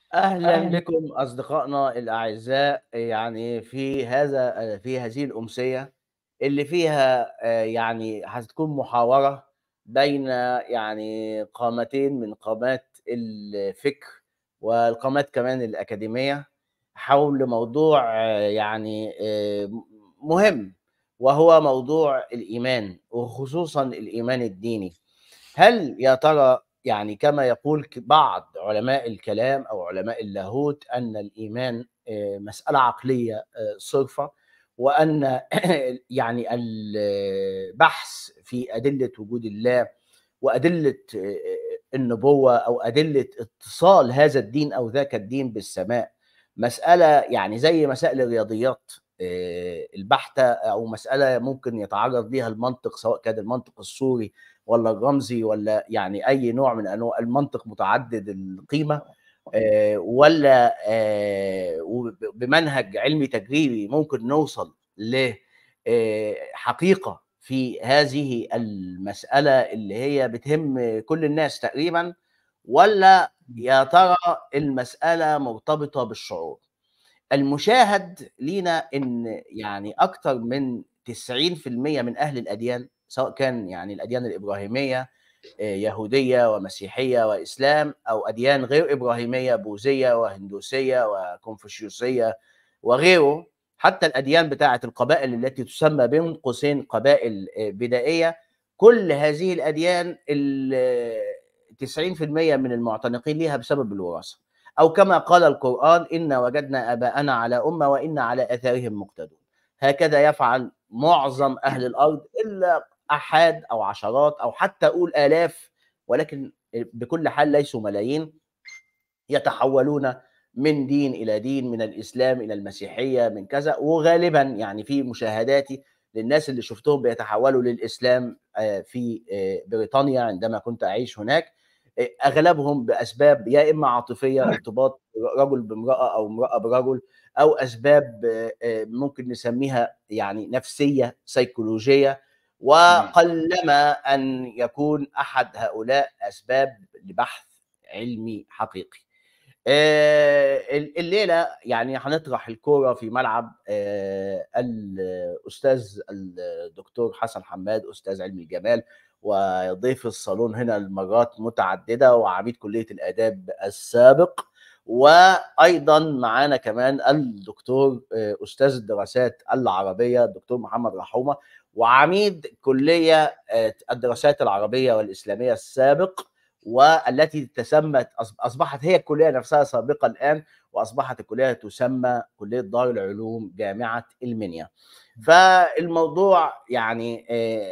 أهلًا بكم أصدقائنا الأعزاء، يعني في هذا آآ في هذه الأمسية اللي فيها آآ يعني هتكون محاورة بين يعني قامتين من قامات الفكر والقامات كمان الأكاديمية حول موضوع آه، يعني آآ م مهم، وهو موضوع الإيمان وخصوصًا الإيمان الديني. هل يا ترى يعني كما يقول ك بعض علماء الكلام أو علماء اللاهوت أن الإيمان آآ مسألة عقلية آآ صرفة، وأن يعني البحث في أدلة وجود الله وأدلة آآ النبوة أو أدلة اتصال هذا الدين أو ذاك الدين بالسماء، مسألة يعني زي مسائل الرياضيات آآ البحتة أو مسألة ممكن يتعرض ليها المنطق سواء كان المنطق السوري والّا الرمزي والّا يعني أي نوع من أنواع المنطق متعدد القيمة آآ والّا آآ وب بمنهج علمي تجريبي ممكن نوصل ل آآ حقيقة في هذه المسألة اللي هي بتهم كل الناس تقريبًا، والّا يا ترى المسألة مرتبطة بالشعور؟ المشاهد لينا إن يعني أكتر من 90% من أهل الأديان سواء كان يعني الأديان الإبراهيمية آآ يهودية ومسيحية وإسلام أو أديان غير إبراهيمية بوذية وهندوسية وكونفوشيوسية وغيره، حتى الأديان بتاعة القبائل التي تسمى بين قوسين قبائل آآ بدائية، كل هذه الأديان ال 90% من المعتنقين ليها بسبب الوراثة، أو كما قال القرآن: "إنا وجدنا آباءنا على أمة وإنا على آثارهم مقتدون." هكذا يفعل معظم أهل الأرض إلا أحاد أو عشرات أو حتى أقول آلاف ولكن بكل حال ليسوا ملايين يتحولون من دين إلى دين من الإسلام إلى المسيحية من كذا وغالبا يعني في مشاهداتي للناس اللي شفتهم بيتحولوا للإسلام آه، في آه، بريطانيا عندما كنت أعيش هناك آه، أغلبهم بأسباب يا إما عاطفية ارتباط رجل بامرأة أو امرأة برجل أو أسباب ممكن نسميها يعني نفسية سيكولوجية وقلما ان يكون احد هؤلاء اسباب لبحث علمي حقيقي. الليله يعني هنطرح الكوره في ملعب الاستاذ الدكتور حسن حماد استاذ علم الجمال وضيف الصالون هنا لمرات متعدده وعميد كليه الاداب السابق وايضا معانا كمان الدكتور استاذ الدراسات العربيه الدكتور محمد رحومه وعميد كليه الدراسات العربيه والاسلاميه السابق والتي تسمت اصبحت هي الكليه نفسها سابقه الان واصبحت الكليه تسمى كليه دار العلوم جامعه المنيا. فالموضوع يعني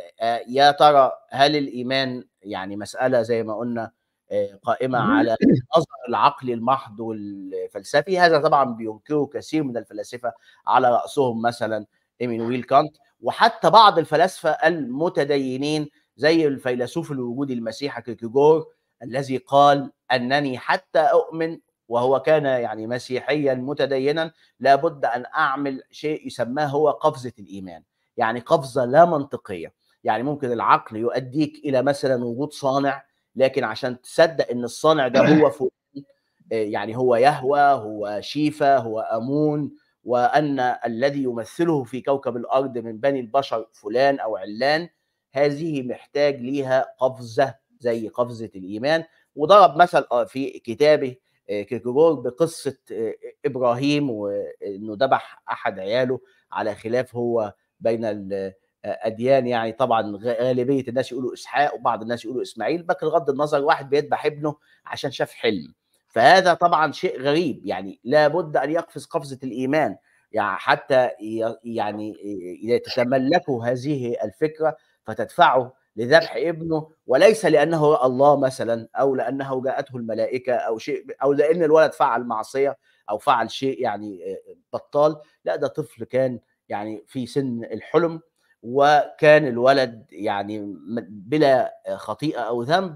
يا ترى هل الايمان يعني مساله زي ما قلنا قائمه على النظر العقلي المحض والفلسفي هذا طبعا بينكره كثير من الفلاسفه على راسهم مثلا ايمانويل كانت وحتى بعض الفلاسفه المتدينين زي الفيلسوف الوجودي المسيحي كيركيجور الذي قال انني حتى اؤمن وهو كان يعني مسيحيا متدينا لابد ان اعمل شيء يسماه هو قفزه الايمان يعني قفزه لا منطقيه يعني ممكن العقل يؤديك الى مثلا وجود صانع لكن عشان تصدق ان الصانع ده هو فلان يعني هو يهوى هو شيفا هو امون وان الذي يمثله في كوكب الارض من بني البشر فلان او علان هذه محتاج ليها قفزه زي قفزه الايمان وضرب مثل في كتابه كيركيجور بقصه ابراهيم وانه ذبح احد عياله على خلاف هو بين الاديان يعني طبعا غالبيه الناس يقولوا اسحاق وبعض الناس يقولوا اسماعيل لكن بغض النظر واحد بيذبح ابنه عشان شاف حلم فهذا طبعا شيء غريب يعني لابد ان يقفز قفزه الايمان يعني حتى يعني تتملكوا هذه الفكره فتدفعه لذبح ابنه وليس لانه الله مثلا او لانه جاءته الملائكه او شيء او لان الولد فعل معصيه او فعل شيء يعني بطال لا ده طفل كان يعني في سن الحلم وكان الولد يعني بلا خطيئه او ذنب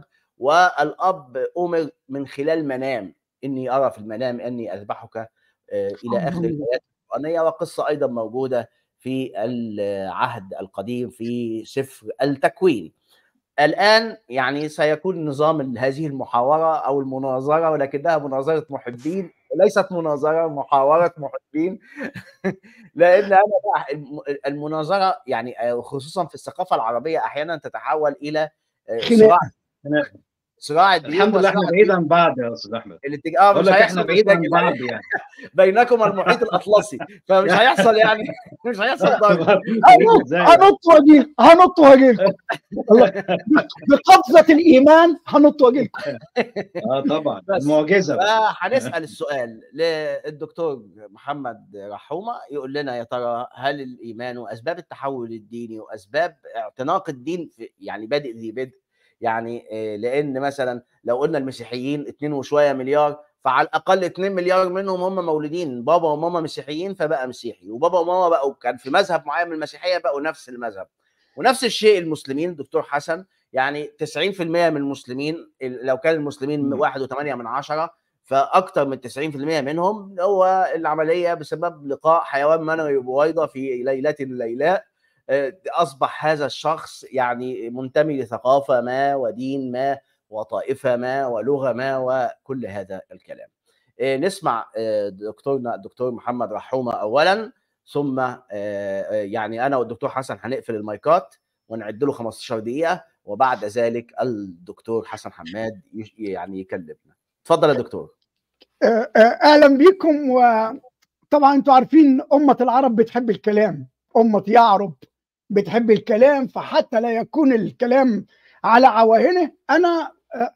والاب امر من خلال منام اني ارى في المنام اني اذبحك الى اخر الايات القرانيه وقصه ايضا موجوده في العهد القديم في سفر التكوين الآن يعني سيكون نظام هذه المحاورة أو المناظرة ولكنها مناظرة محبين وليست مناظرة محاورة محبين لأن أنا المناظرة يعني خصوصا في الثقافة العربية أحيانا تتحول إلى صراع صراع الدين الحمد لله احنا بعيد عن بعض يا استاذ احمد الاتجاه اه مش احنا بعيد عن بعض يعني بينكم المحيط الاطلسي فمش هيحصل يعني مش هيحصل ضرب هنط واجيل هنط واجيلكم بقفزه الايمان هنط واجيلكم اه طبعا المعجزه هنسال السؤال للدكتور محمد رحومه يقول لنا يا ترى هل الايمان واسباب التحول الديني واسباب اعتناق الدين في يعني بادئ ذي بدء يعني لان مثلا لو قلنا المسيحيين 2 وشويه مليار فعلى الاقل 2 مليار منهم هم مولودين بابا وماما مسيحيين فبقى مسيحي وبابا وماما بقوا كان في مذهب معين من المسيحيه بقوا نفس المذهب ونفس الشيء المسلمين دكتور حسن يعني 90% من المسلمين لو كان المسلمين 1.8 من عشرة فاكثر من 90% منهم هو العمليه بسبب لقاء حيوان منوي بويضه في ليله الليلاء اصبح هذا الشخص يعني منتمي لثقافه ما ودين ما وطائفه ما ولغه ما وكل هذا الكلام. نسمع دكتورنا الدكتور محمد رحومه اولا ثم يعني انا والدكتور حسن هنقفل المايكات ونعد له 15 دقيقه وبعد ذلك الدكتور حسن حماد يعني يكلمنا. اتفضل يا دكتور. اهلا بكم وطبعا انتم عارفين امه العرب بتحب الكلام امه يعرب بتحب الكلام فحتى لا يكون الكلام على عواهنه انا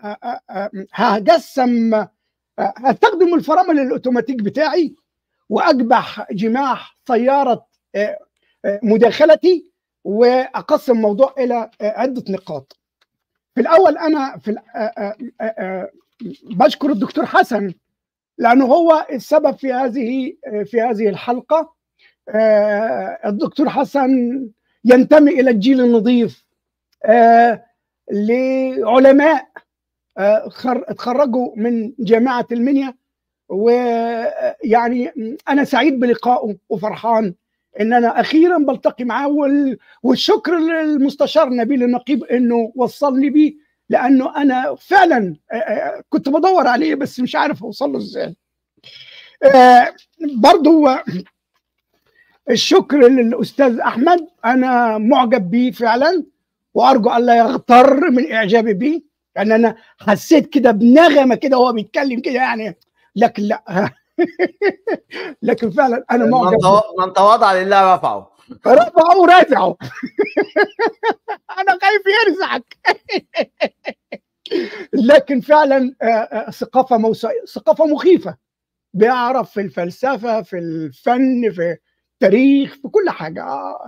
هجسم هستخدم الفرامل الاوتوماتيك بتاعي واجبح جماح سياره مداخلتي واقسم الموضوع الى عده نقاط في الاول انا في بشكر الدكتور حسن لانه هو السبب في هذه في هذه الحلقه الدكتور حسن ينتمي الى الجيل النظيف لعلماء اتخرجوا من جامعه المنيا ويعني انا سعيد بلقائه وفرحان ان انا اخيرا بلتقي معاه والشكر للمستشار نبيل النقيب انه وصلني بيه لانه انا فعلا كنت بدور عليه بس مش عارف اوصل له ازاي برضو الشكر للاستاذ احمد انا معجب بيه فعلا وارجو ان لا يغتر من اعجابي بيه يعني انا حسيت كده بنغمه كده وهو بيتكلم كده يعني لكن لا لكن فعلا انا معجب من تواضع لله رفعه رفعه ورافعه انا خايف يرزعك لكن فعلا ثقافه موسى ثقافه مخيفه بيعرف في الفلسفه في الفن في التاريخ في كل حاجه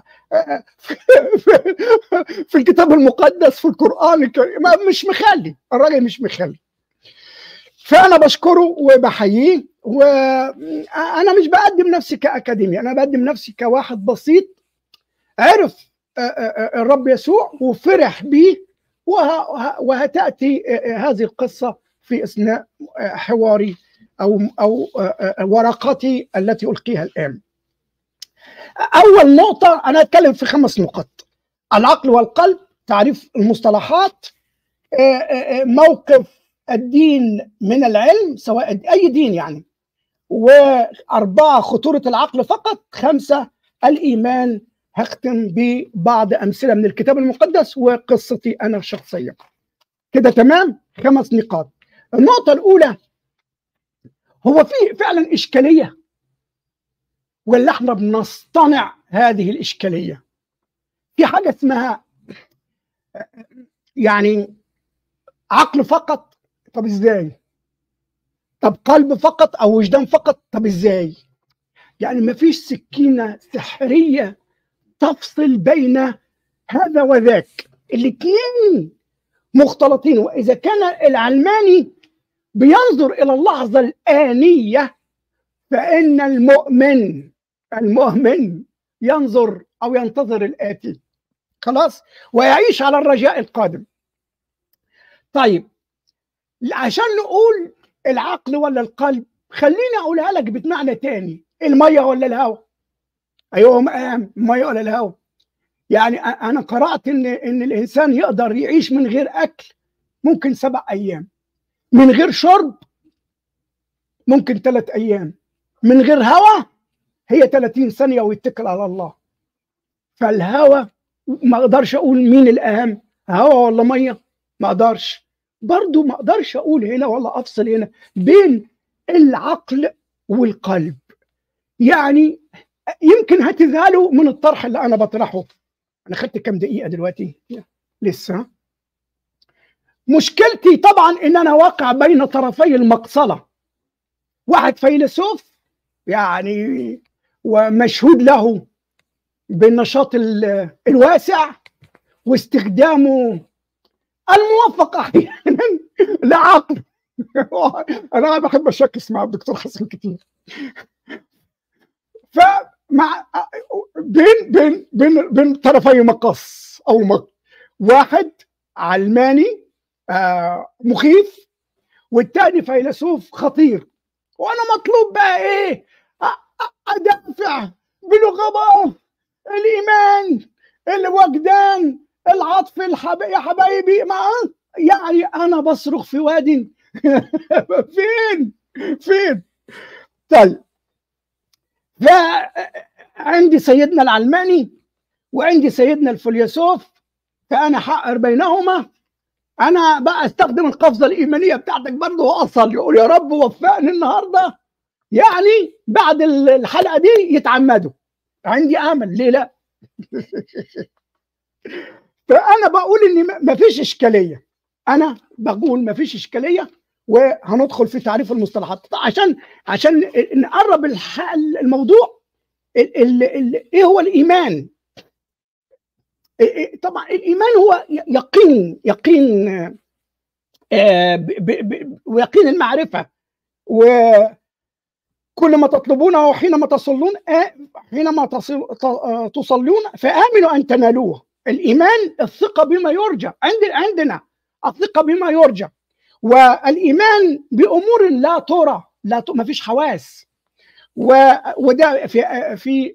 في الكتاب المقدس في القران الكريم مش مخلي الراجل مش مخلي فانا بشكره وبحييه وانا مش بقدم نفسي كاكاديمي انا بقدم نفسي كواحد بسيط عرف الرب يسوع وفرح بيه وهتاتي هذه القصه في اثناء حواري او او ورقتي التي القيها الان. اول نقطه انا اتكلم في خمس نقط العقل والقلب تعريف المصطلحات موقف الدين من العلم سواء اي دين يعني واربعه خطوره العقل فقط خمسه الايمان هختم ببعض امثله من الكتاب المقدس وقصتي انا الشخصيه كده تمام خمس نقاط النقطه الاولى هو في فعلا اشكاليه ولا احنا بنصطنع هذه الاشكاليه في حاجه اسمها يعني عقل فقط طب ازاي طب قلب فقط او وجدان فقط طب ازاي يعني ما فيش سكينه سحريه تفصل بين هذا وذاك الاثنين مختلطين واذا كان العلماني بينظر الى اللحظه الانيه فان المؤمن المؤمن ينظر او ينتظر الاتي خلاص ويعيش على الرجاء القادم طيب عشان نقول العقل ولا القلب خليني اقولها لك بمعنى تاني الميه ولا الهواء ايوه الميه ولا الهواء يعني انا قرات ان ان الانسان يقدر يعيش من غير اكل ممكن سبع ايام من غير شرب ممكن ثلاث ايام من غير هواء هي 30 ثانيه ويتكل على الله فالهواء ما اقدرش اقول مين الاهم هواء ولا ميه ما اقدرش برضو ما اقدرش اقول هنا ولا افصل هنا بين العقل والقلب يعني يمكن هتذهلوا من الطرح اللي انا بطرحه انا خدت كام دقيقه دلوقتي لسه مشكلتي طبعا ان انا واقع بين طرفي المقصله واحد فيلسوف يعني ومشهود له بالنشاط الواسع واستخدامه الموفق احيانا لعقل انا بحب اشكس مع الدكتور حسن كتير فمع بين بين بين بين طرفي مقص او مق... واحد علماني آه مخيف والتاني فيلسوف خطير وانا مطلوب بقى ايه ادافع بلغه الايمان الوجدان العطف الحب... يا حبايبي ما يعني انا بصرخ في واد فين فين طيب فعندي سيدنا العلماني وعندي سيدنا الفيلسوف فانا حقر بينهما انا بقى استخدم القفزه الايمانيه بتاعتك برضه واصل يقول يا رب وفقني النهارده يعني بعد الحلقه دي يتعمدوا عندي امل ليه لا فانا بقول ان ما فيش اشكاليه انا بقول ما فيش اشكاليه وهندخل في تعريف المصطلحات عشان عشان نقرب الموضوع ال ال ال ايه هو الايمان طبعا الايمان هو يقين يقين ويقين المعرفه وكل ما تطلبونه حينما تصلون حينما تصلون فامنوا ان تنالوه الايمان الثقه بما يرجى عند عندنا الثقه بما يرجى والايمان بامور لا ترى لا ما فيش حواس وده في في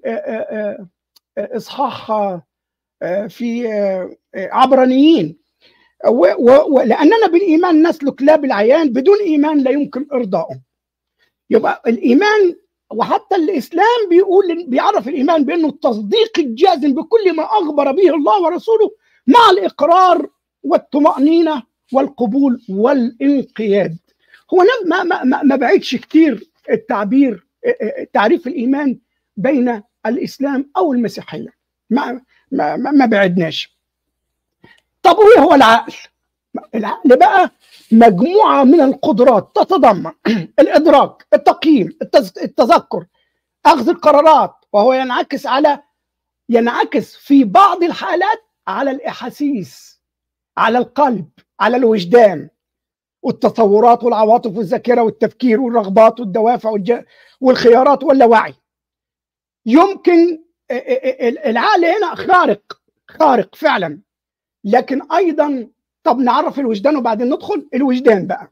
اصحاح في عبرانيين ولاننا بالايمان نسلك لا بالعيان بدون ايمان لا يمكن ارضائه يبقى الايمان وحتى الاسلام بيقول بيعرف الايمان بانه التصديق الجازم بكل ما اخبر به الله ورسوله مع الاقرار والطمانينه والقبول والانقياد هو ما ما ما بعدش كتير التعبير تعريف الايمان بين الاسلام او المسيحيه ما ما ما بعدناش طب وايه هو العقل العقل بقى مجموعه من القدرات تتضمن الادراك التقييم التذكر اخذ القرارات وهو ينعكس على ينعكس في بعض الحالات على الاحاسيس على القلب على الوجدان والتصورات والعواطف والذاكره والتفكير والرغبات والدوافع والج... والخيارات واللاوعي يمكن العقل هنا خارق خارق فعلا لكن ايضا طب نعرف الوجدان وبعدين ندخل الوجدان بقى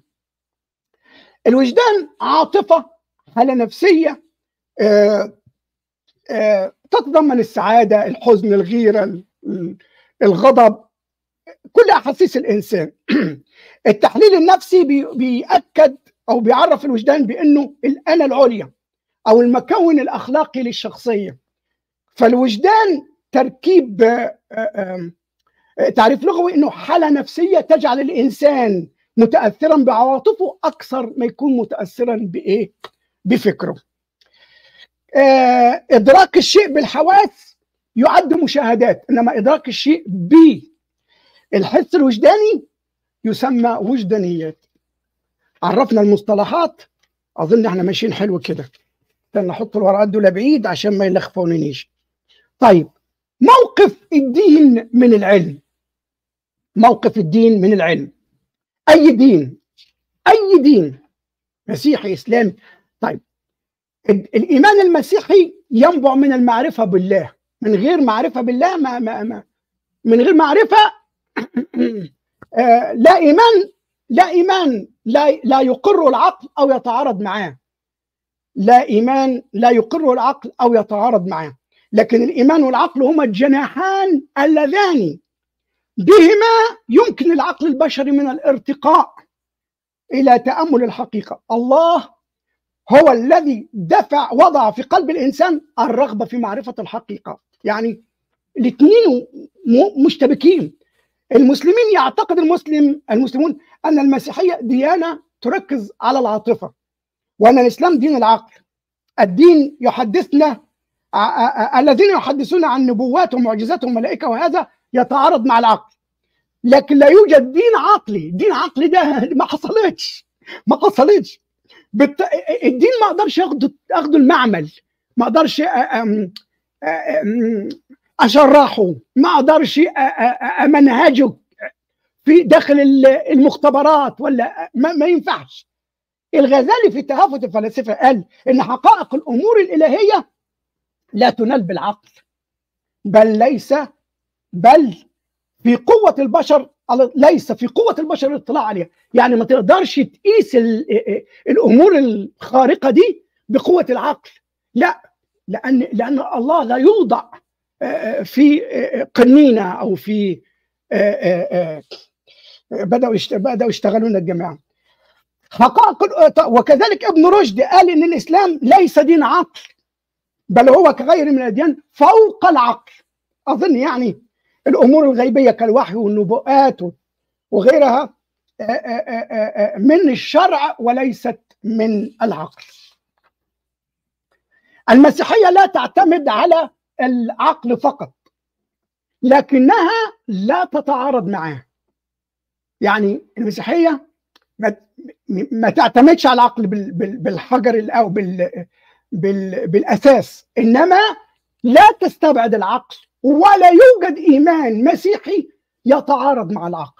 الوجدان عاطفه حاله نفسيه آآ آآ تتضمن السعاده الحزن الغيره الغضب كل احاسيس الانسان التحليل النفسي بي بيأكد او بيعرف الوجدان بانه الانا العليا او المكون الاخلاقي للشخصيه فالوجدان تركيب تعريف لغوي انه حاله نفسيه تجعل الانسان متاثرا بعواطفه اكثر ما يكون متاثرا بايه؟ بفكره. ادراك الشيء بالحواس يعد مشاهدات انما ادراك الشيء بالحس الوجداني يسمى وجدانيات. عرفنا المصطلحات اظن احنا ماشيين حلو كده. نحط الورقات دول بعيد عشان ما يلخفوننيش. طيب موقف الدين من العلم موقف الدين من العلم اي دين اي دين مسيحي اسلامي طيب الايمان المسيحي ينبع من المعرفه بالله من غير معرفه بالله ما, ما, ما من غير معرفه آه لا ايمان لا ايمان لا لا يقر العقل او يتعارض معاه لا ايمان لا يقر العقل او يتعارض معاه لكن الايمان والعقل هما الجناحان اللذان بهما يمكن العقل البشري من الارتقاء الى تامل الحقيقه الله هو الذي دفع وضع في قلب الانسان الرغبه في معرفه الحقيقه يعني الاثنين مشتبكين المسلمين يعتقد المسلم المسلمون ان المسيحيه ديانه تركز على العاطفه وان الاسلام دين العقل الدين يحدثنا الذين يحدثون عن نبوات ومعجزات وملائكه وهذا يتعارض مع العقل لكن لا يوجد دين عقلي دين عقلي ده ما حصلتش ما حصلتش بالت... الدين ما اقدرش اخده اخده المعمل ما اقدرش اشرحه ما اقدرش امنهجه في داخل المختبرات ولا ما, ما ينفعش الغزالي في تهافت الفلاسفه قال ان حقائق الامور الالهيه لا تنال بالعقل بل ليس بل في قوه البشر ليس في قوه البشر الاطلاع عليها يعني ما تقدرش تقيس الامور الخارقه دي بقوه العقل لا لان لان الله لا يوضع في قنينه او في بداوا بداوا يشتغلون الجماعه حقائق وكذلك ابن رشد قال ان الاسلام ليس دين عقل بل هو كغير من الاديان فوق العقل اظن يعني الامور الغيبيه كالوحي والنبوءات وغيرها من الشرع وليست من العقل المسيحيه لا تعتمد على العقل فقط لكنها لا تتعارض معه يعني المسيحيه ما, ما تعتمدش على العقل بالحجر او بال بالاساس انما لا تستبعد العقل ولا يوجد ايمان مسيحي يتعارض مع العقل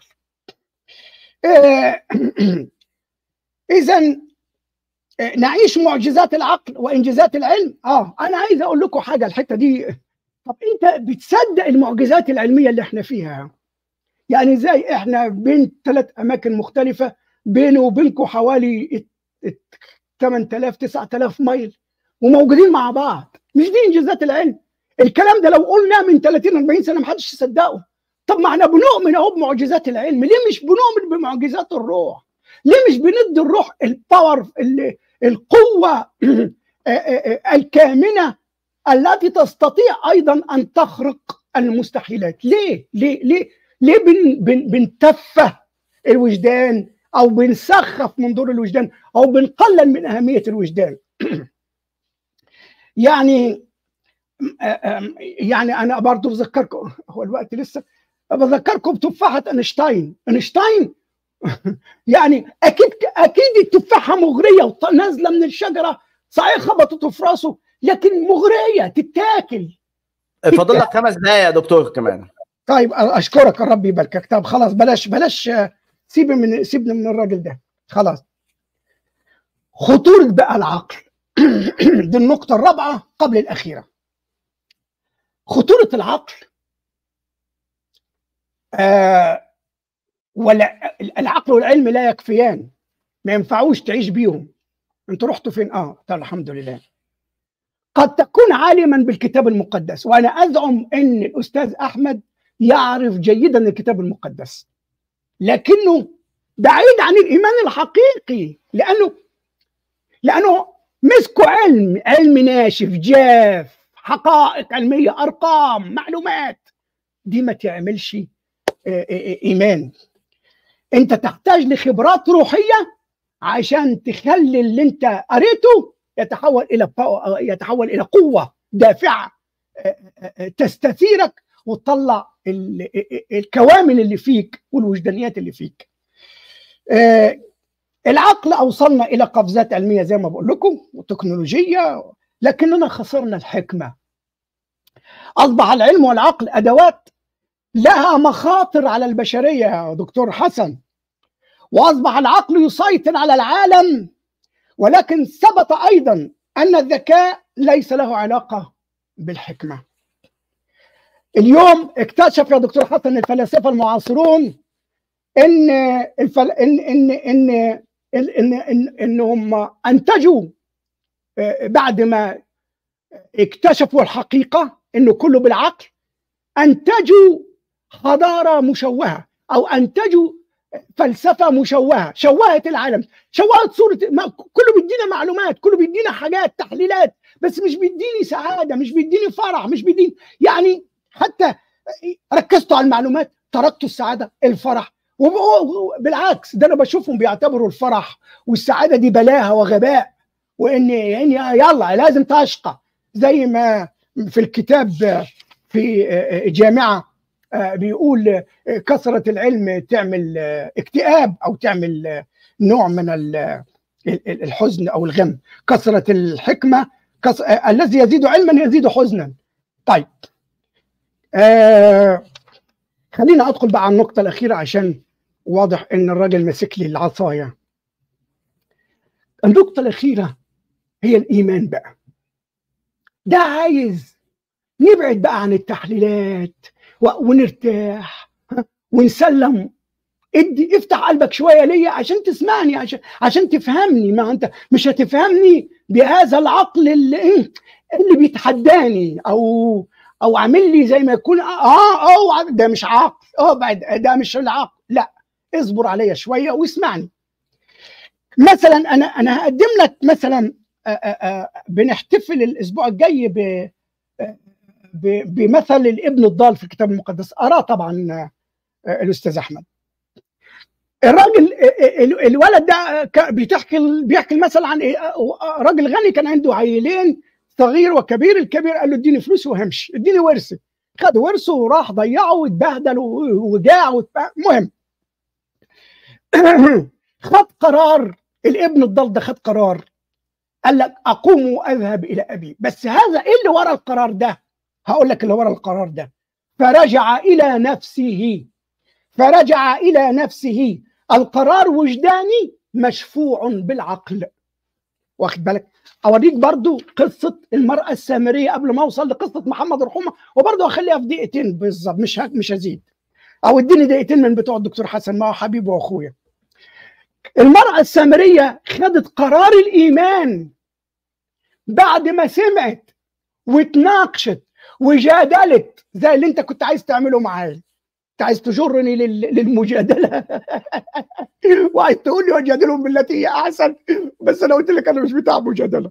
اذا نعيش معجزات العقل وانجازات العلم اه انا عايز اقول لكم حاجه الحته دي طب انت بتصدق المعجزات العلميه اللي احنا فيها يعني زي احنا بين ثلاث اماكن مختلفه بينه وبينكم حوالي 8000 9000 ميل وموجودين مع بعض مش دي انجازات العلم الكلام ده لو قلنا من 30 40 سنه ما حدش يصدقه طب ما احنا بنؤمن اهو بمعجزات العلم ليه مش بنؤمن بمعجزات الروح ليه مش بندي الروح الباور القوه الكامنه التي تستطيع ايضا ان تخرق المستحيلات ليه ليه ليه ليه بن بن بنتفه الوجدان او بنسخف من دور الوجدان او بنقلل من اهميه الوجدان يعني يعني انا برضه بذكركم هو الوقت لسه بذكركم بتفاحه اينشتاين اينشتاين يعني اكيد اكيد التفاحه مغريه ونازله من الشجره صحيح خبطته في راسه لكن مغريه تتاكل فاضل لك خمس دقايق يا دكتور كمان طيب اشكرك رب يباركك طب خلاص بلاش بلاش سيب من سيبنا من الراجل ده خلاص خطوره بقى العقل دي النقطه الرابعه قبل الاخيره خطوره العقل آه ولا العقل والعلم لا يكفيان ما ينفعوش تعيش بيهم انتوا رحتوا فين اه طيب الحمد لله قد تكون عالما بالكتاب المقدس وانا ازعم ان الاستاذ احمد يعرف جيدا الكتاب المقدس لكنه بعيد عن الايمان الحقيقي لانه لانه مسكوا علم علم ناشف جاف حقائق علميه ارقام معلومات دي ما تعملش ايمان انت تحتاج لخبرات روحيه عشان تخلي اللي انت قريته يتحول الى يتحول الى قوه دافعه تستثيرك وتطلع الكوامن اللي فيك والوجدانيات اللي فيك العقل اوصلنا الى قفزات علميه زي ما بقول لكم وتكنولوجيه لكننا خسرنا الحكمه اصبح العلم والعقل ادوات لها مخاطر على البشريه يا دكتور حسن واصبح العقل يسيطر على العالم ولكن ثبت ايضا ان الذكاء ليس له علاقه بالحكمه اليوم اكتشف يا دكتور حسن الفلاسفه المعاصرون ان الفل... ان ان ان ان, إن, إن انهم انتجوا بعد ما اكتشفوا الحقيقه انه كله بالعقل انتجوا حضاره مشوهه او انتجوا فلسفه مشوهه شوهت العالم شوهت صوره ما كله بيدينا معلومات كله بيدينا حاجات تحليلات بس مش بيديني سعاده مش بيديني فرح مش بيديني يعني حتى ركزتوا على المعلومات تركتوا السعاده الفرح بالعكس ده انا بشوفهم بيعتبروا الفرح والسعاده دي بلاهه وغباء وان يعني يلا لازم تشقى زي ما في الكتاب في جامعه بيقول كثره العلم تعمل اكتئاب او تعمل نوع من الحزن او الغم كثره الحكمه كث... الذي يزيد علما يزيد حزنا طيب آه خلينا ادخل بقى على النقطه الاخيره عشان واضح ان الراجل ماسك لي العصايه النقطه الاخيره هي الايمان بقى ده عايز نبعد بقى عن التحليلات ونرتاح ونسلم ادي افتح قلبك شويه ليا عشان تسمعني عشان عشان تفهمني ما انت مش هتفهمني بهذا العقل اللي اللي بيتحداني او او عامل لي زي ما يكون اه اه ده مش عقل اه بعد ده مش العقل لا اصبر عليا شويه واسمعني مثلا انا انا هقدم لك مثلا آآ آآ بنحتفل الاسبوع الجاي ب بمثل الابن الضال في الكتاب المقدس اراه طبعا الاستاذ احمد الراجل الولد ده بتحكي بيحكي المثل عن ايه راجل غني كان عنده عيلين صغير وكبير الكبير قال له اديني فلوس وهمشي اديني ورثي خد ورثه وراح ضيعه واتبهدل وجاع المهم خد قرار الابن الضال ده خد قرار قال لك اقوم واذهب الى ابي بس هذا ايه اللي ورا القرار ده هقول لك اللي ورا القرار ده فرجع الى نفسه فرجع الى نفسه القرار وجداني مشفوع بالعقل واخد بالك اوريك برضو قصه المراه السامريه قبل ما اوصل لقصه محمد رحومه وبرضو اخليها في دقيقتين بالظبط مش مش هزيد او اديني دقيقتين من بتوع الدكتور حسن ما هو حبيبي واخويا المراه السامريه خدت قرار الايمان بعد ما سمعت واتناقشت وجادلت زي اللي انت كنت عايز تعمله معايا انت عايز تجرني للمجادله وعايز تقول لي وجادلهم بالتي هي احسن بس انا قلت لك انا مش بتاع مجادله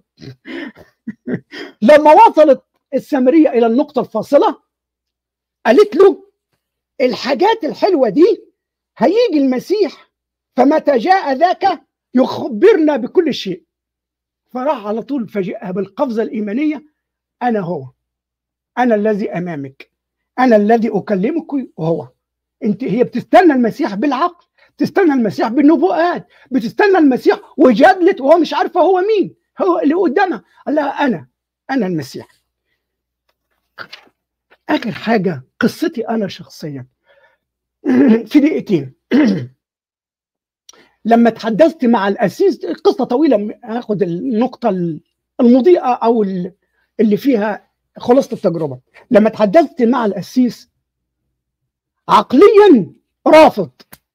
لما وصلت السامريه الى النقطه الفاصله قالت له الحاجات الحلوه دي هيجي المسيح فمتى جاء ذاك يخبرنا بكل شيء فراح على طول فاجئها بالقفزه الايمانيه انا هو انا الذي امامك انا الذي اكلمك وهو انت هي بتستنى المسيح بالعقل بتستنى المسيح بالنبوءات بتستنى المسيح وجادلت وهو مش عارفه هو مين هو اللي قدامها قال لها انا انا المسيح اخر حاجه قصتي انا شخصيا في دقيقتين لما تحدثت مع الاسيس قصه طويله هاخد النقطه المضيئه او اللي فيها خلاصه التجربه لما تحدثت مع القسيس عقليا رافض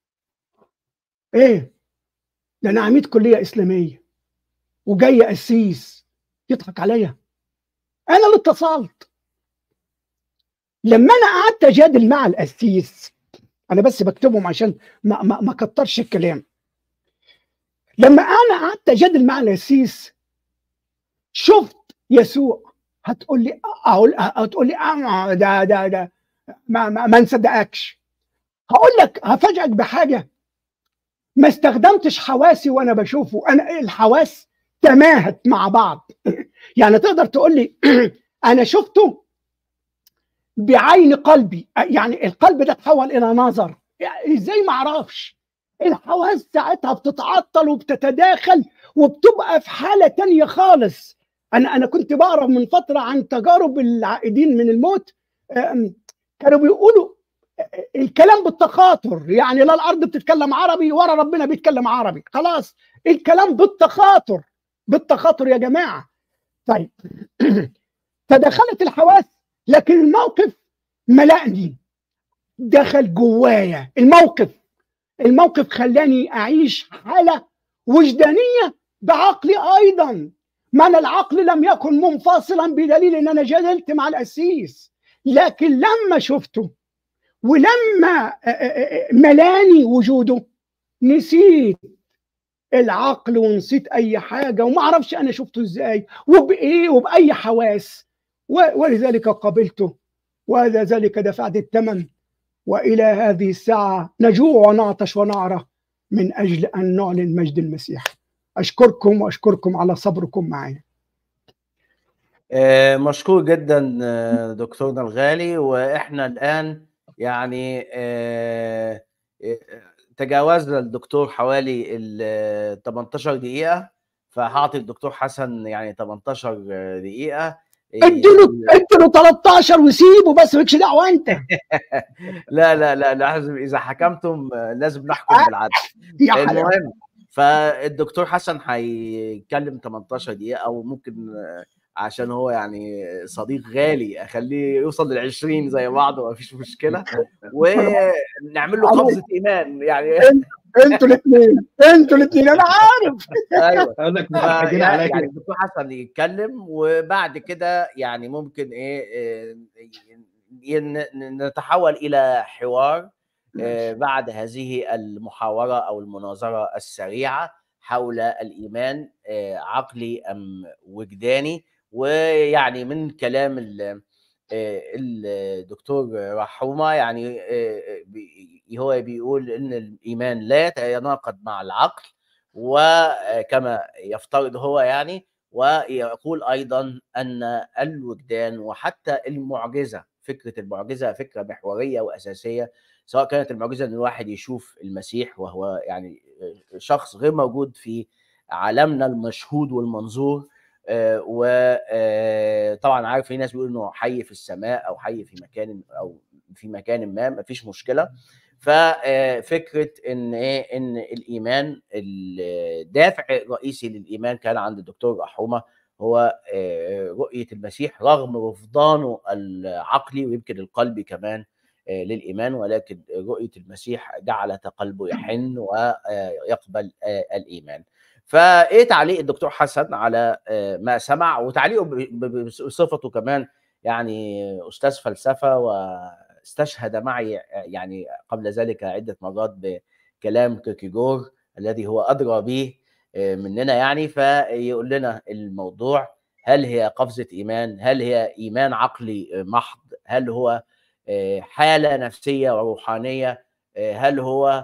ايه ده انا عميد كليه اسلاميه وجاي قسيس يضحك عليا انا اللي اتصلت لما انا قعدت اجادل مع القسيس انا بس بكتبهم عشان ما ما, ما كترش الكلام لما انا قعدت اجادل مع القسيس شفت يسوع هتقول لي اقول هتقول لي آه ده ده ده ما ما, ما نصدقكش هقول لك هفاجئك بحاجه ما استخدمتش حواسي وانا بشوفه انا الحواس تماهت مع بعض يعني تقدر تقول لي انا شفته بعين قلبي يعني القلب ده اتحول الى نظر يعني ازاي ما اعرفش الحواس ساعتها بتتعطل وبتتداخل وبتبقى في حاله تانية خالص انا انا كنت بقرا من فتره عن تجارب العائدين من الموت كانوا بيقولوا الكلام بالتخاطر يعني لا الارض بتتكلم عربي ورا ربنا بيتكلم عربي خلاص الكلام بالتخاطر بالتخاطر يا جماعه طيب تدخلت الحواس لكن الموقف ملأني دخل جوايا الموقف الموقف خلاني اعيش حاله وجدانيه بعقلي ايضا من العقل لم يكن منفصلا بدليل ان انا جدلت مع القسيس لكن لما شفته ولما ملاني وجوده نسيت العقل ونسيت اي حاجه وما اعرفش انا شفته ازاي وبايه وباي حواس ولذلك قبلته وهذا ذلك دفعت الثمن والى هذه الساعه نجوع ونعطش ونعرى من اجل ان نعلن مجد المسيح اشكركم واشكركم على صبركم معي مشكور جدا دكتورنا الغالي واحنا الان يعني تجاوزنا الدكتور حوالي ال 18 دقيقه فهعطي الدكتور حسن يعني 18 دقيقه ادوا له ادوا له 13 وسيبه بس مالكش دعوه انت لا لا لا لازم اذا حكمتم لازم نحكم بالعدل المهم فالدكتور حسن هيتكلم 18 دقيقه او ممكن عشان هو يعني صديق غالي اخليه يوصل لل 20 زي بعض ومفيش مشكله ونعمل له قبضه ايمان يعني انتوا الاثنين انتوا الاثنين انا عارف ايوه يعني, يعني الدكتور حسن يتكلم وبعد كده يعني ممكن ايه نتحول الى حوار بعد هذه المحاوره او المناظره السريعه حول الايمان عقلي ام وجداني ويعني من كلام الدكتور رحومه يعني هو بيقول ان الايمان لا يتناقض مع العقل وكما يفترض هو يعني ويقول ايضا ان الوجدان وحتى المعجزه فكره المعجزه فكره محوريه واساسيه سواء كانت المعجزه ان الواحد يشوف المسيح وهو يعني شخص غير موجود في عالمنا المشهود والمنظور وطبعا عارف في ناس بيقولوا انه حي في السماء او حي في مكان او في مكان ما مفيش مشكله ففكره ان ايه ان الايمان الدافع الرئيسي للايمان كان عند الدكتور رحومه هو رؤيه المسيح رغم رفضانه العقلي ويمكن القلبي كمان للايمان ولكن رؤيه المسيح جعلت قلبه يحن ويقبل الايمان. فايه تعليق الدكتور حسن على ما سمع وتعليقه بصفته كمان يعني استاذ فلسفه واستشهد معي يعني قبل ذلك عده مرات بكلام كيركيجور الذي هو ادرى به مننا يعني فيقول لنا الموضوع هل هي قفزه ايمان؟ هل هي ايمان عقلي محض؟ هل هو حاله نفسيه وروحانيه؟ هل هو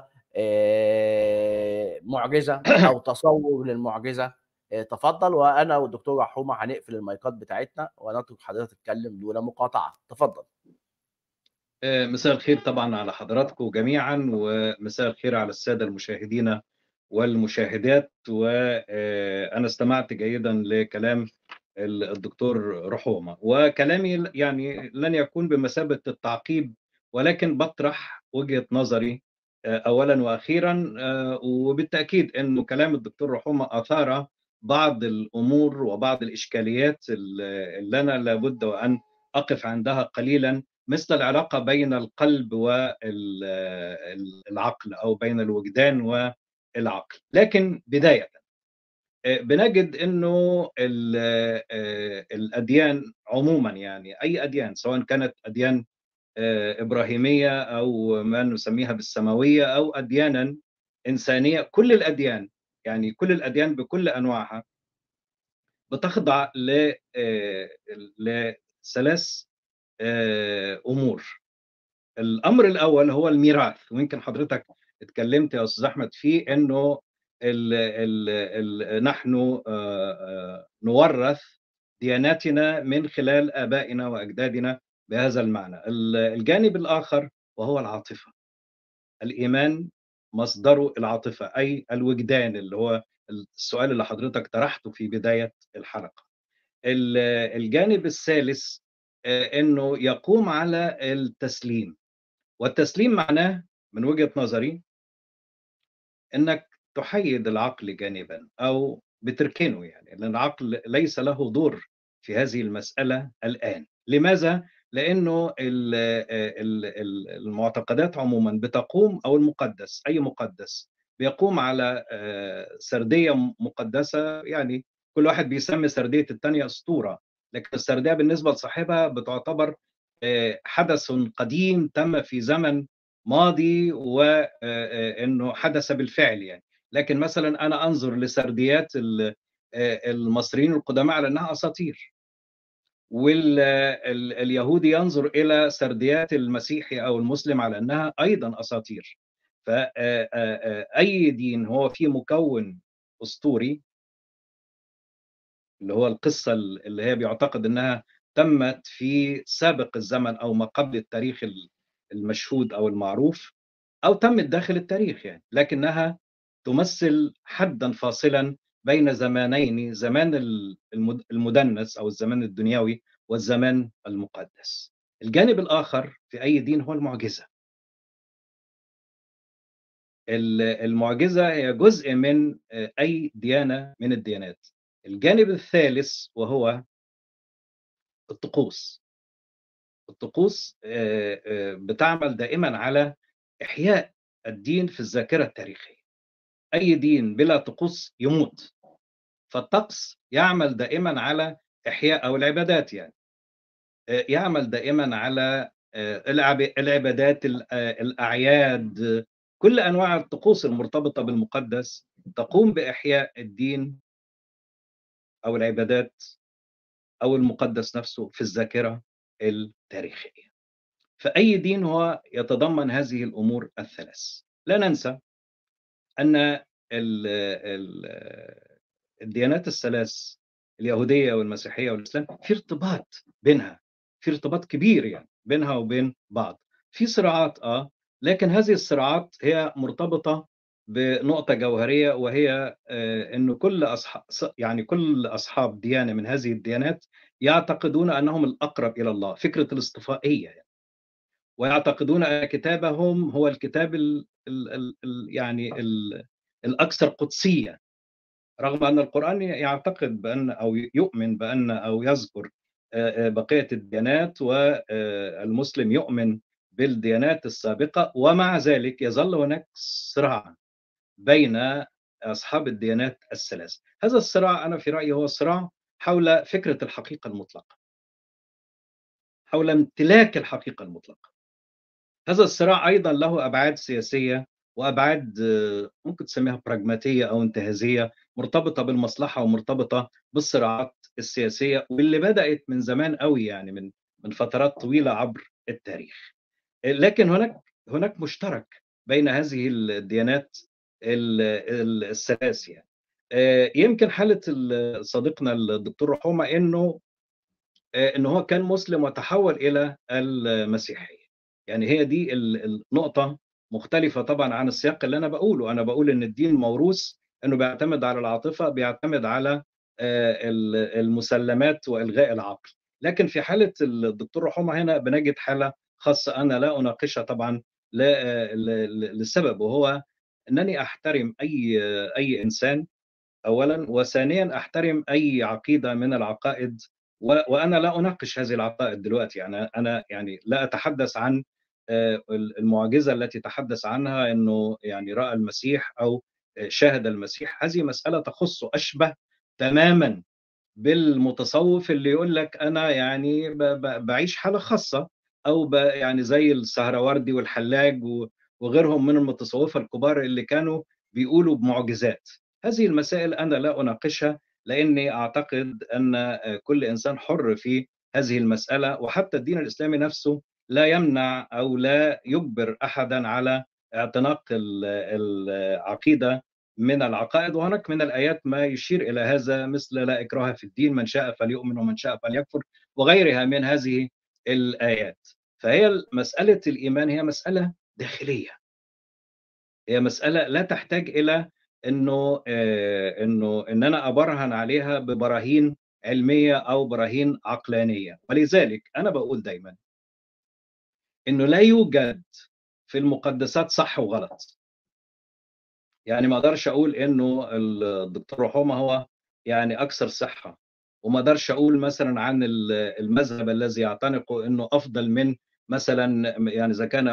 معجزه او تصور للمعجزه تفضل وانا والدكتور رحومه هنقفل المايكات بتاعتنا ونترك حضرتك تتكلم دون مقاطعه تفضل مساء الخير طبعا على حضراتكم جميعا ومساء الخير على الساده المشاهدين والمشاهدات وانا استمعت جيدا لكلام الدكتور رحومه وكلامي يعني لن يكون بمثابه التعقيب ولكن بطرح وجهه نظري اولا واخيرا وبالتاكيد انه كلام الدكتور رحومه اثار بعض الامور وبعض الاشكاليات اللي انا لابد وان اقف عندها قليلا مثل العلاقه بين القلب والعقل او بين الوجدان والعقل لكن بدايه بنجد انه الاديان عموما يعني اي اديان سواء كانت اديان ابراهيميه او ما نسميها بالسماويه او اديانا انسانيه كل الاديان يعني كل الاديان بكل انواعها بتخضع لثلاث امور الامر الاول هو الميراث ويمكن حضرتك اتكلمت يا استاذ احمد فيه انه ال ال ال نحن نورث دياناتنا من خلال ابائنا واجدادنا بهذا المعنى الجانب الآخر وهو العاطفة الإيمان مصدره العاطفة أي الوجدان اللي هو السؤال اللي حضرتك طرحته في بداية الحلقة الجانب الثالث أنه يقوم على التسليم والتسليم معناه من وجهة نظري أنك تحيد العقل جانبا أو بتركنه يعني لأن العقل ليس له دور في هذه المسألة الآن لماذا؟ لانه المعتقدات عموما بتقوم او المقدس اي مقدس بيقوم على سرديه مقدسه يعني كل واحد بيسمي سرديه الثانيه اسطوره لكن السرديه بالنسبه لصاحبها بتعتبر حدث قديم تم في زمن ماضي وانه حدث بالفعل يعني لكن مثلا انا انظر لسرديات المصريين القدماء على انها اساطير واليهودي ينظر الى سرديات المسيحي او المسلم على انها ايضا اساطير فاي دين هو فيه مكون اسطوري اللي هو القصه اللي هي بيعتقد انها تمت في سابق الزمن او ما قبل التاريخ المشهود او المعروف او تمت داخل التاريخ يعني لكنها تمثل حدا فاصلا بين زمانين زمان المدنس او الزمان الدنيوي والزمان المقدس الجانب الاخر في اي دين هو المعجزه المعجزه هي جزء من اي ديانه من الديانات الجانب الثالث وهو الطقوس الطقوس بتعمل دائما على احياء الدين في الذاكره التاريخيه اي دين بلا طقوس يموت فالطقس يعمل دائما على احياء او العبادات يعني يعمل دائما على العبادات الاعياد كل انواع الطقوس المرتبطه بالمقدس تقوم باحياء الدين او العبادات او المقدس نفسه في الذاكره التاريخيه. فاي دين هو يتضمن هذه الامور الثلاث. لا ننسى ان ال ال الديانات الثلاث اليهوديه والمسيحيه والاسلام في ارتباط بينها في ارتباط كبير يعني بينها وبين بعض. في صراعات اه لكن هذه الصراعات هي مرتبطه بنقطه جوهريه وهي انه كل اصحاب يعني كل اصحاب ديانه من هذه الديانات يعتقدون انهم الاقرب الى الله فكره الاصطفائيه يعني. ويعتقدون ان كتابهم هو الكتاب ال ال ال يعني ال الاكثر قدسيه رغم ان القران يعتقد بان او يؤمن بان او يذكر بقيه الديانات والمسلم يؤمن بالديانات السابقه ومع ذلك يظل هناك صراع بين اصحاب الديانات الثلاث هذا الصراع انا في رايي هو صراع حول فكره الحقيقه المطلقه حول امتلاك الحقيقه المطلقه هذا الصراع ايضا له ابعاد سياسيه وابعاد ممكن تسميها براغماتيه او انتهازيه مرتبطه بالمصلحه ومرتبطه بالصراعات السياسيه واللي بدات من زمان قوي يعني من من فترات طويله عبر التاريخ لكن هناك هناك مشترك بين هذه الديانات الثلاث يعني يمكن حاله صديقنا الدكتور رحومه انه ان هو كان مسلم وتحول الى المسيحيه يعني هي دي النقطه مختلفه طبعا عن السياق اللي انا بقوله انا بقول ان الدين موروث انه بيعتمد على العاطفه بيعتمد على المسلمات والغاء العقل لكن في حاله الدكتور رحومه هنا بنجد حاله خاصه انا لا اناقشها طبعا لسبب وهو انني احترم اي اي انسان اولا وثانيا احترم اي عقيده من العقائد وانا لا اناقش هذه العقائد دلوقتي يعني انا يعني لا اتحدث عن المعجزه التي تحدث عنها انه يعني راى المسيح او شاهد المسيح هذه مساله تخصه اشبه تماما بالمتصوف اللي يقول لك انا يعني بعيش حاله خاصه او يعني زي السهروردي والحلاج وغيرهم من المتصوفه الكبار اللي كانوا بيقولوا بمعجزات هذه المسائل انا لا اناقشها لاني اعتقد ان كل انسان حر في هذه المساله وحتى الدين الاسلامي نفسه لا يمنع او لا يجبر احدا على اعتناق العقيده من العقائد وهناك من الايات ما يشير الى هذا مثل لا اكراه في الدين من شاء فليؤمن ومن شاء فليكفر وغيرها من هذه الايات فهي مساله الايمان هي مساله داخليه هي مساله لا تحتاج الى انه آه انه ان انا ابرهن عليها ببراهين علميه او براهين عقلانيه ولذلك انا بقول دايما انه لا يوجد في المقدسات صح وغلط يعني ما اقدرش اقول انه الدكتور رحومه هو يعني اكثر صحه وما اقدرش اقول مثلا عن المذهب الذي يعتنقه انه افضل من مثلا يعني اذا كان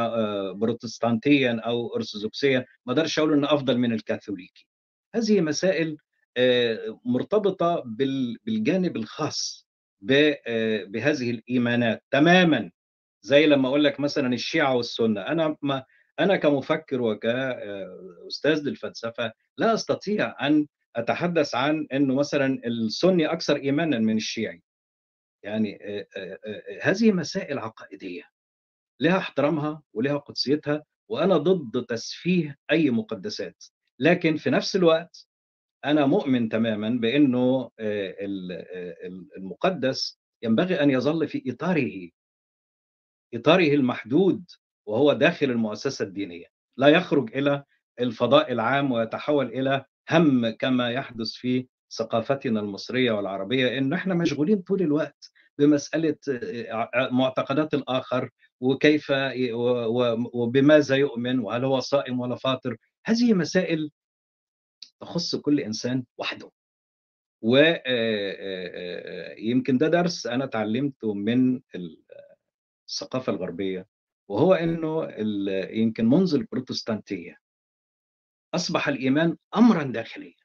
بروتستانتيا او ارثوذكسيا ما اقدرش اقول انه افضل من الكاثوليكي هذه مسائل آه، مرتبطه بال- بالجانب الخاص ب- آه، بهذه الايمانات تماما زي لما اقول لك مثلا الشيعه والسنه انا ما انا كمفكر وكاستاذ للفلسفه لا استطيع ان اتحدث عن انه مثلا السني اكثر ايمانا من الشيعي يعني آه، آه، آه، هذه مسائل عقائديه لها احترامها ولها قدسيتها وانا ضد تسفيه اي مقدسات لكن في نفس الوقت انا مؤمن تماما بانه آه، ال- آه، المقدس ينبغي ان يظل في اطاره اطاره المحدود وهو داخل المؤسسه الدينيه لا يخرج الى الفضاء العام ويتحول الى هم كما يحدث في ثقافتنا المصريه والعربيه ان احنا مشغولين طول الوقت بمساله آه، معتقدات الاخر وكيف ي- و- و- وبماذا يؤمن وهل هو صائم ولا فاطر هذه مسائل تخص كل انسان وحده ويمكن ده درس انا اتعلمته من الثقافه الغربيه وهو انه ال- يمكن منذ البروتستانتيه اصبح الايمان امرا داخليا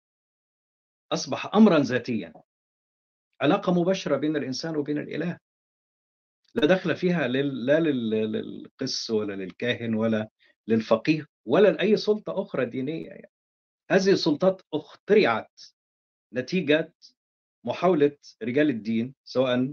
اصبح امرا ذاتيا علاقه مباشره بين الانسان وبين الاله لا دخل فيها لل... لا لل... للقس ولا للكاهن ولا للفقيه ولا لاي سلطه اخرى دينيه يعني. هذه السلطات اخترعت نتيجه محاوله رجال الدين سواء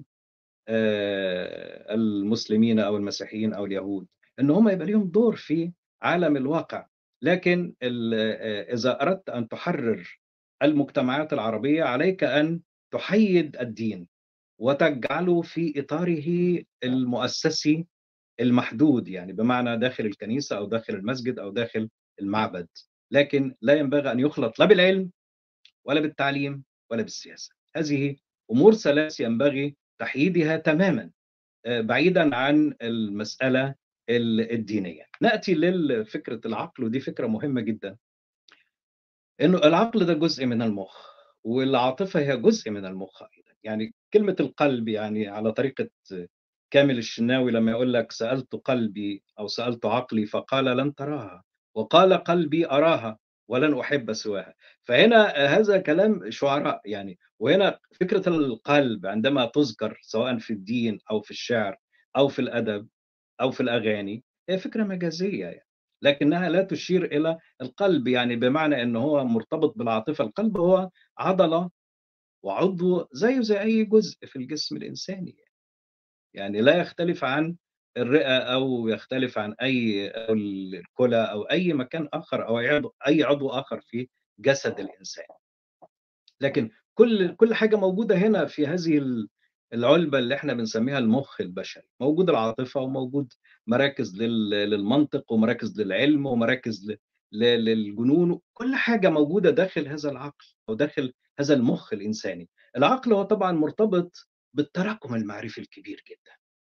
آه، المسلمين او المسيحيين او اليهود ان هم يبقى لهم دور في عالم الواقع لكن ال- آه، اذا اردت ان تحرر المجتمعات العربيه عليك ان تحيد الدين وتجعله في اطاره المؤسسي المحدود يعني بمعنى داخل الكنيسه او داخل المسجد او داخل المعبد لكن لا ينبغي ان يخلط لا بالعلم ولا بالتعليم ولا بالسياسه هذه امور ثلاث ينبغي تحييدها تماما آه، بعيدا عن المساله ال- الدينيه ناتي لفكره العقل ودي فكره مهمه جدا انه العقل ده جزء من المخ والعاطفه هي جزء من المخ ايضا يعني كلمه القلب يعني على طريقه كامل الشناوي لما يقول لك سالت قلبي او سالت عقلي فقال لن تراها وقال قلبي اراها ولن احب سواها فهنا هذا كلام شعراء يعني وهنا فكره القلب عندما تذكر سواء في الدين او في الشعر او في الادب او في الاغاني هي فكره مجازيه يعني لكنها لا تشير الى القلب يعني بمعنى ان هو مرتبط بالعاطفه القلب هو عضله وعضو زيه زي اي جزء في الجسم الانساني يعني لا يختلف عن الرئه او يختلف عن اي أو الكلى او اي مكان اخر او عضو اي عضو اخر في جسد الانسان لكن كل كل حاجه موجوده هنا في هذه ال- العلبه اللي احنا بنسميها المخ البشري موجود العاطفه وموجود مراكز لل- للمنطق ومراكز للعلم ومراكز ل- ل- للجنون كل حاجه موجوده داخل هذا العقل او داخل هذا المخ الانساني العقل هو طبعا مرتبط بالتراكم المعرفي الكبير جدا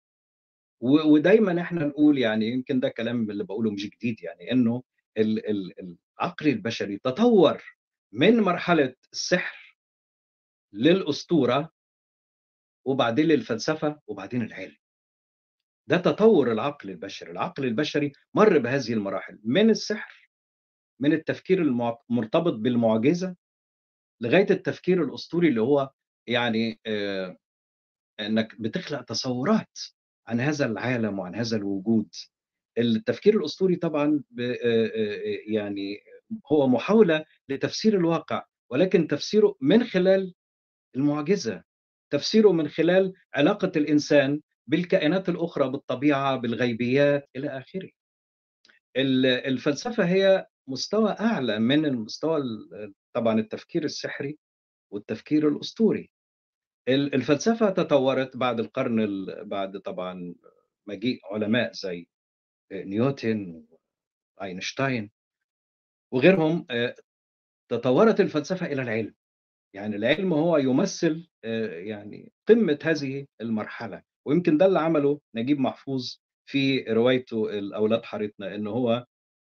و- ودايما احنا نقول يعني يمكن ده كلام اللي بقوله مش جديد يعني انه ال- ال- العقل البشري تطور من مرحله السحر للاسطوره وبعدين للفلسفه وبعدين العلم ده تطور العقل البشري العقل البشري مر بهذه المراحل من السحر من التفكير المرتبط بالمعجزه لغايه التفكير الاسطوري اللي هو يعني آه انك بتخلق تصورات عن هذا العالم وعن هذا الوجود التفكير الاسطوري طبعا ب- آه، آه، يعني هو محاوله لتفسير الواقع ولكن تفسيره من خلال المعجزه تفسيره من خلال علاقه الانسان بالكائنات الاخرى بالطبيعه بالغيبيات الى اخره ال- الفلسفه هي مستوى اعلى من المستوى ال- طبعا التفكير السحري والتفكير الاسطوري ال- الفلسفه تطورت بعد القرن ال- بعد طبعا مجيء علماء زي نيوتن واينشتاين وغيرهم آه، تطورت الفلسفه الى العلم يعني العلم هو يمثل آه، يعني قمه هذه المرحله ويمكن ده اللي عمله نجيب محفوظ في روايته الاولاد حارتنا ان هو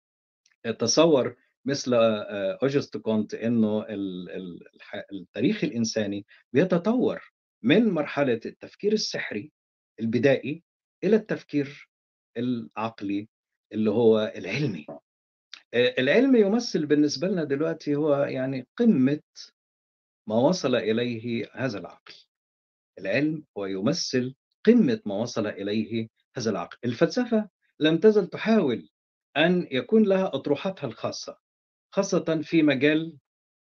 تصور مثل آه، اوجست كونت انه ال- ال- الح- التاريخ الانساني بيتطور من مرحله التفكير السحري البدائي الى التفكير العقلي اللي هو العلمي آه، العلم يمثل بالنسبة لنا دلوقتي هو يعني قمة ما وصل إليه هذا العقل العلم هو يمثل قمة ما وصل إليه هذا العقل الفلسفة لم تزل تحاول أن يكون لها أطروحتها الخاصة خاصة في مجال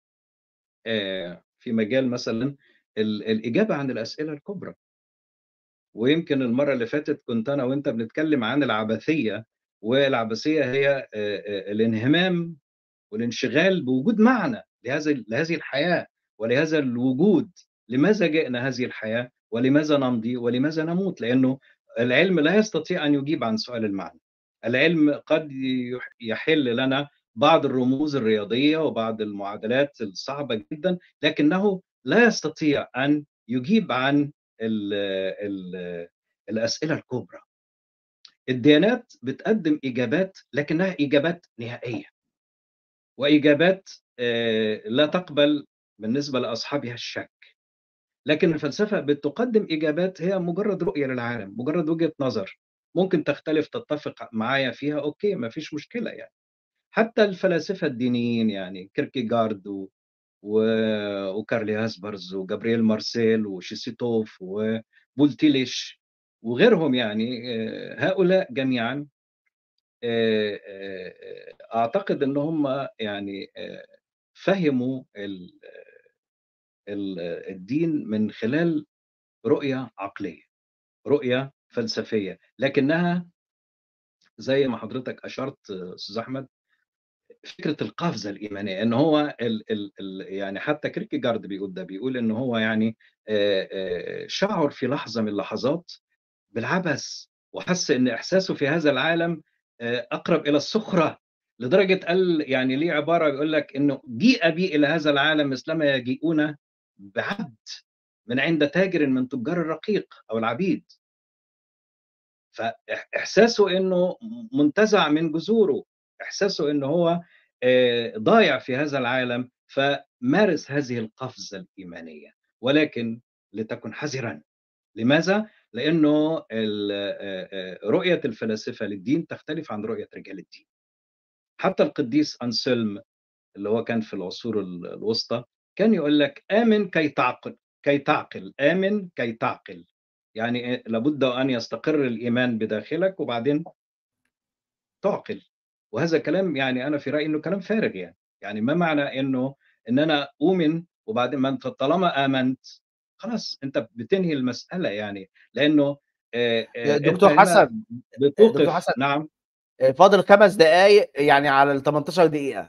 آه، في مجال مثلا ال- الإجابة عن الأسئلة الكبرى ويمكن المرة اللي فاتت كنت أنا وأنت بنتكلم عن العبثية والعبثية هي آه، آه، الانهمام والانشغال بوجود معنى لهذه لهذه الحياة ولهذا الوجود لماذا جئنا هذه الحياة ولماذا نمضي ولماذا نموت لأنه العلم لا يستطيع أن يجيب عن سؤال المعنى العلم قد يح- يحل لنا بعض الرموز الرياضية وبعض المعادلات الصعبة جدا لكنه لا يستطيع أن يجيب عن ال ال الأسئلة الكبرى الديانات بتقدم إجابات لكنها إجابات نهائية وإجابات آه، لا تقبل بالنسبة لأصحابها الشك لكن الفلسفة بتقدم إجابات هي مجرد رؤية للعالم مجرد وجهة نظر ممكن تختلف تتفق معايا فيها أوكي ما فيش مشكلة يعني حتى الفلاسفة الدينيين يعني كيركيجارد و... و... وكارلي هاسبرز وجابرييل مارسيل وشيسيتوف وبولتيليش وغيرهم يعني آه، هؤلاء جميعا آه، آه، اعتقد ان هم يعني آه، فهموا ال- ال- الدين من خلال رؤيه عقليه رؤيه فلسفيه لكنها زي ما حضرتك اشرت آه، استاذ احمد فكره القفزه الايمانيه ان هو ال ال ال يعني حتى كيركيجارد بيقول ده بيقول ان هو يعني آه، آه، شعر في لحظه من اللحظات بالعبث وحس ان احساسه في هذا العالم آه، اقرب الى السخره لدرجه قال يعني ليه عباره بيقول لك انه جيء بي الى هذا العالم مثلما يجيئون بعبد من عند تاجر من تجار الرقيق او العبيد فاحساسه انه منتزع من جذوره احساسه انه هو آه، ضايع في هذا العالم فمارس هذه القفزه الايمانيه ولكن لتكن حذرا لماذا؟ لانه ال- آه، آه، رؤيه الفلاسفه للدين تختلف عن رؤيه رجال الدين. حتى القديس انسلم اللي هو كان في العصور ال- الوسطى كان يقول لك امن كي تعقل كي تعقل امن كي تعقل يعني لابد ان يستقر الايمان بداخلك وبعدين تعقل وهذا كلام يعني انا في رايي انه كلام فارغ يعني يعني ما معنى انه ان انا اؤمن وبعدين ما انت طالما امنت خلاص انت بتنهي المساله يعني لانه آه، آه، انت دكتور هنا حسن دكتور بتوقف حسن نعم فاضل خمس دقائق يعني على ال 18 دقيقة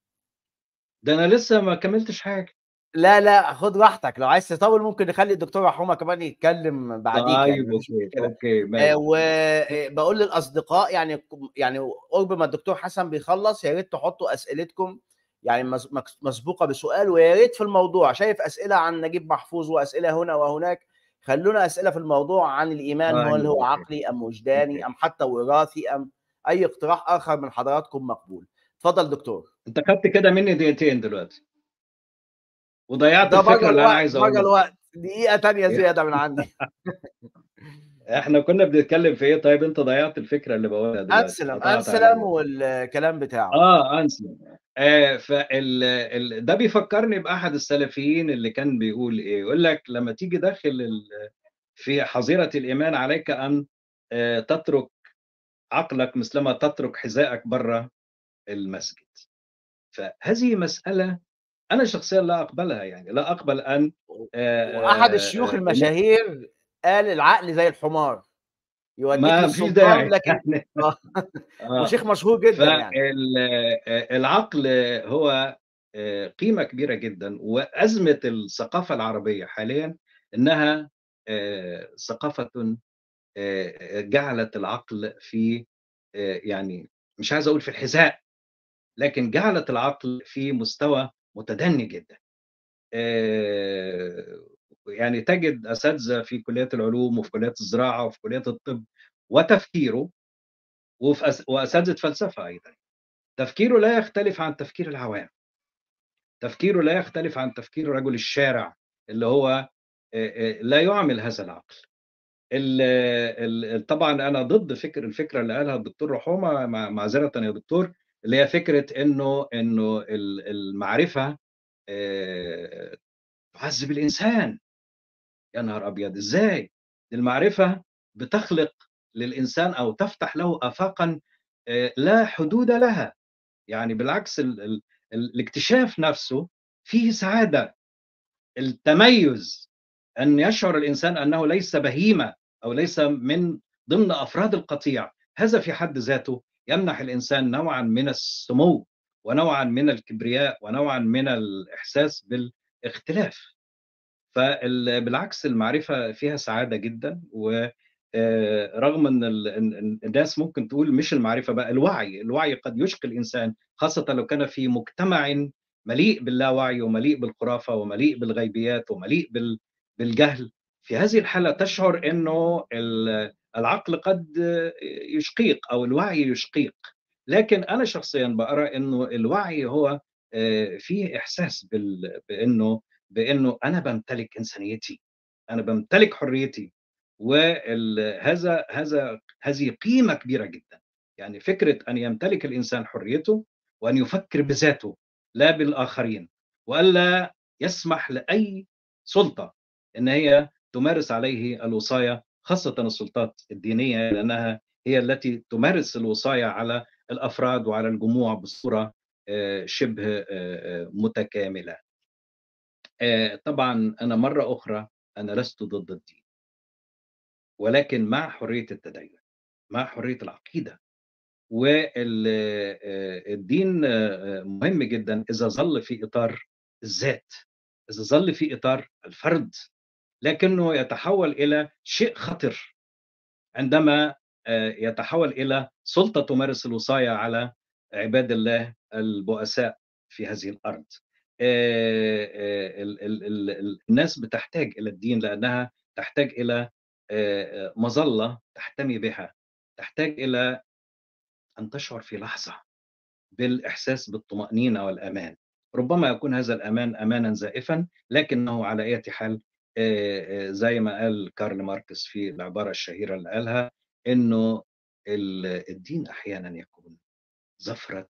ده انا لسه ما كملتش حاجه لا لا خد راحتك لو عايز تطول ممكن نخلي الدكتور رحومة كمان يتكلم بعديك يعني طيب مفيش اوكي مشكلة اوكي آه، ماشي وبقول للاصدقاء يعني يعني قرب ما الدكتور حسن بيخلص يا ريت تحطوا اسئلتكم يعني مس- مكس- مسبوقه بسؤال ويا ريت في الموضوع شايف اسئله عن نجيب محفوظ واسئله هنا وهناك خلونا اسئله في الموضوع عن الايمان هل طيب هو اوكي عقلي ام وجداني اوكي ام حتى وراثي ام اي اقتراح اخر من حضراتكم مقبول اتفضل دكتور انت خدت كده مني دقيقتين دلوقتي وضيعت ده الفكره بره اللي انا الوقت عايز بره اقولها الوقت دقيقه تانية زياده من عندي احنا كنا بنتكلم في ايه طيب انت ضيعت الفكره اللي بقولها دلوقتي انسلم قطعت انسلم عليا والكلام بتاعه اه انسى آه فال ال... ده بيفكرني باحد السلفيين اللي كان بيقول ايه يقول لك لما تيجي داخل ال... في حظيره الايمان عليك ان آه تترك عقلك مثلما تترك حذائك بره المسجد فهذه مساله انا شخصيا لا اقبلها يعني لا اقبل ان آه واحد الشيوخ آه آه المشاهير قال العقل زي الحمار يوديك ما فيش للسلطان داعي لكن يعني آه، اه وشيخ مشهور جدا يعني فالعقل هو آه، قيمة كبيرة جدا وأزمة الثقافة العربية حاليا إنها آه، ثقافة آه، جعلت العقل في آه، يعني مش عايز أقول في الحذاء لكن جعلت العقل في مستوى متدني جدا آه، يعني تجد أساتذة في كليات العلوم وفي كليات الزراعة وفي كليات الطب وتفكيره وفي أس... وأساتذة فلسفة أيضا تفكيره لا يختلف عن تفكير العوام تفكيره لا يختلف عن تفكير رجل الشارع اللي هو آه، آه، لا يعمل هذا العقل ال- ال- طبعا انا ضد فكر الفكره اللي قالها الدكتور رحومه مع- معذره يا دكتور اللي هي فكره انه انه ال- المعرفه آه، تعذب الانسان يا نهار ابيض ازاي المعرفه بتخلق للانسان او تفتح له افاقا آه، لا حدود لها يعني بالعكس ال ال الاكتشاف نفسه فيه سعاده التميز ان يشعر الانسان انه ليس بهيمه او ليس من ضمن افراد القطيع هذا في حد ذاته يمنح الانسان نوعا من السمو ونوعا من الكبرياء ونوعا من الاحساس بالاختلاف فبالعكس المعرفه فيها سعاده جدا و آه، رغم ان ال- إن- إن الناس ممكن تقول مش المعرفه بقى الوعي، الوعي قد يشقي الانسان خاصه لو كان في مجتمع مليء باللاوعي ومليء بالخرافه ومليء بالغيبيات ومليء بال- بالجهل، في هذه الحاله تشعر انه ال- العقل قد يشقيق او الوعي يشقيق، لكن انا شخصيا بارى انه الوعي هو آه، فيه احساس بال- بانه بانه انا بمتلك انسانيتي، انا بمتلك حريتي، وهذا هذا هذه قيمه كبيره جدا يعني فكره ان يمتلك الانسان حريته وان يفكر بذاته لا بالاخرين والا يسمح لاي سلطه ان هي تمارس عليه الوصايه خاصه السلطات الدينيه لانها هي التي تمارس الوصايه على الافراد وعلى الجموع بصوره آه، شبه آه، آه، متكامله. آه، طبعا انا مره اخرى انا لست ضد الدين. ولكن مع حريه التدين مع حريه العقيده والدين مهم جدا اذا ظل في اطار الذات اذا ظل في اطار الفرد لكنه يتحول الى شيء خطر عندما آه، يتحول الى سلطه تمارس الوصايه على عباد الله البؤساء في هذه الارض آه، آه، ال- ال- ال- ال- الناس بتحتاج الى الدين لانها تحتاج الى آه، آه، مظله تحتمي بها تحتاج الى ان تشعر في لحظه بالاحساس بالطمانينه والامان ربما يكون هذا الامان امانا زائفا لكنه على اية حال آه، آه، زي ما قال كارل ماركس في العباره الشهيره اللي قالها انه ال- الدين احيانا يكون زفره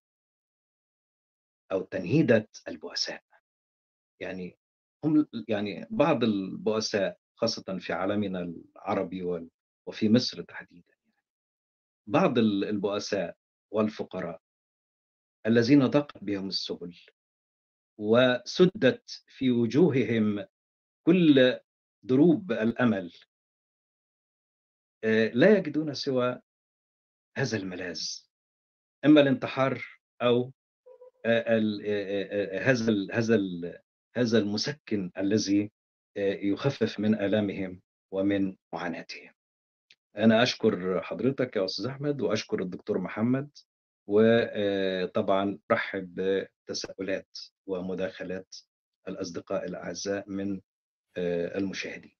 او تنهيده البؤساء يعني هم يعني بعض البؤساء خاصه في عالمنا العربي وال- وفي مصر تحديدا بعض ال- البؤساء والفقراء الذين ضاقت بهم السبل وسدت في وجوههم كل دروب الامل آه، لا يجدون سوى هذا الملاذ اما الانتحار او آه، ال- آه، آه، هذا ال- هذا ال- هذا المسكن الذي آه، يخفف من الامهم ومن معاناتهم. انا اشكر حضرتك يا استاذ احمد واشكر الدكتور محمد وطبعا ارحب بتساؤلات ومداخلات الاصدقاء الاعزاء من آه، المشاهدين.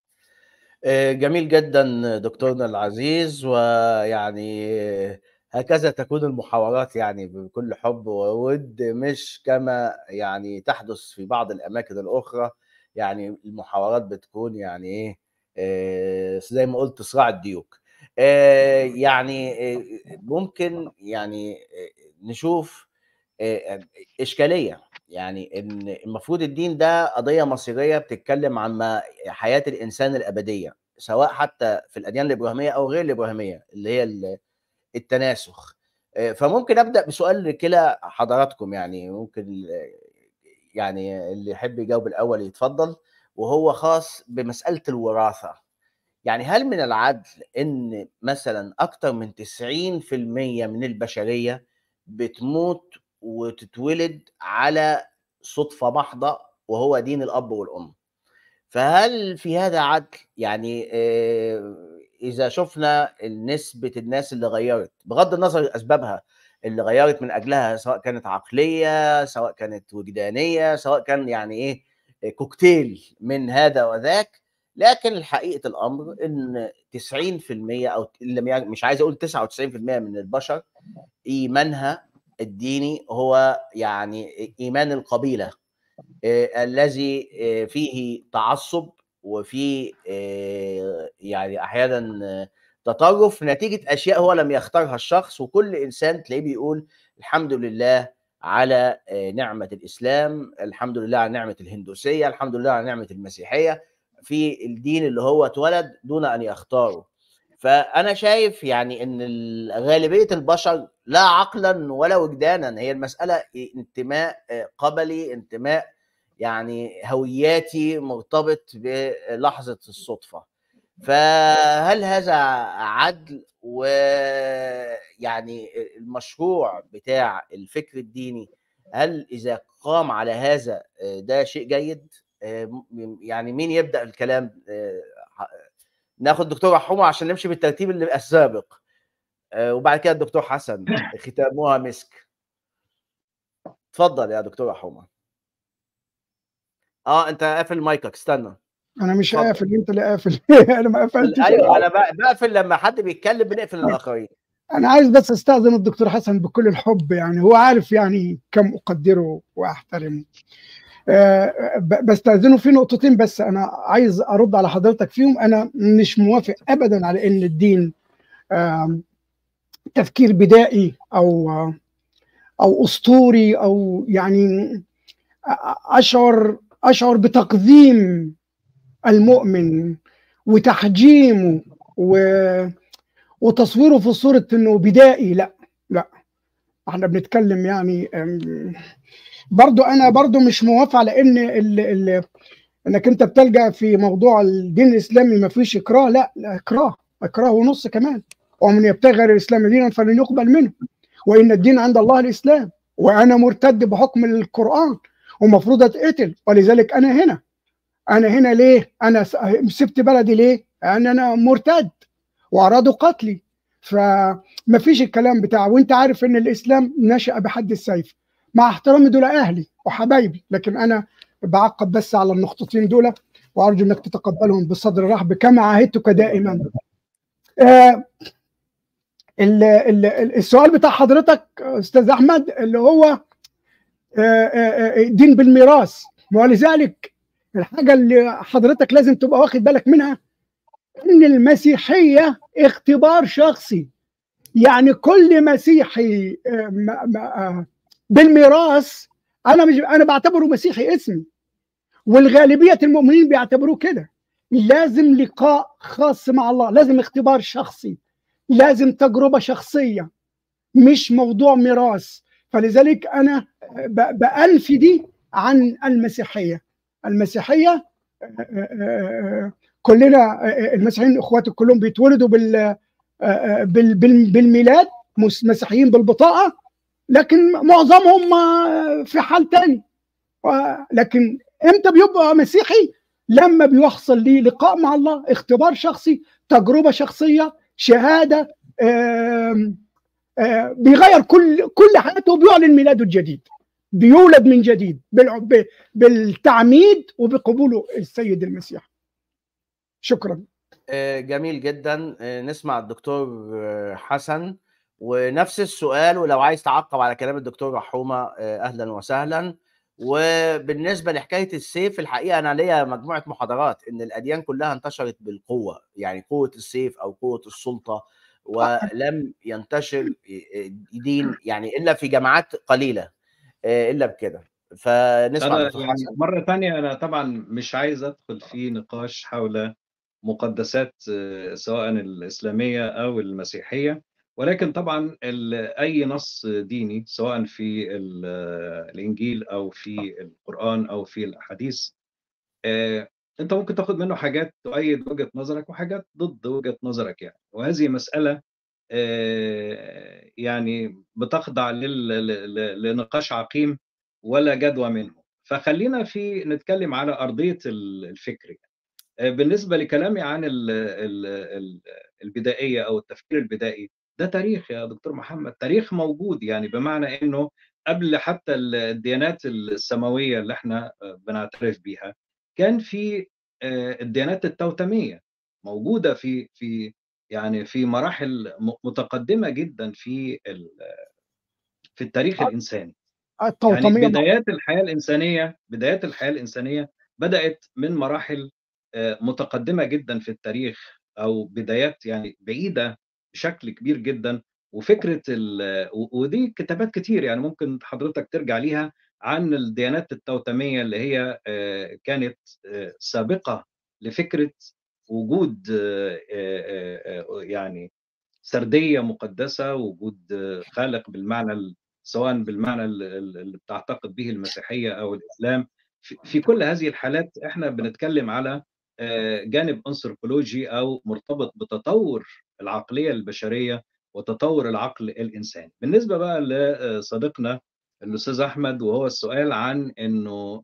آه، جميل جدا دكتورنا العزيز ويعني هكذا تكون المحاورات يعني بكل حب وود مش كما يعني تحدث في بعض الاماكن الاخرى يعني المحاورات بتكون يعني ايه آه، زي ما قلت صراع الديوك آه، يعني آه، ممكن يعني آه، نشوف آه، اشكاليه يعني ان المفروض الدين ده قضيه مصيريه بتتكلم عن ما حياه الانسان الابديه سواء حتى في الاديان الابراهيميه او غير الابراهيميه اللي هي ال- التناسخ آه، فممكن ابدا بسؤال لكلا حضراتكم يعني ممكن آه، يعني اللي يحب يجاوب الاول يتفضل وهو خاص بمساله الوراثه يعني هل من العدل ان مثلا اكثر من 90% من البشريه بتموت وتتولد على صدفه محضه وهو دين الاب والام فهل في هذا عدل يعني آه، اذا شفنا نسبه الناس اللي غيرت بغض النظر عن اسبابها اللي غيرت من اجلها سواء كانت عقليه سواء كانت وجدانيه سواء كان يعني ايه كوكتيل من هذا وذاك لكن الحقيقه الامر ان 90% او لم يعني مش عايز اقول 99% من البشر ايمانها الديني هو يعني ايمان القبيله آه، الذي آه، فيه تعصب وفيه آه، يعني احيانا آه، تطرف نتيجه اشياء هو لم يختارها الشخص وكل انسان تلاقيه بيقول الحمد لله على آه، نعمه الاسلام الحمد لله على نعمه الهندوسيه الحمد لله على نعمه المسيحيه في الدين اللي هو اتولد دون ان يختاره فانا شايف يعني ان ال- غالبيه البشر لا عقلا ولا وجدانا هي المساله انتماء آه، قبلي انتماء يعني هوياتي مرتبط بلحظه الصدفه فهل هذا عدل ويعني المشروع بتاع الفكر الديني هل اذا قام على هذا آه، ده شيء جيد آه، م- يعني مين يبدا الكلام آه، ناخد دكتور رحومه عشان نمشي بالترتيب اللي السابق آه، وبعد كده الدكتور حسن ختامها مسك اتفضل يا دكتور رحومه اه انت قافل مايكك استنى انا مش اتفضل. قافل انت اللي قافل انا ما قفلتش ايوه انا بق- بقفل لما حد بيتكلم بنقفل الاخرين انا عايز بس استاذن الدكتور حسن بكل الحب يعني هو عارف يعني كم اقدره واحترمه آه، ب- بستاذنه في نقطتين بس انا عايز ارد على حضرتك فيهم انا مش موافق ابدا على ان الدين آم، تفكير بدائي او او اسطوري او يعني اشعر اشعر بتقديم المؤمن وتحجيمه و وتصويره في صورة انه بدائي لا لا احنا بنتكلم يعني أم، برضو انا برضو مش موافق على ان ال ال انك انت بتلجأ في موضوع الدين الاسلامي ما فيش اكراه لا لا اكراه اكراه ونص كمان ومن يبتغي غير الاسلام دينا فلن يقبل منه وان الدين عند الله الاسلام وانا مرتد بحكم القران ومفروض اتقتل ولذلك انا هنا انا هنا ليه انا س- سبت بلدي ليه لان انا مرتد وارادوا قتلي فما فيش الكلام بتاعه وانت عارف ان الاسلام نشا بحد السيف مع احترامي دول اهلي وحبايبي لكن انا بعقب بس على النقطتين دول وارجو انك تتقبلهم بصدر رحب كما عهدتك دائما آه ال- ال- ال- السؤال بتاع حضرتك استاذ احمد اللي هو آه، آه، آه، دين بالميراث ولذلك الحاجه اللي حضرتك لازم تبقى واخد بالك منها ان المسيحيه اختبار شخصي يعني كل مسيحي آه، ما- ما- آه، بالميراث انا مش انا بعتبره مسيحي اسمي والغالبيه المؤمنين بيعتبروه كده لازم لقاء خاص مع الله لازم اختبار شخصي لازم تجربه شخصيه مش موضوع ميراث فلذلك انا ب- بأنفي دي عن المسيحيه المسيحيه آه، آه، آه، كلنا آه، المسيحيين اخواتي كلهم بيتولدوا بال آه، آه، بال- بال- بالميلاد مس- مسيحيين بالبطاقه لكن معظمهم آه، في حال تاني و- لكن امتى بيبقى مسيحي لما بيحصل ليه لقاء مع الله اختبار شخصي تجربه شخصيه شهاده آم، آه، بيغير كل كل حياته وبيعلن ميلاده الجديد بيولد من جديد بالع- ب- بالتعميد وبقبوله السيد المسيح شكرا آه، جميل جدا آه، نسمع الدكتور آه، حسن ونفس السؤال ولو عايز تعقب على كلام الدكتور رحومه آه، اهلا وسهلا وبالنسبه لحكايه السيف الحقيقه انا ليا مجموعه محاضرات ان الاديان كلها انتشرت بالقوه يعني قوه السيف او قوه السلطه ولم ينتشر دين يعني الا في جماعات قليله آه، الا بكده فنسمع انا الدكتور يعني حسن مره ثانيه انا طبعا مش عايز ادخل في نقاش حول مقدسات آه، سواء الاسلاميه او المسيحيه ولكن طبعا ال- اي نص ديني سواء في ال- آه، الانجيل او في القران او في الاحاديث آه، انت ممكن تاخد منه حاجات تؤيد وجهه نظرك وحاجات ضد وجهه نظرك يعني وهذه مساله آه، يعني بتخضع لل- ل- ل- لنقاش عقيم ولا جدوى منه فخلينا في نتكلم على ارضيه ال- الفكر يعني. آه، بالنسبه لكلامي عن ال- ال- ال- البدائيه او التفكير البدائي ده تاريخ يا دكتور محمد تاريخ موجود يعني بمعنى انه قبل حتى الديانات السماويه اللي احنا آه، بنعترف بيها كان في آه، الديانات التوتميه موجوده في في يعني في مراحل م- متقدمه جدا في ال- في التاريخ الانساني يعني التوطميه بدايات الحياه الانسانيه بدايات الحياه الانسانيه بدات من مراحل آه، متقدمه جدا في التاريخ او بدايات يعني بعيده بشكل كبير جدا وفكره ودي كتابات كتير يعني ممكن حضرتك ترجع ليها عن الديانات التوتميه اللي هي كانت سابقه لفكره وجود يعني سرديه مقدسه وجود خالق بالمعنى سواء بالمعنى اللي بتعتقد به المسيحيه او الاسلام في كل هذه الحالات احنا بنتكلم على جانب انثروبولوجي او مرتبط بتطور العقليه البشريه وتطور العقل الانساني. بالنسبه بقى لصديقنا الاستاذ احمد وهو السؤال عن انه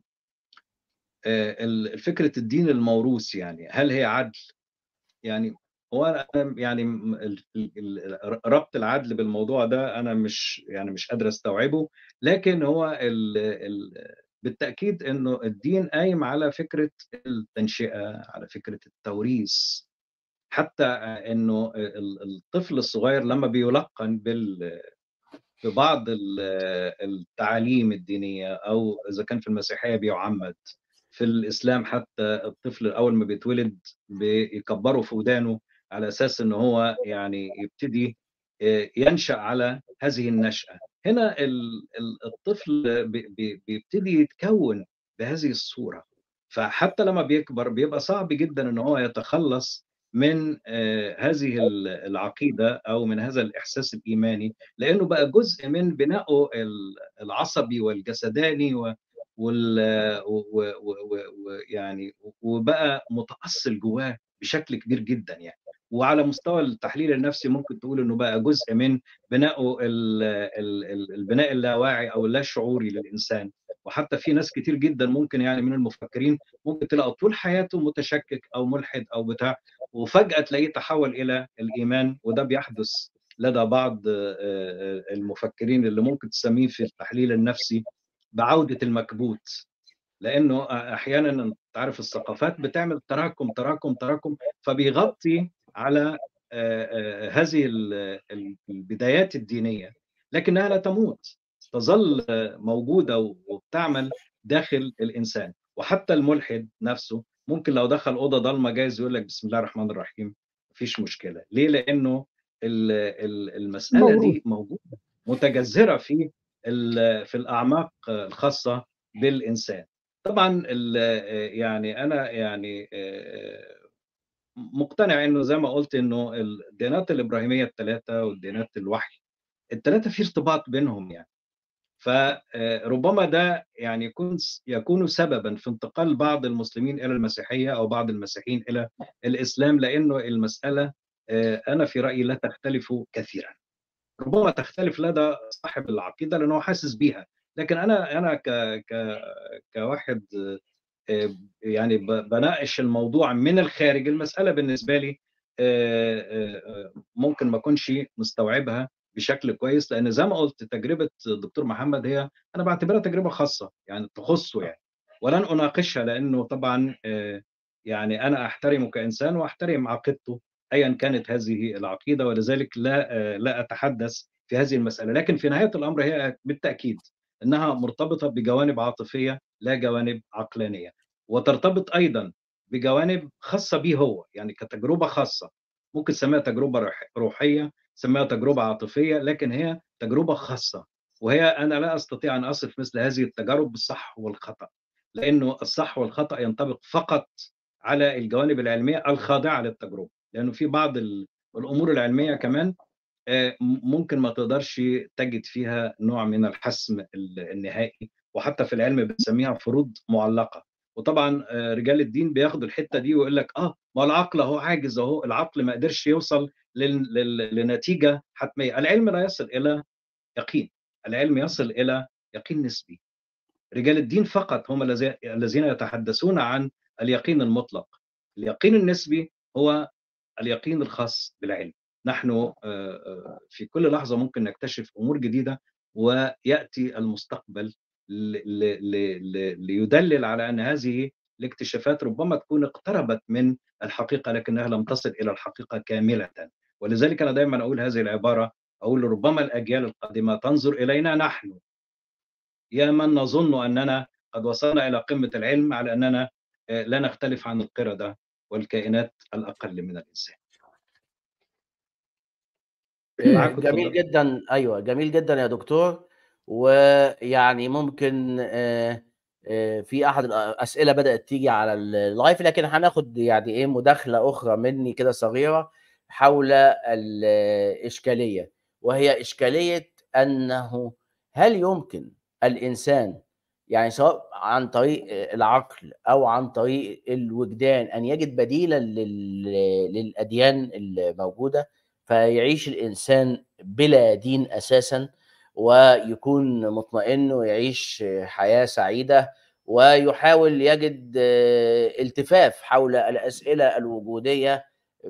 فكره الدين الموروث يعني هل هي عدل؟ يعني هو انا يعني ربط العدل بالموضوع ده انا مش يعني مش قادر استوعبه لكن هو ال ال بالتاكيد انه الدين قايم على فكره التنشئه على فكره التوريث حتى انه الطفل الصغير لما بيلقن بال ببعض التعاليم الدينيه او اذا كان في المسيحيه بيعمد في الاسلام حتى الطفل اول ما بيتولد بيكبروا في ودانه على اساس ان هو يعني يبتدي ينشا على هذه النشاه هنا الطفل بيبتدي يتكون بهذه الصوره فحتى لما بيكبر بيبقى صعب جدا ان هو يتخلص من هذه العقيده او من هذا الاحساس الايماني لانه بقى جزء من بنائه العصبي والجسداني ويعني وبقى متاصل جواه بشكل كبير جدا يعني وعلى مستوى التحليل النفسي ممكن تقول انه بقى جزء من بنائه البناء اللاواعي او اللا شعوري للانسان وحتى في ناس كتير جدا ممكن يعني من المفكرين ممكن تلاقي طول حياته متشكك او ملحد او بتاع وفجاه تلاقيه تحول الى الايمان وده بيحدث لدى بعض المفكرين اللي ممكن تسميه في التحليل النفسي بعوده المكبوت لانه احيانا انت عارف الثقافات بتعمل تراكم تراكم تراكم فبيغطي على هذه البدايات الدينيه لكنها لا تموت تظل موجوده وبتعمل داخل الانسان وحتى الملحد نفسه ممكن لو دخل اوضه ضلمه جايز يقول لك بسم الله الرحمن الرحيم مفيش مشكله ليه لانه المساله موجود. دي موجوده متجذره في في الاعماق الخاصه بالانسان طبعا يعني انا يعني مقتنع انه زي ما قلت انه الديانات الابراهيميه الثلاثه والديانات الوحي الثلاثه في ارتباط بينهم يعني فربما ده يعني يكون يكون سببا في انتقال بعض المسلمين الى المسيحيه او بعض المسيحيين الى الاسلام لانه المساله انا في رايي لا تختلف كثيرا ربما تختلف لدى صاحب العقيده لانه حاسس بيها لكن انا انا ك ك كواحد يعني بناقش الموضوع من الخارج المساله بالنسبه لي ممكن ما اكونش مستوعبها بشكل كويس لان زي ما قلت تجربه الدكتور محمد هي انا بعتبرها تجربه خاصه يعني تخصه يعني ولن اناقشها لانه طبعا يعني انا احترمه كانسان واحترم عقيدته ايا كانت هذه العقيده ولذلك لا لا اتحدث في هذه المساله لكن في نهايه الامر هي بالتاكيد انها مرتبطه بجوانب عاطفيه لا جوانب عقلانيه وترتبط ايضا بجوانب خاصه به هو يعني كتجربه خاصه ممكن تسميها تجربه روحيه تسميها تجربه عاطفيه لكن هي تجربه خاصه وهي انا لا استطيع ان اصف مثل هذه التجارب بالصح والخطا لانه الصح والخطا ينطبق فقط على الجوانب العلميه الخاضعه للتجربه لانه في بعض الامور العلميه كمان ممكن ما تقدرش تجد فيها نوع من الحسم النهائي وحتى في العلم بنسميها فروض معلقه وطبعا رجال الدين بياخدوا الحته دي ويقول لك اه ما العقل اهو عاجز اهو العقل ما قدرش يوصل لنتيجه حتميه العلم لا يصل الى يقين العلم يصل الى يقين نسبي رجال الدين فقط هم الذين يتحدثون عن اليقين المطلق اليقين النسبي هو اليقين الخاص بالعلم نحن في كل لحظه ممكن نكتشف امور جديده وياتي المستقبل ليدلل على ان هذه الاكتشافات ربما تكون اقتربت من الحقيقه لكنها لم تصل الى الحقيقه كامله ولذلك انا دائما اقول هذه العباره اقول ربما الاجيال القادمه تنظر الينا نحن يا من نظن اننا قد وصلنا الى قمه العلم على اننا لا نختلف عن القرده والكائنات الاقل من الانسان معاك جميل اتفضل. جدًا، أيوه، جميل جدًا يا دكتور، ويعني ممكن آآ آآ في أحد الأسئلة بدأت تيجي على الlive لكن هناخد يعني إيه مداخلة أخرى مني كده صغيرة حول الإشكالية، وهي إشكالية أنه هل يمكن الإنسان يعني سواء عن طريق العقل أو عن طريق الوجدان أن يجد بديلًا لل للأديان الموجودة، فيعيش الإنسان بلا دين أساسًا، ويكون مطمئن ويعيش حياة سعيدة، ويحاول يجد التفاف حول الأسئلة الوجودية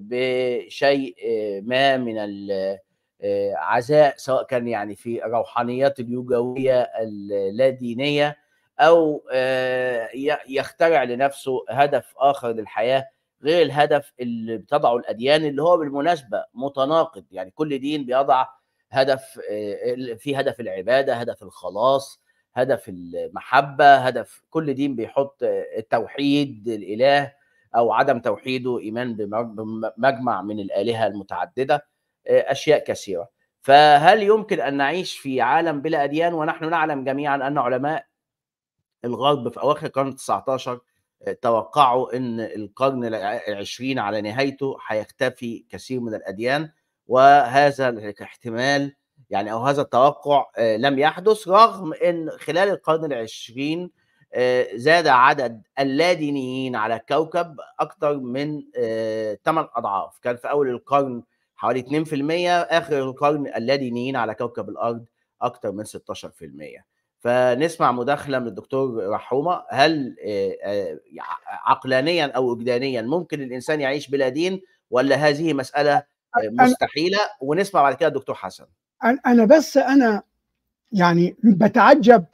بشيء ما من ال آآ عزاء سواء كان يعني في الروحانيات اليوجوية اللادينية أو آآ ي يخترع لنفسه هدف آخر للحياة غير الهدف اللي بتضعه الأديان، اللي هو بالمناسبة متناقض، يعني كل دين بيضع هدف آآ ال في هدف العبادة، هدف الخلاص، هدف المحبة، هدف كل دين بيحط التوحيد الإله أو عدم توحيده، إيمان بم بمجمع من الآلهة المتعددة، آآ أشياء كثيرة. فهل يمكن أن نعيش في عالم بلا أديان؟ ونحن نعلم جميعًا أن علماء الغرب في أواخر القرن ال19 توقعوا إن القرن الع العشرين على نهايته هيختفي كثير من الأديان، وهذا الاحتمال يعني أو هذا التوقع آآ لم يحدث، رغم إن خلال القرن العشرين آآ زاد عدد اللادينيين على الكوكب أكتر من آآ 8 أضعاف، كان في أول القرن حوالي 2%، آخر القرن اللادينيين على كوكب الأرض أكتر من 16%. فنسمع مداخلة من الدكتور رحومة، هل آآ ع عقلانيًا أو وجدانيًا ممكن الإنسان يعيش بلا دين والّا هذه مسألة آآ أنا مستحيلة؟ ونسمع بعد كده الدكتور حسن. أن أنا بس أنا يعني باتعجب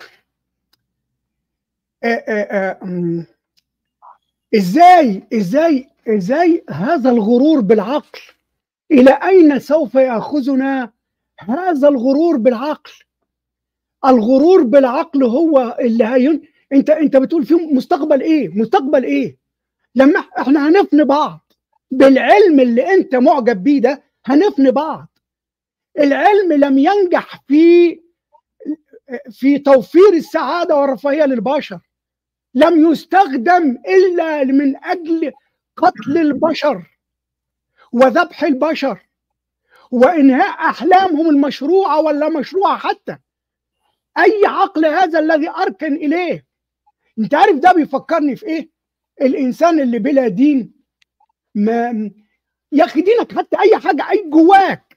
آآ آآ إمم إزاي إزاي إزاي هذا الغرور بالعقل، إلى أين سوف يأخذنا هذا الغرور بالعقل؟ الغرور بالعقل هو اللي هين أنت أنت بتقول في مستقبل إيه؟ مستقبل إيه؟ لما إحنا هنفني بعض بالعلم اللي أنت معجب بيه ده هنفني بعض. العلم لم ينجح في في توفير السعادة والرفاهية للبشر. لم يستخدم إلا من أجل قتل البشر وذبح البشر وإنهاء أحلامهم المشروعة واللا مشروعة حتى. أي عقل هذا الذي أركن إليه؟ أنت عارف ده بيفكرني في إيه؟ الإنسان اللي بلا دين ما يا أخي دينك حتى أي حاجة أي جواك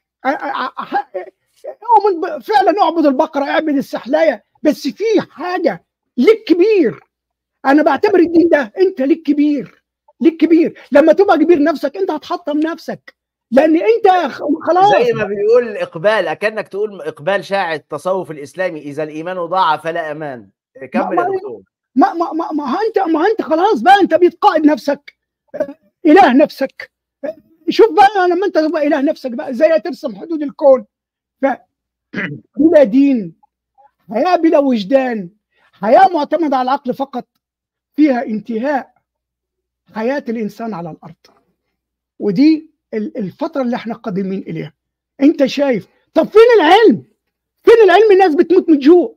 أؤمن فعلا اعبد البقرة اعبد السحلاية بس في حاجة ليك كبير أنا بعتبر الدين ده أنت ليك كبير ليك كبير لما تبقى كبير نفسك أنت هتحطم نفسك لأن أنت خلاص زي ما بيقول إقبال أكنك تقول إقبال شاعر التصوف الإسلامي إذا الإيمان ضاع فلا أمان. كمل يا دكتور. ما ما ما ما انت ما انت خلاص بقى انت بتقائد نفسك اله نفسك شوف بقى لما انت تبقى اله نفسك بقى ازاي ترسم حدود الكون ف بلا دين حياه بلا وجدان حياه معتمده على العقل فقط فيها انتهاء حياه الانسان على الارض ودي الفتره اللي احنا قادمين اليها انت شايف طب فين العلم فين العلم الناس بتموت من الجوع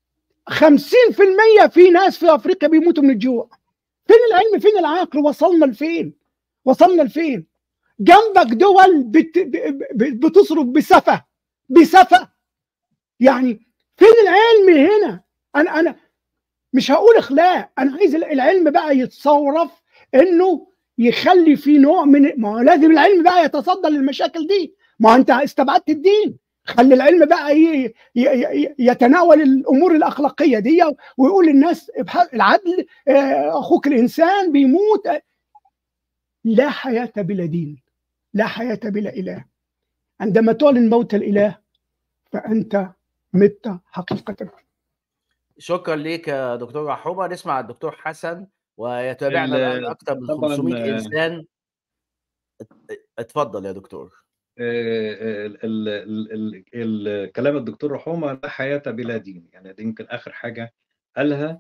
50% في ناس في افريقيا بيموتوا من الجوع فين العلم فين العقل وصلنا لفين وصلنا لفين جنبك دول بت... بتصرف بسفة بسفة يعني فين العلم هنا انا انا مش هقول اخلاق انا عايز العلم بقى يتصرف انه يخلي في نوع من ما هو لازم العلم بقى يتصدى للمشاكل دي ما انت استبعدت الدين خلي العلم بقى يتناول الامور الاخلاقيه دي ويقول للناس العدل اخوك الانسان بيموت لا حياه بلا دين لا حياه بلا اله عندما تعلن موت الاله فانت مت حقيقه شكرا ليك يا دكتور رحومه نسمع الدكتور حسن ويتابعنا الان اكثر من 500 انسان اتفضل يا دكتور الكلام الدكتور رحومه لا حياه بلا دين يعني دي يمكن اخر حاجه قالها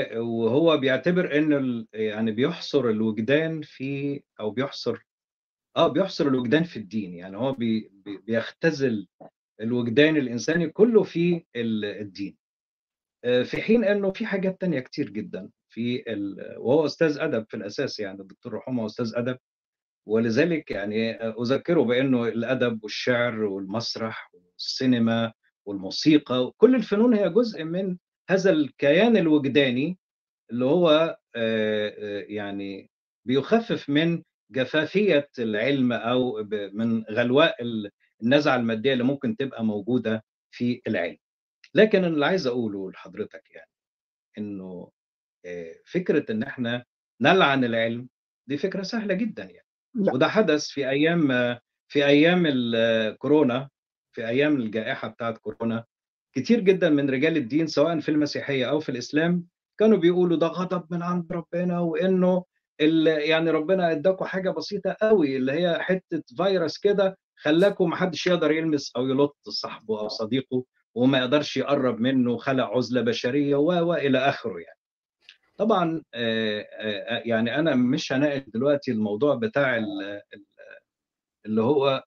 وهو بيعتبر ان يعني بيحصر الوجدان في او بيحصر اه بيحصر الوجدان في الدين يعني هو بي بي- بيختزل الوجدان الانساني كله في ال- الدين آه، في حين انه في حاجات تانية كتير جدا في ال... وهو استاذ ادب في الاساس يعني الدكتور رحومه استاذ ادب ولذلك يعني اذكره بانه الادب والشعر والمسرح والسينما والموسيقى وكل الفنون هي جزء من هذا الكيان الوجداني اللي هو آه، آه، يعني بيخفف من جفافيه العلم او ب- من غلواء ال- النزعه الماديه اللي ممكن تبقى موجوده في العلم. لكن اللي عايز اقوله لحضرتك يعني انه آه، فكره ان احنا نلعن العلم دي فكره سهله جدا يعني لا. وده حدث في ايام في ايام الكورونا في ايام الجائحه بتاعت كورونا كتير جدا من رجال الدين سواء في المسيحيه او في الاسلام كانوا بيقولوا ده غضب من عند ربنا وانه ال- يعني ربنا اداكم حاجه بسيطه قوي اللي هي حته فيروس كده خلاكم محدش يقدر يلمس او يلط صاحبه او صديقه وما يقدرش يقرب منه خلق عزله بشريه و والى اخره يعني. طبعا آه، آه، يعني انا مش هناقش دلوقتي الموضوع بتاع ال- ال- اللي هو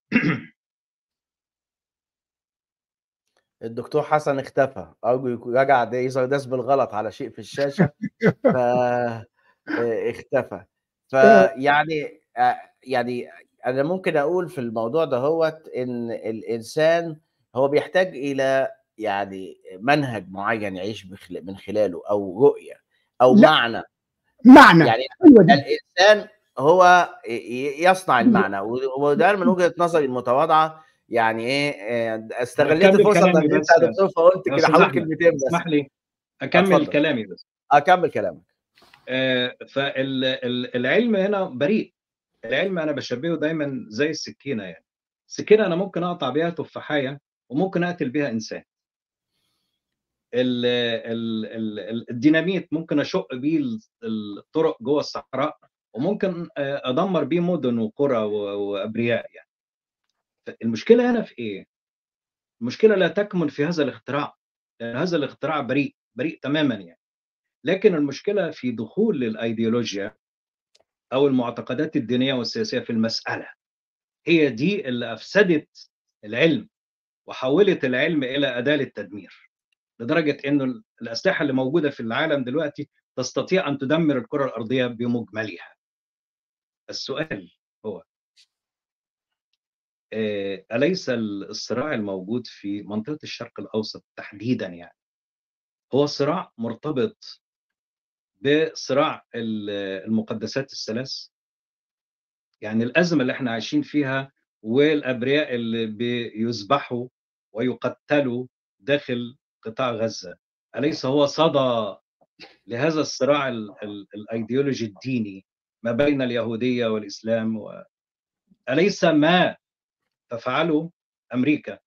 الدكتور حسن اختفى ارجو يكون رجع ده يظهر داس بالغلط على شيء في الشاشه ف آه، اختفى فيعني آه، يعني انا ممكن اقول في الموضوع ده هو ان الانسان هو بيحتاج الى يعني منهج معين يعيش بخل- من خلاله او رؤيه او لا. معنى معنى يعني ايوه دي الانسان هو ي- ي- يصنع المعنى و- وده من وجهه نظري المتواضعه يعني ايه آه، استغليت أكمل الفرصه كلامي انك انت بس يا يا دكتور فقلت يا كده أستاذ هقول أحمد، كلمتين بس اسمح لي اكمل اتفضل. كلامي بس اكمل كلامك فالعلم هنا بريء العلم انا بشبهه دايما زي السكينه يعني السكينه انا ممكن اقطع بيها تفاحيه وممكن اقتل بيها انسان ال- ال- ال- ال- الديناميت ممكن اشق بيه ال- الطرق جوه الصحراء وممكن آه، ادمر بيه مدن وقرى و- وابرياء يعني المشكله هنا في ايه؟ المشكله لا تكمن في هذا الاختراع لان هذا الاختراع بريء بريء تماما يعني لكن المشكله في دخول الايديولوجيا او المعتقدات الدينيه والسياسيه في المساله هي دي اللي افسدت العلم وحولت العلم الى اداه للتدمير لدرجه انه الاسلحه اللي موجوده في العالم دلوقتي تستطيع ان تدمر الكره الارضيه بمجملها السؤال هو آه، اليس الصراع الموجود في منطقه الشرق الاوسط تحديدا يعني هو صراع مرتبط بصراع ال- المقدسات الثلاث يعني الازمه اللي احنا عايشين فيها والابرياء اللي بيذبحوا ويقتلوا داخل قطاع غزه اليس هو صدى لهذا الصراع ال- ال- الايديولوجي الديني ما بين اليهوديه والاسلام و... اليس ما تفعله امريكا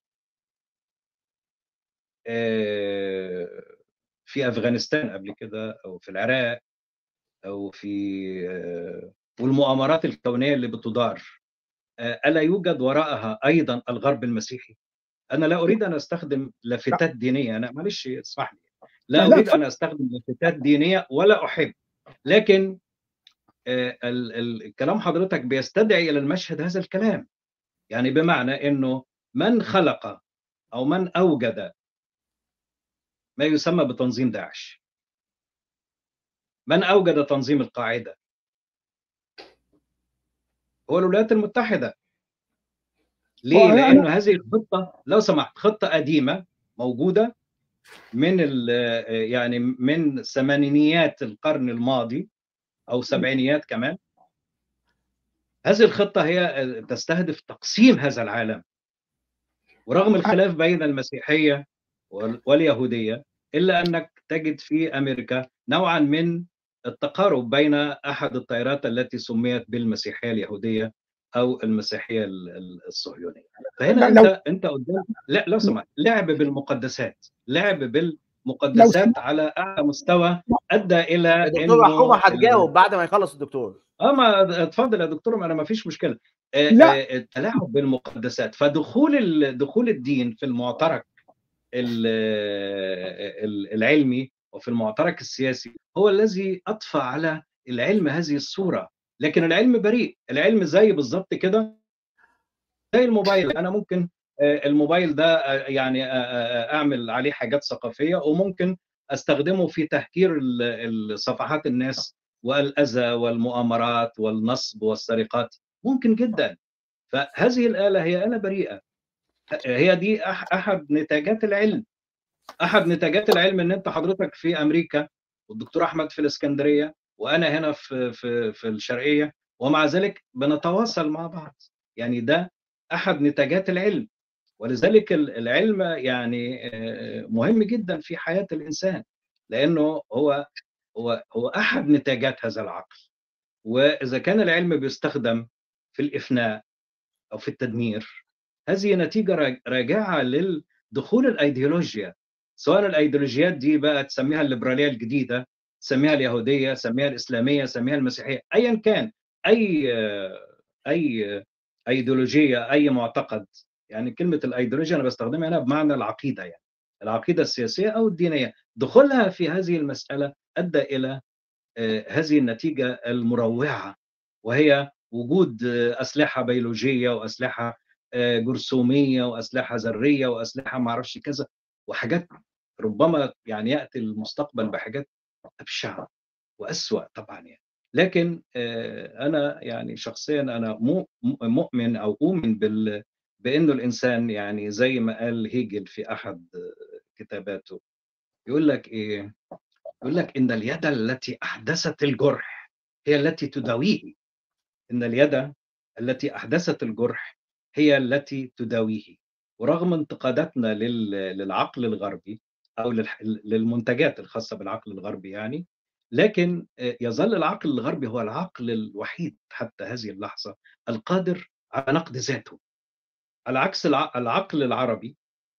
آه، في افغانستان قبل كده او في العراق او في آه، والمؤامرات الكونيه اللي بتدار آه، الا يوجد وراءها ايضا الغرب المسيحي؟ انا لا اريد ان استخدم لافتات دينيه انا معلش اسمح لي لا لا، اريد اتفضل. ان استخدم لافتات دينيه ولا احب لكن آه، ال- ال- كلام حضرتك بيستدعي الى المشهد هذا الكلام يعني بمعنى انه من خلق او من اوجد ما يسمى بتنظيم داعش من اوجد تنظيم القاعده هو الولايات المتحده ليه؟ هو أنا- لانه هذه الخطه لو سمحت خطه قديمه موجوده من ال- يعني من ثمانينيات القرن الماضي او سبعينيات كمان هذه الخطه هي تستهدف تقسيم هذا العالم ورغم الخلاف بين المسيحيه وال- واليهوديه الا انك تجد في امريكا نوعا من التقارب بين احد التيارات التي سميت بالمسيحيه اليهوديه او المسيحيه ال- ال- الصهيونيه فهنا لا، لو- انت انت قدام لا لو سمحت لعب بالمقدسات لعب بالمقدسات على اعلى مستوى ادى الى الدكتور إنه رحومه ال- هتجاوب بعد ما يخلص الدكتور اه ما اتفضل يا دكتور ما انا ما فيش مشكله آه، لا. آه، التلاعب بالمقدسات فدخول ال- دخول الدين في المعترك ال- ال- العلمي وفي المعترك السياسي هو الذي اضفى على العلم هذه الصوره لكن العلم بريء العلم زي بالظبط كده زي الموبايل انا ممكن الموبايل ده يعني اعمل عليه حاجات ثقافيه وممكن استخدمه في تهكير صفحات الناس والاذى والمؤامرات والنصب والسرقات ممكن جدا فهذه الاله هي اله بريئه هي دي احد نتاجات العلم احد نتاجات العلم ان انت حضرتك في امريكا والدكتور احمد في الاسكندريه وانا هنا في في في الشرقيه ومع ذلك بنتواصل مع بعض يعني ده احد نتاجات العلم ولذلك العلم يعني مهم جدا في حياه الانسان لانه هو هو هو احد نتاجات هذا العقل واذا كان العلم بيستخدم في الافناء او في التدمير هذه نتيجه راجعه للدخول الايديولوجيا سواء الايديولوجيات دي بقى تسميها الليبراليه الجديده تسميها اليهوديه تسميها الاسلاميه تسميها المسيحيه ايا كان اي اي ايديولوجيه اي معتقد يعني كلمه الايديولوجيا انا بستخدمها هنا بمعنى العقيده يعني العقيده السياسيه او الدينيه دخولها في هذه المساله ادى الى هذه النتيجه المروعه وهي وجود اسلحه بيولوجيه واسلحه جرثوميه واسلحه ذريه واسلحه ما اعرفش كذا وحاجات ربما يعني ياتي المستقبل بحاجات ابشع واسوا طبعا يعني لكن انا يعني شخصيا انا مؤمن او اؤمن بال بانه الانسان يعني زي ما قال هيجل في احد كتاباته يقول لك ايه يقول لك ان اليد التي احدثت الجرح هي التي تداويه ان اليد التي احدثت الجرح هي التي تداويه ورغم انتقاداتنا للعقل الغربي او للمنتجات الخاصه بالعقل الغربي يعني لكن يظل العقل الغربي هو العقل الوحيد حتى هذه اللحظه القادر على نقد ذاته على عكس العقل العربي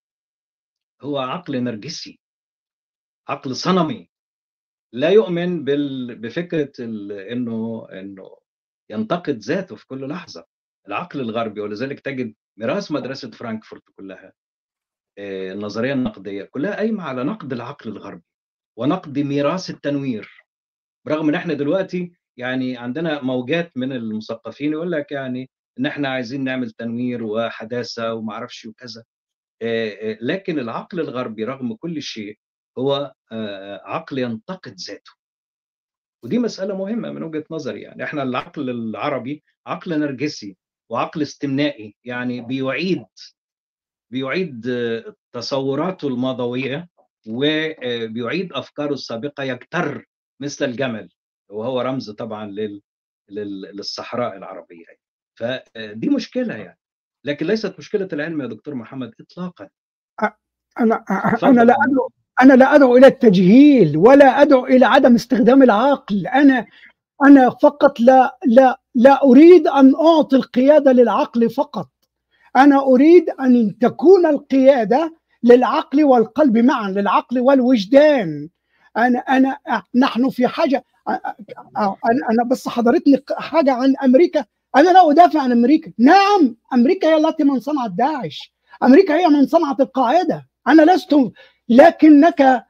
هو عقل نرجسي عقل صنمي لا يؤمن بال... بفكره ال... انه انه ينتقد ذاته في كل لحظه العقل الغربي ولذلك تجد ميراث مدرسه فرانكفورت كلها النظريه النقديه كلها قايمه على نقد العقل الغربي ونقد ميراث التنوير برغم ان احنا دلوقتي يعني عندنا موجات من المثقفين يقول لك يعني ان احنا عايزين نعمل تنوير وحداثه وما اعرفش وكذا لكن العقل الغربي رغم كل شيء هو عقل ينتقد ذاته ودي مسألة مهمة من وجهة نظري يعني احنا العقل العربي عقل نرجسي وعقل استمنائي يعني بيعيد بيعيد تصوراته الماضوية وبيعيد أفكاره السابقة يكتر مثل الجمل وهو رمز طبعا لل... لل... للصحراء العربية فدي مشكلة يعني لكن ليست مشكلة العلم يا دكتور محمد إطلاقا أنا أنا لا أدعو أنا لا أدعو إلى التجهيل ولا أدعو إلى عدم استخدام العقل أنا أنا فقط لا لا لا أريد أن أعطي القيادة للعقل فقط أنا أريد أن تكون القيادة للعقل والقلب معا للعقل والوجدان أنا أنا نحن في حاجة أنا أنا بس حضرتني حاجة عن أمريكا أنا لا أدافع عن أمريكا نعم أمريكا هي التي من صنعت داعش أمريكا هي من صنعت القاعدة أنا لست لكنك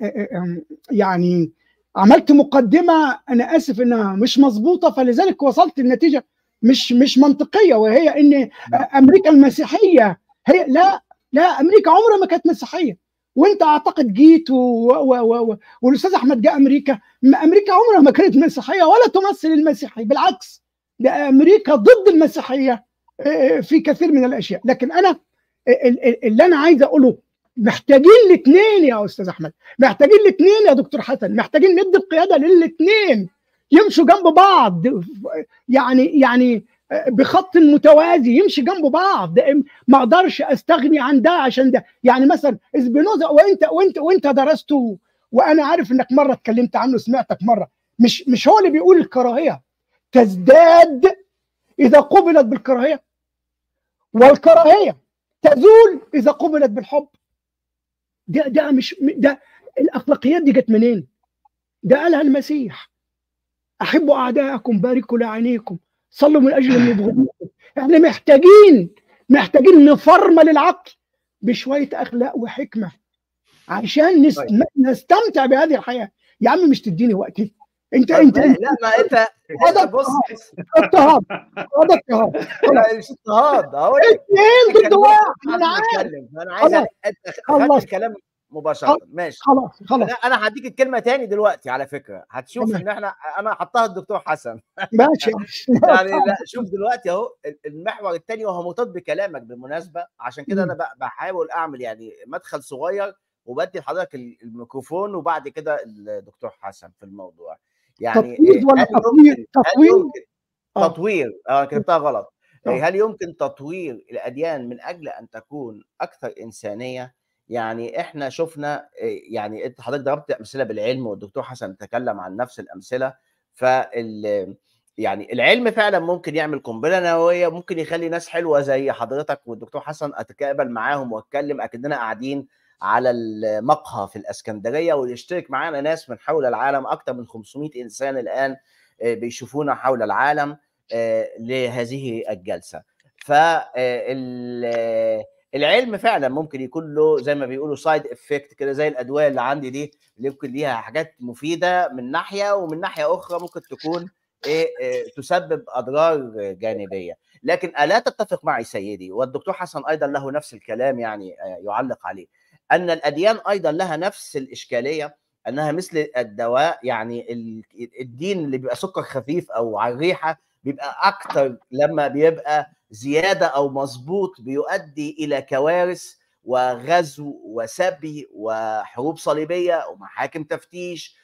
يعني عملت مقدمة أنا آسف إنها مش مظبوطة فلذلك وصلت النتيجة مش مش منطقية وهي إن أمريكا المسيحية هي لا لا أمريكا عمرها ما كانت مسيحية وانت اعتقد جيت و... و... و... والاستاذ احمد جاء امريكا امريكا عمرها ما كانت مسيحيه ولا تمثل المسيحي بالعكس ده امريكا ضد المسيحيه في كثير من الاشياء لكن انا اللي انا عايز اقوله محتاجين الاثنين يا استاذ احمد محتاجين الاثنين يا دكتور حسن محتاجين ندي القياده للاثنين يمشوا جنب بعض يعني يعني بخط متوازي يمشي جنب بعض ما اقدرش استغني عن ده عشان ده يعني مثلا اسبينوزا وانت وانت وانت درسته وانا عارف انك مره اتكلمت عنه سمعتك مره مش مش هو اللي بيقول الكراهيه تزداد اذا قبلت بالكراهيه والكراهيه تزول اذا قبلت بالحب ده ده مش ده الاخلاقيات دي جت منين؟ ده قالها المسيح احبوا اعداءكم باركوا لعينيكم صلوا من اجل المبغضين احنا محتاجين محتاجين نفرمل العقل بشويه اخلاق وحكمه عشان نست... نستمتع بهذه الحياه يا عم مش تديني وقتي انت طب انت ما- لا ما انت هذا انت بص اضطهاد هذا اضطهاد لا مش اضطهاد هقول لك اثنين ضد خلينا واحد قبل انا ما عارف اتكلم انا عايز خلاص. أ- أ- خلص. خدت الكلام مباشره ماشي خلاص خلاص انا انا هديك الكلمه تاني دلوقتي على فكره هتشوف تمام. ان احنا انا حطها الدكتور حسن ماشي يعني لا شوف دلوقتي اهو المحور الثاني وهو مرتبط بكلامك بالمناسبه عشان كده انا ب- بحاول اعمل يعني مدخل صغير وبدي لحضرتك ال- الميكروفون وبعد كده الدكتور حسن في الموضوع يعني تطوير ولا هل تطوير يمكن هل تطوير يمكن آه. تطوير اه كتبتها غلط آه. هل يمكن تطوير الاديان من اجل ان تكون اكثر انسانيه يعني احنا شفنا إيه، يعني انت حضرتك ضربت امثله بالعلم والدكتور حسن تكلم عن نفس الامثله فال يعني العلم فعلا ممكن يعمل قنبله نوويه ممكن يخلي ناس حلوه زي حضرتك والدكتور حسن اتقابل معاهم واتكلم اكننا قاعدين على المقهى في الاسكندريه ويشترك معانا ناس من حول العالم اكثر من 500 انسان الان آه، بيشوفونا حول العالم آه، لهذه الجلسه فالعلم فعلا ممكن يكون له زي ما بيقولوا سايد افكت كده زي الادويه اللي عندي دي اللي يمكن ليها حاجات مفيده من ناحيه ومن ناحيه اخرى ممكن تكون ايه آه، تسبب اضرار جانبيه لكن الا تتفق معي سيدي والدكتور حسن ايضا له نفس الكلام يعني آه، يعلق عليه ان الاديان ايضا لها نفس الاشكاليه انها مثل الدواء يعني ال- الدين اللي بيبقى سكر خفيف او على الريحه بيبقى اكتر لما بيبقى زياده او مظبوط بيؤدي الى كوارث وغزو وسبي وحروب صليبيه ومحاكم تفتيش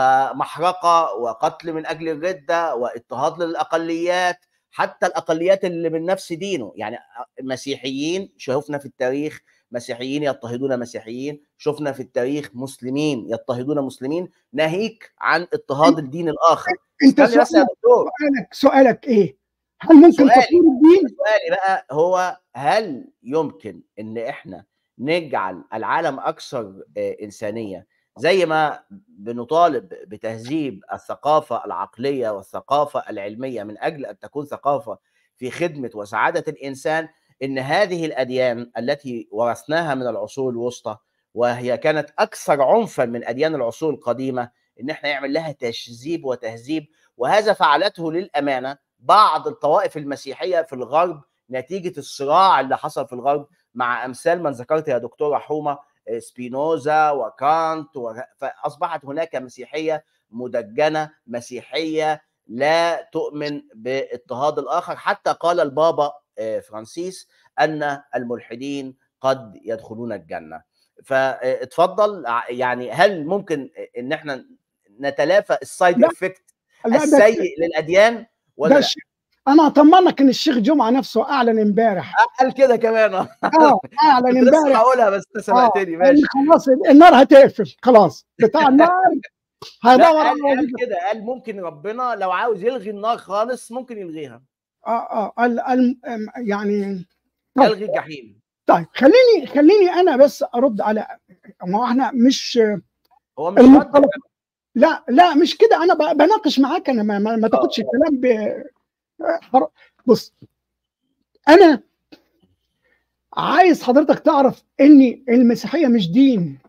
ومحرقه وقتل من اجل الرده واضطهاد للاقليات حتى الاقليات اللي من نفس دينه يعني مسيحيين شفنا في التاريخ مسيحيين يضطهدون مسيحيين شفنا في التاريخ مسلمين يضطهدون مسلمين ناهيك عن اضطهاد الدين الاخر انت استني بس يا سؤالك دكتور سؤالك سؤالك ايه؟ هل ممكن سؤالي. تطوير الدين؟ سؤالي بقى هو هل يمكن ان احنا نجعل العالم اكثر آه، انسانيه زي ما بنطالب بتهذيب الثقافه العقليه والثقافه العلميه من اجل ان تكون ثقافه في خدمه وسعاده الانسان ان هذه الاديان التي ورثناها من العصور الوسطى وهي كانت اكثر عنفا من اديان العصور القديمه ان احنا نعمل لها تشذيب وتهذيب وهذا فعلته للامانه بعض الطوائف المسيحيه في الغرب نتيجه الصراع اللي حصل في الغرب مع امثال من ذكرت يا دكتوره حومه آه، سبينوزا وكانت و... فاصبحت هناك مسيحيه مدجنه مسيحيه لا تؤمن باضطهاد الاخر حتى قال البابا آه، فرانسيس ان الملحدين قد يدخلون الجنه فاتفضل يعني هل ممكن ان احنا نتلافى السايد لا. افكت لا ده السيء للاديان ولا ده لا؟ الشيء- انا اطمنك ان الشيخ جمعه نفسه اعلن امبارح قال كده كمان اه اه اعلن كنت لسه امبارح هقولها بس انت سبقتني إن ماشي خلاص النار هتقفل خلاص بتاع النار لا هيدور قال, على قال وظيفة. كده قال ممكن ربنا لو عاوز يلغي النار خالص ممكن يلغيها اه اه ال- ال- أم- يعني طيب. يلغي الجحيم طيب خليني خليني انا بس ارد على ما هو احنا مش هو مش المصطلح- رد لا لا مش كده انا ب- بناقش معاك انا ما, ما, ما تاخدش آه. الكلام ب حر- بص انا عايز حضرتك تعرف ان المسيحيه مش دين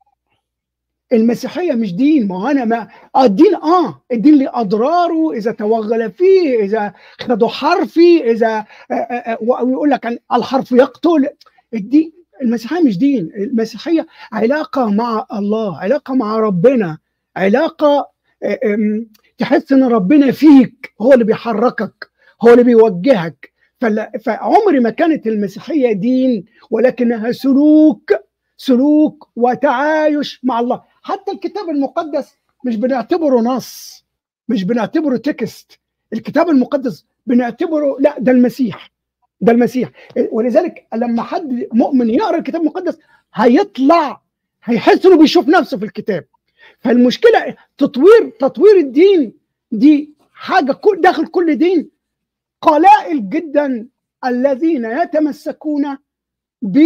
المسيحيه مش دين ما هو انا ما آه الدين اه الدين ليه اضراره اذا توغل فيه اذا خدوا حرفي اذا آه، آه، آه، ويقول لك عن الحرف يقتل الدين المسيحيه مش دين المسيحيه علاقه مع الله علاقه مع ربنا علاقه آه، آم، تحس ان ربنا فيك هو اللي بيحركك هو اللي بيوجهك فلا- فعمر ما كانت المسيحيه دين ولكنها سلوك سلوك وتعايش مع الله حتى الكتاب المقدس مش بنعتبره نص مش بنعتبره تكست الكتاب المقدس بنعتبره لا ده المسيح ده المسيح ولذلك لما حد مؤمن يقرا الكتاب المقدس هيطلع هيحس انه بيشوف نفسه في الكتاب فالمشكله تطوير تطوير الدين دي حاجه كل داخل كل دين قلائل جدا الذين يتمسكون ب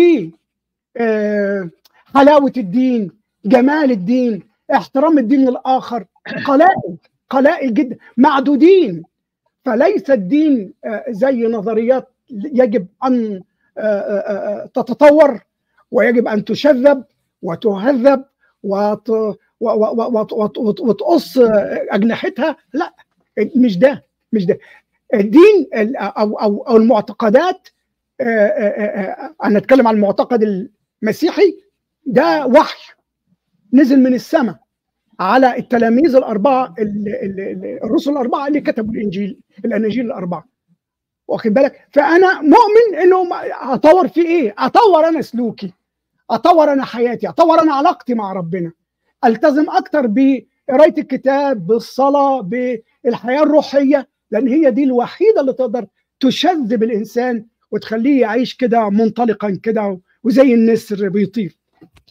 آه، حلاوه الدين جمال الدين احترام الدين للاخر قلائل قلائل جدا معدودين فليس الدين آه، زي نظريات يجب ان آه، آه، آه، تتطور ويجب ان تشذب وتهذب وت- و- و- و- وت- وت- وت- وتقص اجنحتها لا مش ده مش ده الدين ال- او او او المعتقدات آه، آه، آه، انا اتكلم عن المعتقد المسيحي ده وحي نزل من السماء على التلاميذ الاربعه ال- ال- ال- الرسل الاربعه اللي كتبوا الانجيل الاناجيل الاربعه واخد بالك فانا مؤمن انه ما- اطور في ايه اطور انا سلوكي اطور انا حياتي اطور انا علاقتي مع ربنا التزم اكتر بقرايه الكتاب بالصلاه بالحياه الروحيه لان هي دي الوحيده اللي تقدر تشذب الانسان وتخليه يعيش كده منطلقا كده وزي النسر بيطير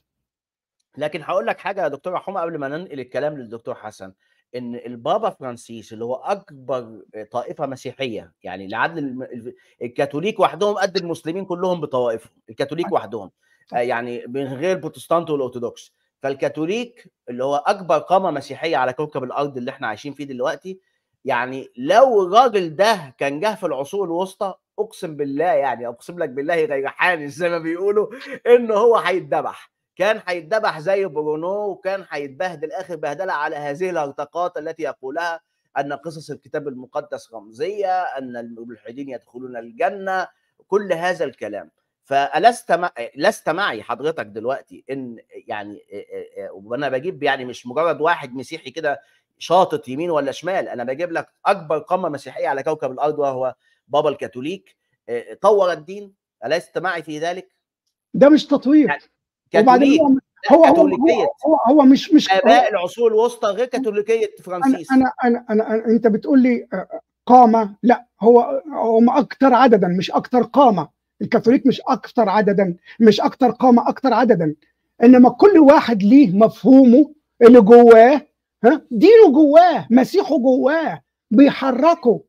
لكن هقول لك حاجه يا دكتور حومه قبل ما ننقل الكلام للدكتور حسن ان البابا فرانسيس اللي هو اكبر طائفه مسيحيه يعني لعدل الم- الكاثوليك وحدهم قد المسلمين كلهم بطوائفهم الكاثوليك وحدهم آه، يعني من غير البروتستانت والارثوذكس فالكاثوليك اللي هو اكبر قامه مسيحيه على كوكب الارض اللي احنا عايشين فيه دلوقتي يعني لو الراجل ده كان جه في العصور الوسطى اقسم بالله يعني اقسم لك بالله غير حانس زي ما بيقولوا انه هو هيتذبح كان هيتذبح زي برونو وكان هيتبهدل اخر بهدله على هذه الهرطقات التي يقولها ان قصص الكتاب المقدس رمزيه ان الملحدين يدخلون الجنه كل هذا الكلام فلست مع... لست معي حضرتك دلوقتي ان يعني وانا بجيب يعني مش مجرد واحد مسيحي كده شاطط يمين ولا شمال انا بجيب لك اكبر قامه مسيحيه على كوكب الارض وهو بابا الكاثوليك طور الدين الست معي في ذلك ده مش تطوير يعني وبعدين كاثوليك هو هو هو, كاثوليكيه هو, هو مش مش هو اباء العصور الوسطى غير كاثوليكيه انا فرانسيس انا انا, أنا, أنا انت بتقول لي آه، قامه لا هو هم اكثر عددا مش اكثر قامه الكاثوليك مش اكثر عددا مش اكثر قامه اكثر عددا انما كل واحد ليه مفهومه اللي جواه ها دينه جواه مسيحه جواه بيحركه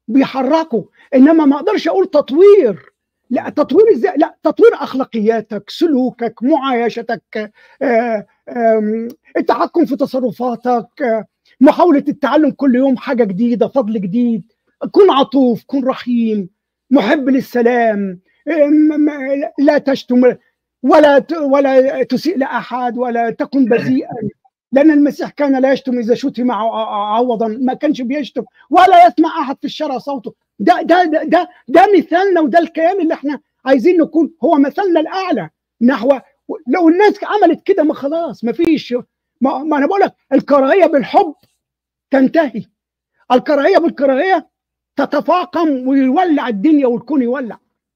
بيحركه انما ما اقدرش اقول تطوير لا تطوير ازاي لا تطوير اخلاقياتك سلوكك معايشتك آه، آم، التحكم في تصرفاتك آه، محاولة التعلم كل يوم حاجة جديدة فضل جديد كن عطوف كن رحيم محب للسلام آم، م- لا تشتم ولا ت- ولا تسيء لأحد ولا تكن بذيئا لأن المسيح كان لا يشتم إذا شتم ع- عوضا ما كانش بيشتم ولا يسمع أحد في الشارع صوته ده ده ده ده, ده مثالنا وده الكيان اللي احنا عايزين نكون هو مثلنا الأعلى نحو لو الناس عملت كده ما خلاص ما فيش ما, ما انا بقول لك الكراهيه بالحب تنتهي الكراهيه بالكراهيه تتفاقم ويولع الدنيا والكون يولع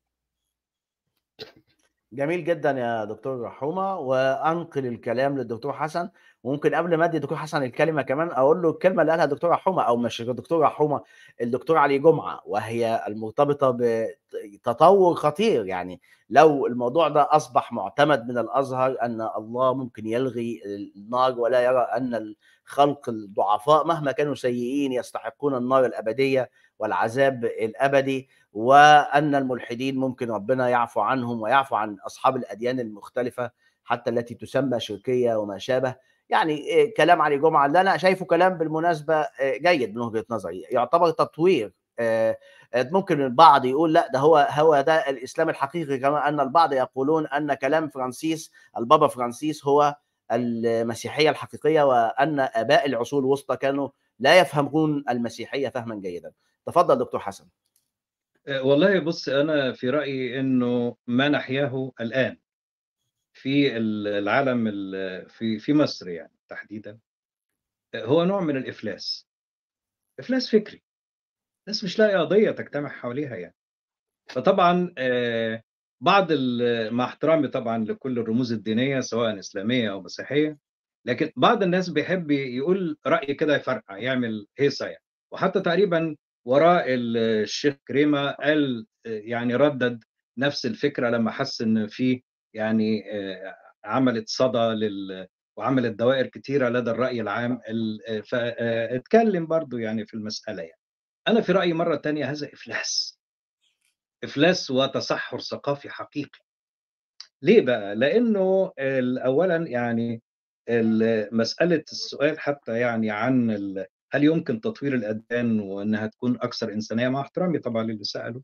جميل جدا يا دكتور رحومه وانقل الكلام للدكتور حسن وممكن قبل ما ادي الدكتور حسن الكلمه كمان اقول له الكلمه اللي قالها الدكتور رحومه او مش الدكتور رحومه الدكتور علي جمعه وهي المرتبطه بتطور خطير يعني لو الموضوع ده اصبح معتمد من الازهر ان الله ممكن يلغي النار ولا يرى ان الخلق الضعفاء مهما كانوا سيئين يستحقون النار الابديه والعذاب الابدي وان الملحدين ممكن ربنا يعفو عنهم ويعفو عن اصحاب الاديان المختلفه حتى التي تسمى شركيه وما شابه يعني إيه، كلام علي جمعه اللي انا شايفه كلام بالمناسبه آه، جيد من وجهه نظري يعتبر تطوير آه، آه، ممكن البعض يقول لا ده هو هو ده الاسلام الحقيقي كما ان البعض يقولون ان كلام فرانسيس البابا فرانسيس هو المسيحيه الحقيقيه وان اباء العصور الوسطى كانوا لا يفهمون المسيحيه فهما جيدا تفضل دكتور حسن آه، والله بص انا في رايي انه ما نحياه الان في ال- العالم ال- في في مصر يعني تحديدا آه، هو نوع من الافلاس افلاس فكري الناس مش لاقيه قضيه تجتمع حواليها يعني فطبعا آه، بعض ال- مع احترامي طبعا لكل الرموز الدينيه سواء اسلاميه او مسيحيه لكن بعض الناس بيحب يقول راي كده يفرقع يعمل هيصه يعني وحتى تقريبا وراء ال- الشيخ كريمه قال آه، يعني ردد نفس الفكره لما حس ان في يعني آه، عملت صدى لل وعملت دوائر كتيره لدى الراي العام ال- فاتكلم برضو يعني في المساله يعني انا في رايي مره تانية هذا افلاس افلاس وتصحر ثقافي حقيقي ليه بقى لانه ال- اولا يعني ال- مساله السؤال حتى يعني عن ال- هل يمكن تطوير الاديان وانها تكون اكثر انسانيه مع احترامي طبعا للي سالوا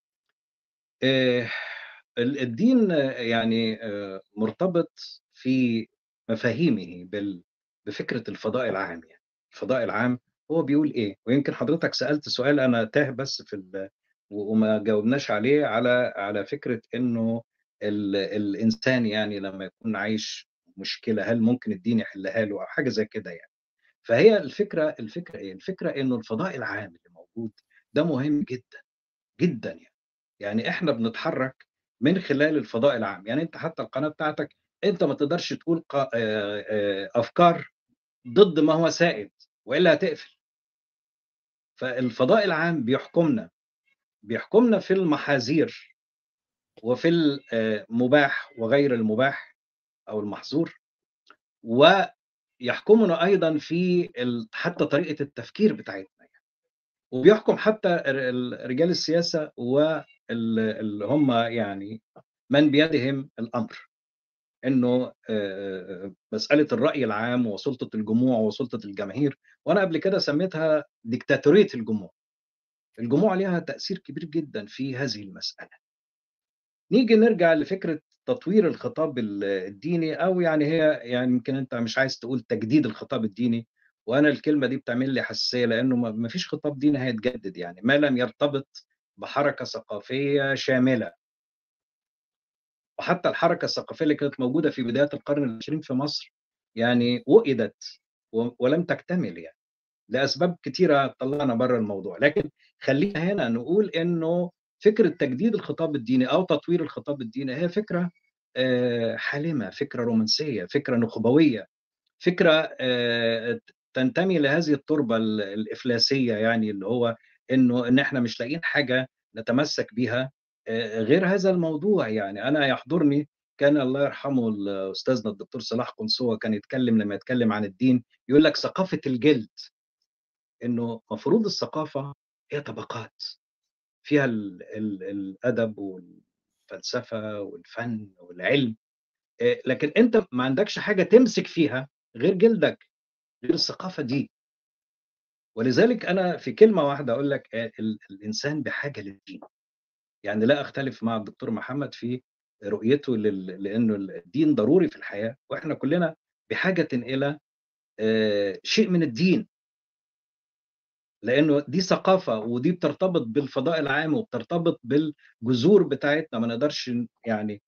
آه، ال- الدين آه، يعني آه، مرتبط في مفاهيمه بال بفكره الفضاء العام يعني الفضاء العام هو بيقول ايه ويمكن حضرتك سالت سؤال انا تاه بس في ال... وما جاوبناش عليه على على فكره انه ال... الانسان يعني لما يكون عايش مشكله هل ممكن الدين يحلها له او حاجه زي كده يعني فهي الفكره الفكره ايه الفكره انه الفضاء العام اللي موجود ده مهم جدا جدا يعني يعني احنا بنتحرك من خلال الفضاء العام يعني انت حتى القناه بتاعتك انت ما تقدرش تقول افكار ضد ما هو سائد والا هتقفل فالفضاء العام بيحكمنا بيحكمنا في المحاذير وفي المباح وغير المباح او المحظور ويحكمنا ايضا في حتى طريقه التفكير بتاعتنا يعني. وبيحكم حتى رجال السياسه واللي هم يعني من بيدهم الامر انه مساله الراي العام وسلطه الجموع وسلطه الجماهير وانا قبل كده سميتها ديكتاتوريه الجموع الجموع لها تاثير كبير جدا في هذه المساله نيجي نرجع لفكره تطوير الخطاب الديني او يعني هي يعني يمكن انت مش عايز تقول تجديد الخطاب الديني وانا الكلمه دي بتعمل لي حساسيه لانه ما فيش خطاب ديني هيتجدد يعني ما لم يرتبط بحركه ثقافيه شامله وحتى الحركه الثقافيه اللي كانت موجوده في بدايه القرن العشرين في مصر يعني وئدت ولم تكتمل يعني لاسباب كثيره طلعنا بره الموضوع لكن خلينا هنا نقول انه فكره تجديد الخطاب الديني او تطوير الخطاب الديني هي فكره حالمه فكره رومانسيه فكره نخبويه فكره تنتمي لهذه التربه الافلاسيه يعني اللي هو انه ان احنا مش لاقيين حاجه نتمسك بها غير هذا الموضوع يعني انا يحضرني كان الله يرحمه استاذنا الدكتور صلاح قنصوه كان يتكلم لما يتكلم عن الدين يقول لك ثقافه الجلد انه مفروض الثقافه هي طبقات فيها ال ال الادب والفلسفه والفن والعلم لكن انت ما عندكش حاجه تمسك فيها غير جلدك غير الثقافه دي ولذلك انا في كلمه واحده اقول لك الانسان بحاجه للدين يعني لا اختلف مع الدكتور محمد في رؤيته لل... لانه الدين ضروري في الحياه واحنا كلنا بحاجه الى شيء من الدين لانه دي ثقافه ودي بترتبط بالفضاء العام وبترتبط بالجذور بتاعتنا ما نقدرش يعني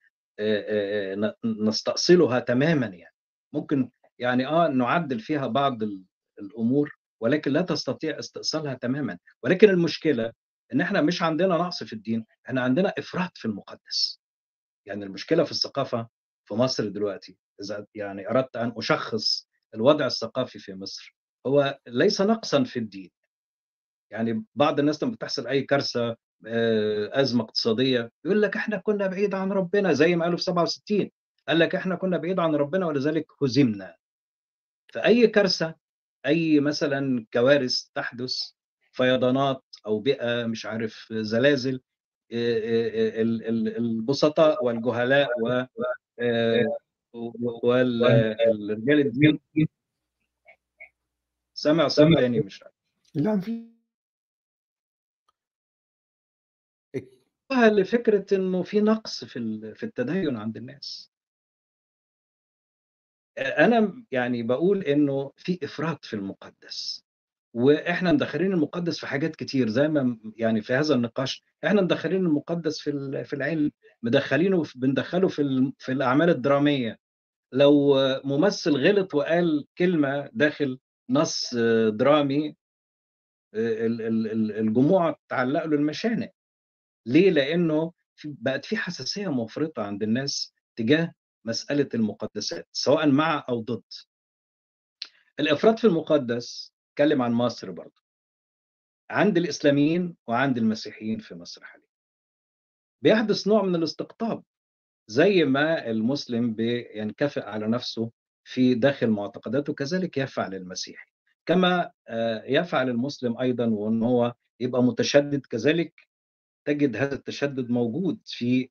نستأصلها تماما يعني ممكن يعني اه نعدل فيها بعض الامور ولكن لا تستطيع استئصالها تماما ولكن المشكله ان احنا مش عندنا نقص في الدين احنا عندنا افراط في المقدس يعني المشكله في الثقافه في مصر دلوقتي اذا يعني اردت ان اشخص الوضع الثقافي في مصر هو ليس نقصا في الدين يعني بعض الناس لما بتحصل اي كارثه ازمه اقتصاديه يقول لك احنا كنا بعيد عن ربنا زي ما قالوا في 67 قال لك احنا كنا بعيد عن ربنا ولذلك هزمنا فاي كارثه اي مثلا كوارث تحدث فيضانات او بيئه مش عارف زلازل البسطاء والجهلاء و والرجال الدين سامع صوت تاني مش عارف لا في لفكره انه في نقص في في التدين عند الناس انا يعني بقول انه في افراط في المقدس واحنا مدخلين المقدس في حاجات كتير زي ما يعني في هذا النقاش احنا مدخلين المقدس في في العلم مدخلينه بندخله في في الاعمال الدراميه لو ممثل غلط وقال كلمه داخل نص درامي الجموع تعلق له المشانق ليه لانه بقت في حساسيه مفرطه عند الناس تجاه مساله المقدسات سواء مع او ضد الافراط في المقدس اتكلم عن مصر برضه عند الاسلاميين وعند المسيحيين في مصر حاليا بيحدث نوع من الاستقطاب زي ما المسلم بينكفئ على نفسه في داخل معتقداته كذلك يفعل المسيحي كما يفعل المسلم ايضا وان هو يبقى متشدد كذلك تجد هذا التشدد موجود في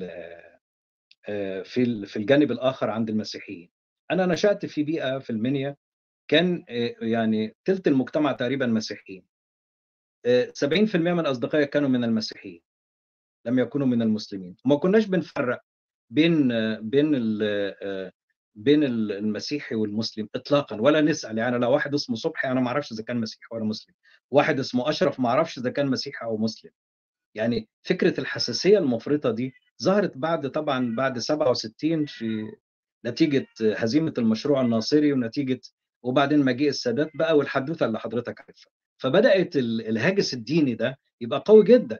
في في الجانب الاخر عند المسيحيين انا نشات في بيئه في المنيا كان يعني ثلث المجتمع تقريبا مسيحيين 70% من اصدقائي كانوا من المسيحيين لم يكونوا من المسلمين وما كناش بنفرق بين بين بين المسيحي والمسلم اطلاقا ولا نسال يعني لو واحد اسمه صبحي انا ما اعرفش اذا كان مسيحي ولا مسلم واحد اسمه اشرف ما اعرفش اذا كان مسيحي او مسلم يعني فكره الحساسيه المفرطه دي ظهرت بعد طبعا بعد 67 في نتيجه هزيمه المشروع الناصري ونتيجه وبعدين مجيء السادات بقى والحدوته اللي حضرتك عارفها فبدات الهاجس الديني ده يبقى قوي جدا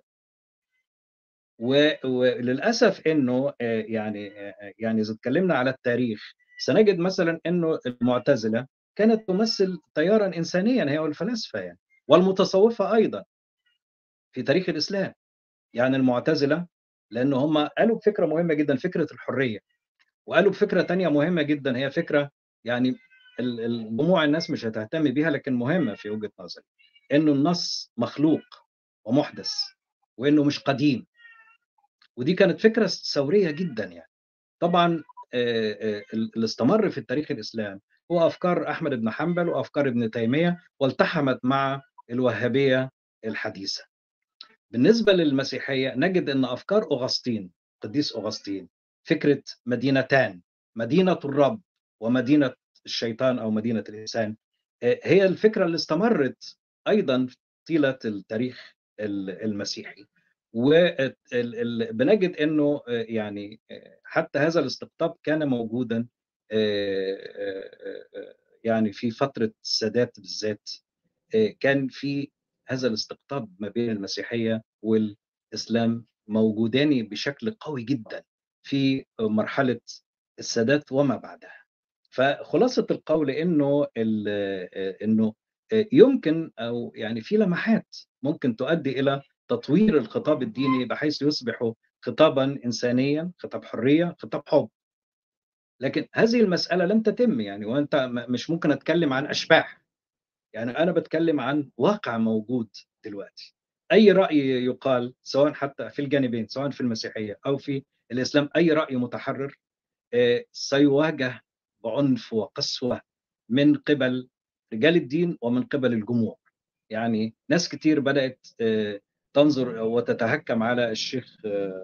وللاسف انه يعني يعني اذا اتكلمنا على التاريخ سنجد مثلا انه المعتزله كانت تمثل تيارا انسانيا هي والفلاسفه يعني والمتصوفه ايضا في تاريخ الاسلام يعني المعتزله لانه هم قالوا بفكره مهمه جدا فكره الحريه وقالوا بفكره تانية مهمه جدا هي فكره يعني جموع الناس مش هتهتم بيها لكن مهمه في وجهه نظري انه النص مخلوق ومحدث وانه مش قديم ودي كانت فكره ثوريه جدا يعني طبعا اللي استمر في التاريخ الاسلام هو افكار احمد بن حنبل وافكار ابن تيميه والتحمت مع الوهابيه الحديثه بالنسبه للمسيحيه نجد ان افكار اغسطين قديس اغسطين فكره مدينتان مدينه الرب ومدينه الشيطان او مدينه الانسان هي الفكره اللي استمرت ايضا طيله التاريخ المسيحي وبنجد انه يعني حتى هذا الاستقطاب كان موجودا يعني في فتره السادات بالذات كان في هذا الاستقطاب ما بين المسيحيه والاسلام موجودان بشكل قوي جدا في مرحله السادات وما بعدها فخلاصه القول انه انه يمكن او يعني في لمحات ممكن تؤدي الى تطوير الخطاب الديني بحيث يصبح خطابا انسانيا خطاب حريه خطاب حب لكن هذه المساله لم تتم يعني وانت مش ممكن اتكلم عن اشباح يعني انا بتكلم عن واقع موجود دلوقتي اي راي يقال سواء حتى في الجانبين سواء في المسيحيه او في الاسلام اي راي متحرر سيواجه بعنف وقسوه من قبل رجال الدين ومن قبل الجموع يعني ناس كتير بدات تنظر وتتهكم على الشيخ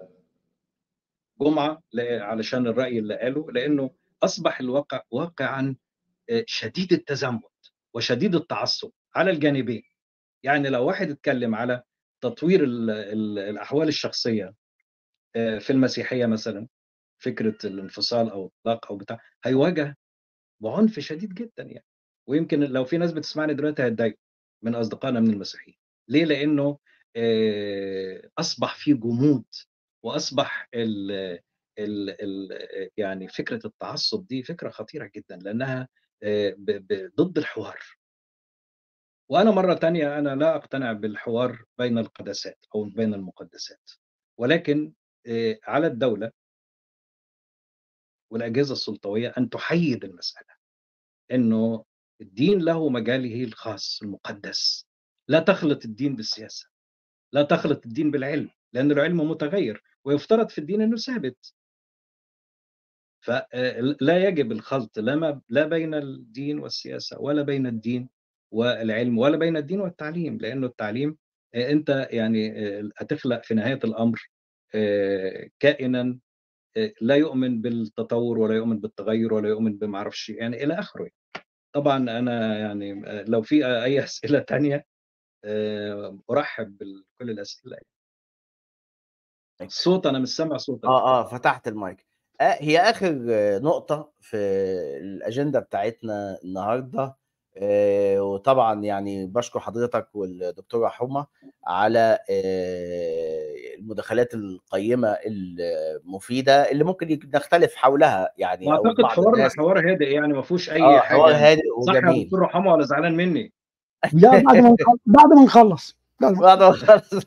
جمعه علشان الراي اللي قاله لانه اصبح الواقع واقعا شديد التزمت وشديد التعصب على الجانبين يعني لو واحد اتكلم على تطوير ال ال الاحوال الشخصيه في المسيحيه مثلا فكره الانفصال او الطلاق او بتاع هيواجه بعنف شديد جدا يعني ويمكن لو في ناس بتسمعني دلوقتي هتضايق من اصدقائنا من المسيحيين ليه لانه اصبح في جمود واصبح ال ال ال يعني فكره التعصب دي فكره خطيره جدا لانها ضد الحوار وانا مره تانية انا لا اقتنع بالحوار بين القدسات او بين المقدسات ولكن على الدوله والاجهزه السلطويه ان تحيد المساله انه الدين له مجاله الخاص المقدس لا تخلط الدين بالسياسه لا تخلط الدين بالعلم لان العلم متغير ويفترض في الدين انه ثابت فلا يجب الخلط لا لا بين الدين والسياسه ولا بين الدين والعلم ولا بين الدين والتعليم لانه التعليم انت يعني هتخلق في نهايه الامر كائنا لا يؤمن بالتطور ولا يؤمن بالتغير ولا يؤمن بمعرفش يعني الى اخره طبعا انا يعني لو في اي اسئله تانية ارحب بكل الاسئله الصوت انا مش سامع صوتك اه اه فتحت المايك آه هي اخر نقطه في الاجنده بتاعتنا النهارده آه وطبعا يعني بشكر حضرتك والدكتوره حمى على آه المداخلات القيمه المفيده اللي ممكن نختلف حولها يعني اعتقد حوارنا حوار هادئ يعني ما فيهوش اي آه حاجه حوار هادئ صح يا وجميل دكتور حمى ولا زعلان مني لا بعد ما نخلص بعد ما نخلص بعد ما- بعد ما خلص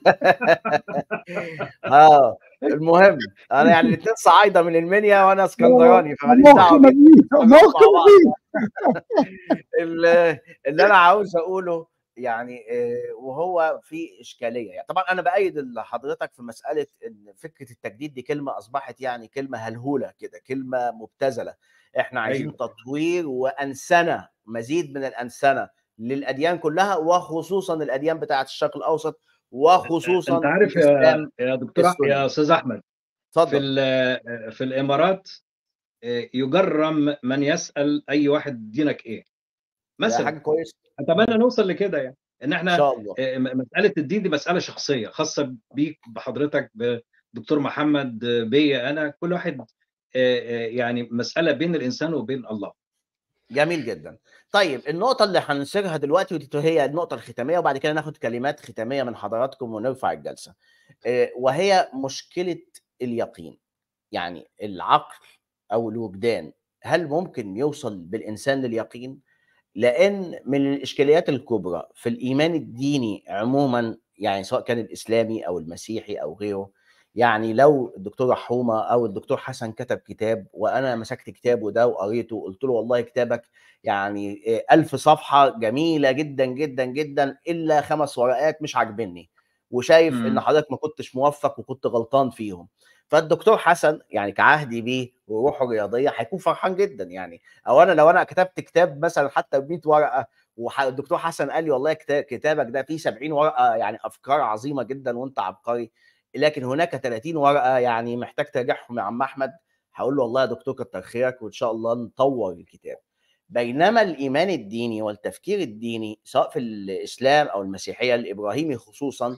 اه المهم انا يعني الاثنين صعايده من المنيا وانا اسكندراني فماليش مخ دعوه بيه. مبني مع مخ بعض. مبني اللي اللي انا عاوز اقوله يعني آه، وهو في اشكاليه يعني طبعا انا بايد حضرتك في مساله ان فكره التجديد دي كلمه اصبحت يعني كلمه هلهوله كده كلمه مبتذله احنا عايزين أيوة. تطوير وانسنه مزيد من الانسنه للاديان كلها وخصوصا الاديان بتاعه الشرق الاوسط وخصوصا انت عارف يا الإسلام يا دكتور السني. يا استاذ احمد في اتفضل ال- في الامارات آه، يجرم من يسال اي واحد دينك ايه ده مثلا حاجه كويسه اتمنى نوصل لكده يعني ان ان احنا شاء الله آه، م- مساله الدين دي مساله شخصيه خاصه بيك بحضرتك بدكتور محمد آه، بيا انا كل واحد آه، آه، يعني مساله بين الانسان وبين الله جميل جدا طيب النقطة اللي هننشرها دلوقتي ودي هي النقطة الختامية وبعد كده ناخد كلمات ختامية من حضراتكم ونرفع الجلسة آه، وهي مشكلة اليقين يعني العقل أو الوجدان هل ممكن يوصل بالإنسان لليقين؟ لأن من الإشكاليات الكبرى في الإيمان الديني عموما يعني سواء كان الإسلامي أو المسيحي أو غيره يعني لو الدكتور رحومة أو الدكتور حسن كتب كتاب وأنا مسكت كتابه ده وقريته وقلت له والله كتابك يعني آه، ألف صفحة جميلة جدا جدا جدا إلا خمس ورقات مش عاجبني وشايف إن مم. حضرتك ما كنتش موفق وكنت غلطان فيهم فالدكتور حسن يعني كعهدي بيه وروحه الرياضية هيكون فرحان جدا يعني او انا لو انا كتبت كتاب مثلا حتى ب 100 ورقه والدكتور حسن قال لي والله كتا- كتابك ده فيه 70 ورقه يعني افكار عظيمه جدا وانت عبقري لكن هناك 30 ورقه يعني محتاج تراجعهم يا عم احمد هقول له والله يا دكتور كتر خيرك وان شاء الله نطور الكتاب بينما الايمان الديني والتفكير الديني سواء في الاسلام او المسيحيه الابراهيمي خصوصا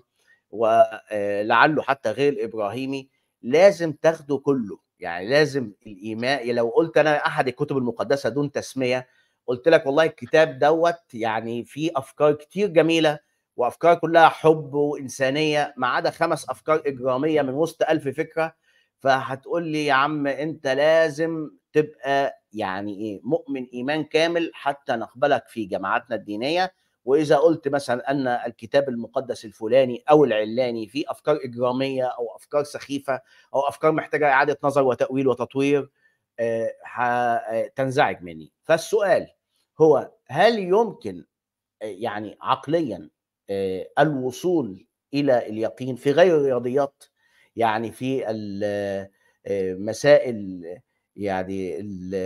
ولعله حتى غير الابراهيمي لازم تاخده كله يعني لازم الايمان لو قلت انا احد الكتب المقدسه دون تسميه قلت لك والله الكتاب دوت يعني فيه افكار كتير جميله وافكار كلها حب وانسانيه ما عدا خمس افكار اجراميه من وسط ألف فكره فهتقول لي يا عم انت لازم تبقى يعني ايه مؤمن ايمان كامل حتى نقبلك في جماعاتنا الدينيه واذا قلت مثلا ان الكتاب المقدس الفلاني او العلاني فيه افكار اجراميه او افكار سخيفه او افكار محتاجه اعاده نظر وتاويل وتطوير آه، ه- تنزعج مني فالسؤال هو هل يمكن آه، يعني عقليا آه، الوصول الى اليقين في غير الرياضيات يعني في المسائل يعني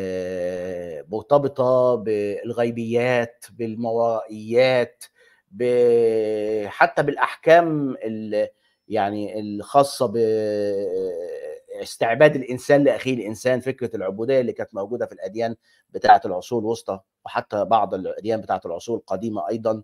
المرتبطه بالغيبيات بالموائيات ب- حتى بالاحكام ال- يعني الخاصه باستعباد الانسان لاخيه الانسان فكره العبوديه اللي كانت موجوده في الاديان بتاعه العصور الوسطى وحتى بعض الاديان بتاعه العصور القديمه ايضا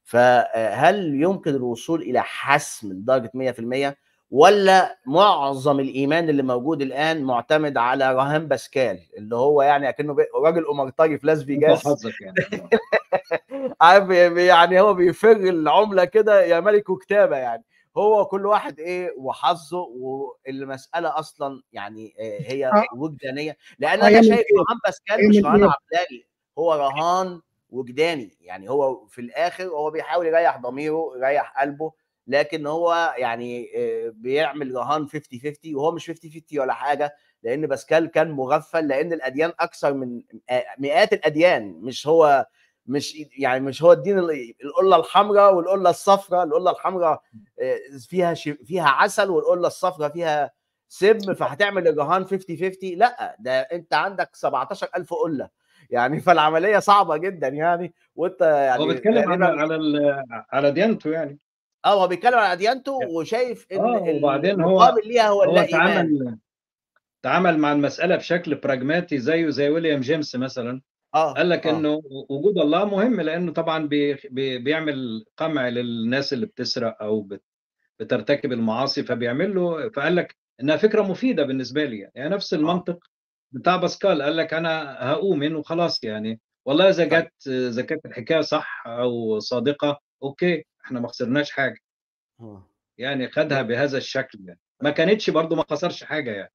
فهل يمكن الوصول الى حسم لدرجه 100% ولا معظم الايمان اللي موجود الان معتمد على رهان باسكال اللي هو يعني اكنه بي- راجل قمرطجي في لاس انت فيجاس وحظك يعني عارف بي- يعني هو بيفر العمله كده يا ملك وكتابه يعني هو كل واحد ايه وحظه والمساله اصلا يعني آه، هي آه. وجدانيه لان آه، انا من شايف إيه؟ رهان باسكال إيه مش من رهان إيه؟ عقلاني هو رهان وجداني يعني هو في الاخر هو بيحاول يريح ضميره يريح قلبه لكن هو يعني آه، بيعمل رهان 50 50 وهو مش 50 50 ولا حاجه لان باسكال كان مغفل لان الاديان اكثر من آه، مئات الاديان مش هو مش يعني مش هو الدين ال- القله الحمراء والقله الصفراء القله الحمراء آه، فيها ش- فيها عسل والقله الصفراء فيها سم فهتعمل الرهان 50 50 لا ده انت عندك 17000 قله يعني فالعمليه صعبه جدا يعني وانت يعني هو بيتكلم على غالباً- على ال- على ديانته يعني اه هو بيتكلم عن اديانته وشايف ان اه وبعدين هو المقابل ليها هو هو اللا ايمان تعامل تعامل مع المسألة بشكل براجماتي زيه زي ويليام جيمس مثلا اه قال لك آه. انه وجود الله مهم لانه طبعا بي بي بيعمل قمع للناس اللي بتسرق او بت بترتكب المعاصي فبيعمل له فقال لك انها فكره مفيده بالنسبه لي يعني نفس المنطق بتاع باسكال قال لك انا هؤمن وخلاص يعني والله اذا طيب. جت اذا كانت الحكايه صح او صادقه اوكي احنا ما خسرناش حاجه آه. يعني خدها يعني- بهذا الشكل يعني ما كانتش برضو ما خسرش حاجه يعني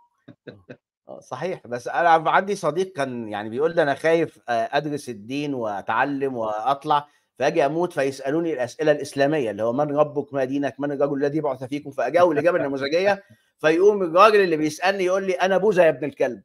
آه، صحيح بس انا عندي صديق كان يعني بيقول لي انا خايف آه، ادرس الدين واتعلم واطلع فاجي اموت فيسالوني الاسئله الاسلاميه اللي هو من ربك ما دينك من الرجل الذي بعث فيكم فاجاوب الاجابه النموذجيه فيقوم الراجل اللي بيسالني يقول لي انا بوذا يا ابن الكلب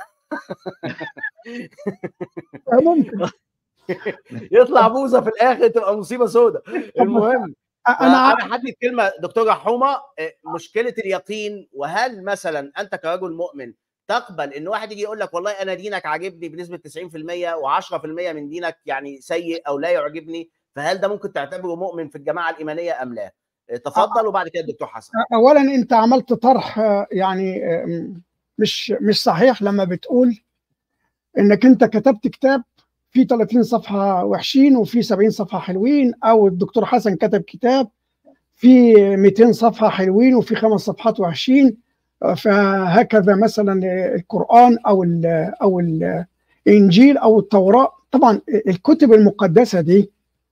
آه، ممكن يطلع بوذا في الاخر تبقى مصيبه سوداء المهم انا ع- انا هدي كلمه دكتور رحومه آه، مشكله اليقين وهل مثلا انت كرجل مؤمن تقبل ان واحد يجي يقول لك والله انا دينك عاجبني بنسبه 90% و10% من دينك يعني سيء او لا يعجبني فهل ده ممكن تعتبره مؤمن في الجماعه الايمانيه ام لا؟ آه، تفضل وبعد كده الدكتور حسن اولا انت عملت طرح آه، يعني آم، مش مش صحيح لما بتقول انك انت كتبت كتاب في 30 صفحه وحشين وفي 70 صفحه حلوين او الدكتور حسن كتب كتاب في 200 صفحه حلوين وفي خمس صفحات وحشين فهكذا مثلا القران او ال او الانجيل او التوراه طبعا الكتب المقدسه دي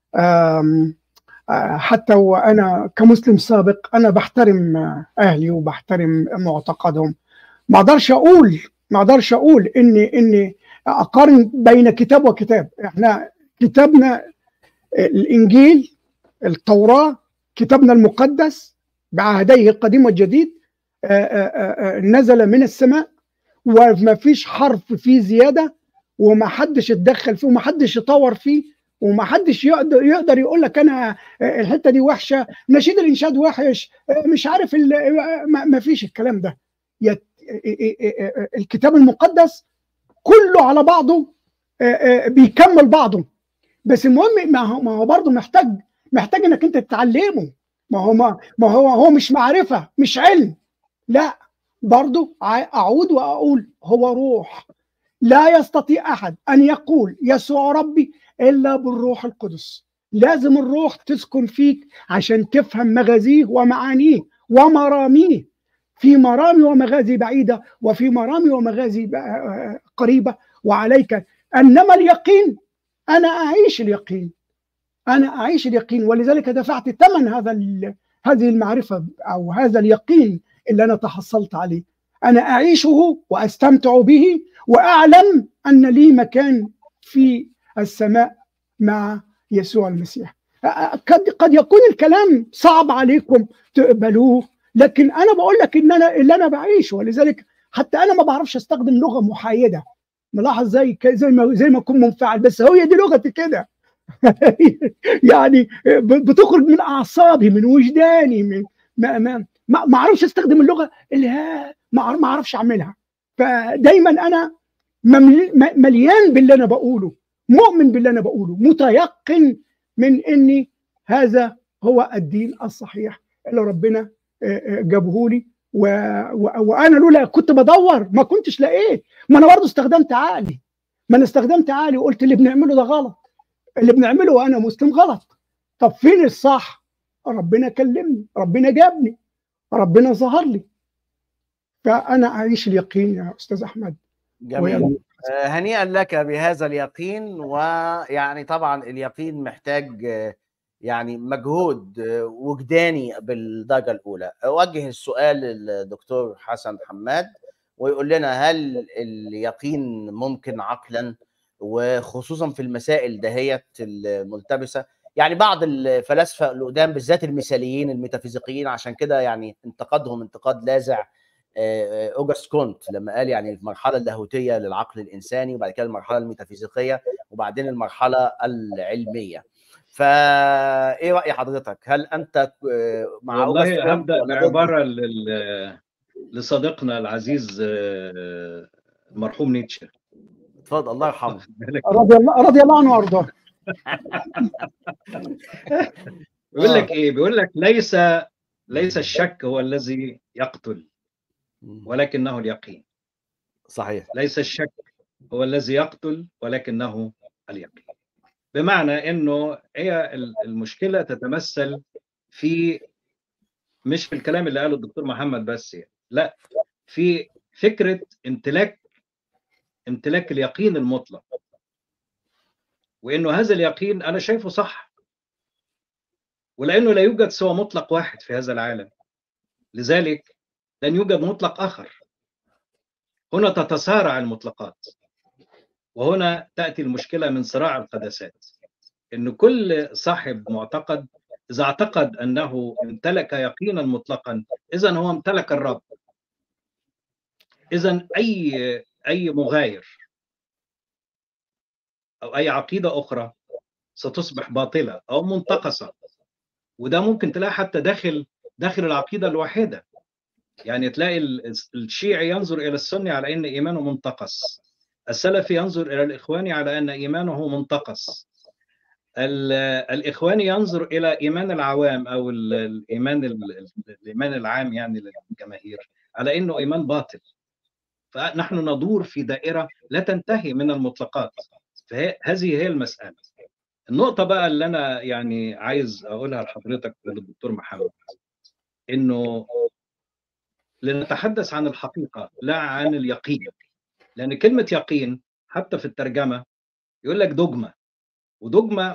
حتى وانا كمسلم سابق انا بحترم اهلي وبحترم معتقدهم ما اقدرش اقول ما اقدرش اقول ان ان اقارن بين كتاب وكتاب احنا كتابنا الانجيل التوراه كتابنا المقدس بعهديه القديم والجديد نزل من السماء وما فيش حرف فيه زياده وما حدش اتدخل فيه وما حدش يطور فيه وما حدش يقدر يقدر يقول لك انا الحته دي وحشه نشيد الانشاد وحش مش عارف ما فيش الكلام ده الكتاب المقدس كله على بعضه بيكمل بعضه بس المهم ما هو ما هو برضه محتاج محتاج انك انت تتعلمه ما هو ما, ما هو هو مش معرفه مش علم لا برضه اعود واقول هو روح لا يستطيع احد ان يقول يسوع ربي الا بالروح القدس لازم الروح تسكن فيك عشان تفهم مغازيه ومعانيه ومراميه في مرامي ومغازي بعيده وفي مرامي ومغازي قريبه وعليك انما اليقين انا اعيش اليقين انا اعيش اليقين ولذلك دفعت ثمن هذا هذه المعرفه او هذا اليقين اللي انا تحصلت عليه انا اعيشه واستمتع به واعلم ان لي مكان في السماء مع يسوع المسيح قد قد يكون الكلام صعب عليكم تقبلوه لكن انا بقول لك ان انا اللي انا بعيشه ولذلك حتى انا ما بعرفش استخدم لغه محايده ملاحظ زي زي ما زي ما اكون منفعل بس هي دي لغتي كده يعني بتخرج من اعصابي من وجداني من ما ما ما اعرفش استخدم اللغه اللي ها ما اعرفش اعملها فدايما انا مليان باللي انا بقوله مؤمن باللي انا بقوله متيقن من اني هذا هو الدين الصحيح اللي ربنا جابه لي و... و... وانا لولا كنت بدور ما كنتش لقيت ما انا برضه استخدمت عقلي ما انا استخدمت عقلي وقلت اللي بنعمله ده غلط اللي بنعمله وانا مسلم غلط طب فين الصح ربنا كلمني ربنا جابني ربنا ظهر لي فانا اعيش اليقين يا استاذ احمد جميل هنيئا لك بهذا اليقين ويعني طبعا اليقين محتاج يعني مجهود وجداني بالدرجه الاولى اوجه السؤال للدكتور حسن حماد ويقول لنا هل اليقين ممكن عقلا وخصوصا في المسائل دهيت الملتبسه يعني بعض الفلاسفه القدام بالذات المثاليين الميتافيزيقيين عشان كده يعني انتقدهم انتقاد لاذع اوجست كونت لما قال يعني المرحله اللاهوتيه للعقل الانساني وبعد كده المرحله الميتافيزيقيه وبعدين المرحله العلميه فا ايه راي حضرتك هل انت مع والله هبدا بعباره لصديقنا العزيز المرحوم نيتشه اتفضل الله يرحمه رضي الله رضي الله عنه وارضاه بيقول لك ايه بيقول لك ليس ليس الشك هو الذي يقتل ولكنه اليقين صحيح ليس الشك هو الذي يقتل ولكنه اليقين بمعنى انه هي المشكله تتمثل في مش في الكلام اللي قاله الدكتور محمد بس يعني. لا في فكره امتلاك امتلاك اليقين المطلق وانه هذا اليقين انا شايفه صح ولانه لا يوجد سوى مطلق واحد في هذا العالم لذلك لن يوجد مطلق اخر هنا تتصارع المطلقات وهنا تاتي المشكله من صراع القداسات ان كل صاحب معتقد اذا اعتقد انه امتلك يقينا مطلقا اذا هو امتلك الرب اذا اي اي مغاير او اي عقيده اخرى ستصبح باطله او منتقصه وده ممكن تلاقي حتى داخل داخل العقيده الواحده يعني تلاقي الشيعي ينظر الى السني على ان ايمانه منتقص السلفي ينظر الى الاخواني على ان ايمانه منتقص الاخواني ينظر الى ايمان العوام او الايمان الايمان العام يعني للجماهير على انه ايمان باطل فنحن ندور في دائره لا تنتهي من المطلقات فهذه هي المساله النقطه بقى اللي انا يعني عايز اقولها لحضرتك وللدكتور محمد انه لنتحدث عن الحقيقه لا عن اليقين لان كلمه يقين حتى في الترجمه يقول لك دogma ودogma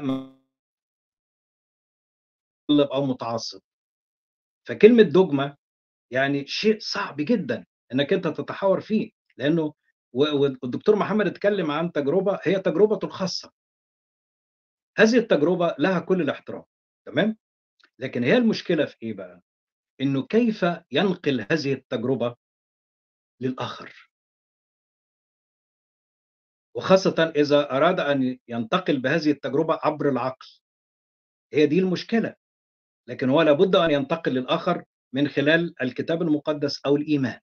او متعصب فكلمه دوجما يعني شيء صعب جدا انك انت تتحاور فيه لانه والدكتور محمد اتكلم عن تجربه هي تجربته الخاصه هذه التجربه لها كل الاحترام تمام لكن هي المشكله في ايه بقى انه كيف ينقل هذه التجربه للاخر وخاصه اذا اراد ان ينتقل بهذه التجربه عبر العقل هي دي المشكله لكن هو لابد ان ينتقل للاخر من خلال الكتاب المقدس او الايمان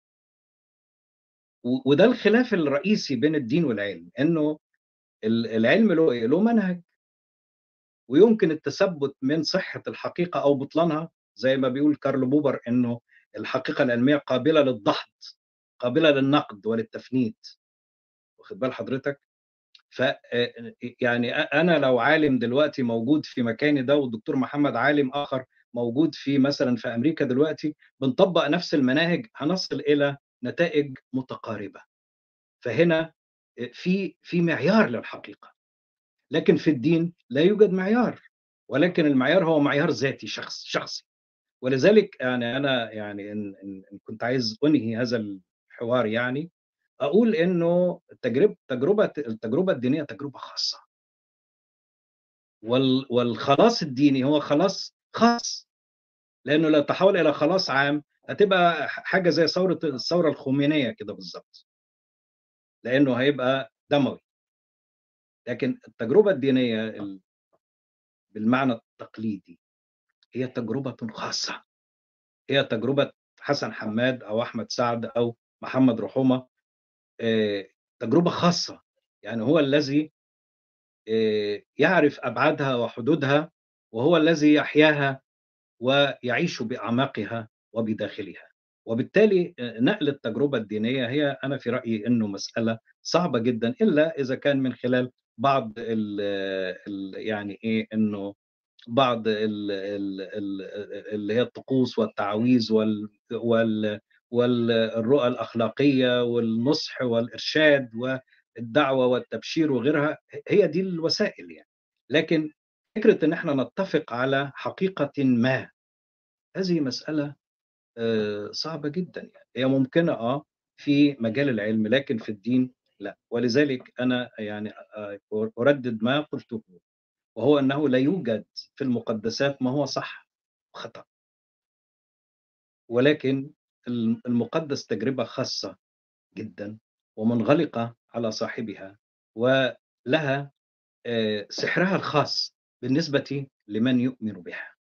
وده الخلاف الرئيسي بين الدين والعلم انه العلم له له منهج ويمكن التثبت من صحه الحقيقه او بطلانها زي ما بيقول كارل بوبر انه الحقيقه العلميه قابله للدحض قابله للنقد وللتفنيد واخد بال حضرتك ف يعني انا لو عالم دلوقتي موجود في مكاني ده والدكتور محمد عالم اخر موجود في مثلا في امريكا دلوقتي بنطبق نفس المناهج هنصل الى نتائج متقاربه فهنا في في معيار للحقيقه لكن في الدين لا يوجد معيار ولكن المعيار هو معيار ذاتي شخص شخصي ولذلك يعني انا يعني ان, إن كنت عايز انهي هذا الحوار يعني اقول انه التجربه تجربه التجربه الدينيه تجربه خاصه والخلاص الديني هو خلاص خاص لانه لو تحول الى خلاص عام هتبقى حاجه زي ثوره الثوره الخمينيه كده بالظبط لانه هيبقى دموي لكن التجربه الدينيه بالمعنى التقليدي هي تجربه خاصه هي تجربه حسن حماد او احمد سعد او محمد رحومه تجربه خاصه يعني هو الذي يعرف ابعادها وحدودها وهو الذي يحياها ويعيش باعماقها وبداخلها وبالتالي نقل التجربه الدينيه هي انا في رايي انه مساله صعبه جدا الا اذا كان من خلال بعض ال ال يعني ايه انه بعض ال ال ال اللي هي الطقوس والتعاويذ وال وال والرؤى الاخلاقيه والنصح والارشاد والدعوه والتبشير وغيرها هي دي الوسائل يعني لكن فكره ان احنا نتفق على حقيقه ما هذه مساله صعبه جدا يعني هي ممكنه اه في مجال العلم لكن في الدين لا ولذلك انا يعني اردد ما قلته وهو انه لا يوجد في المقدسات ما هو صح وخطا ولكن المقدس تجربه خاصه جدا ومنغلقه على صاحبها ولها سحرها الخاص بالنسبه لمن يؤمن بها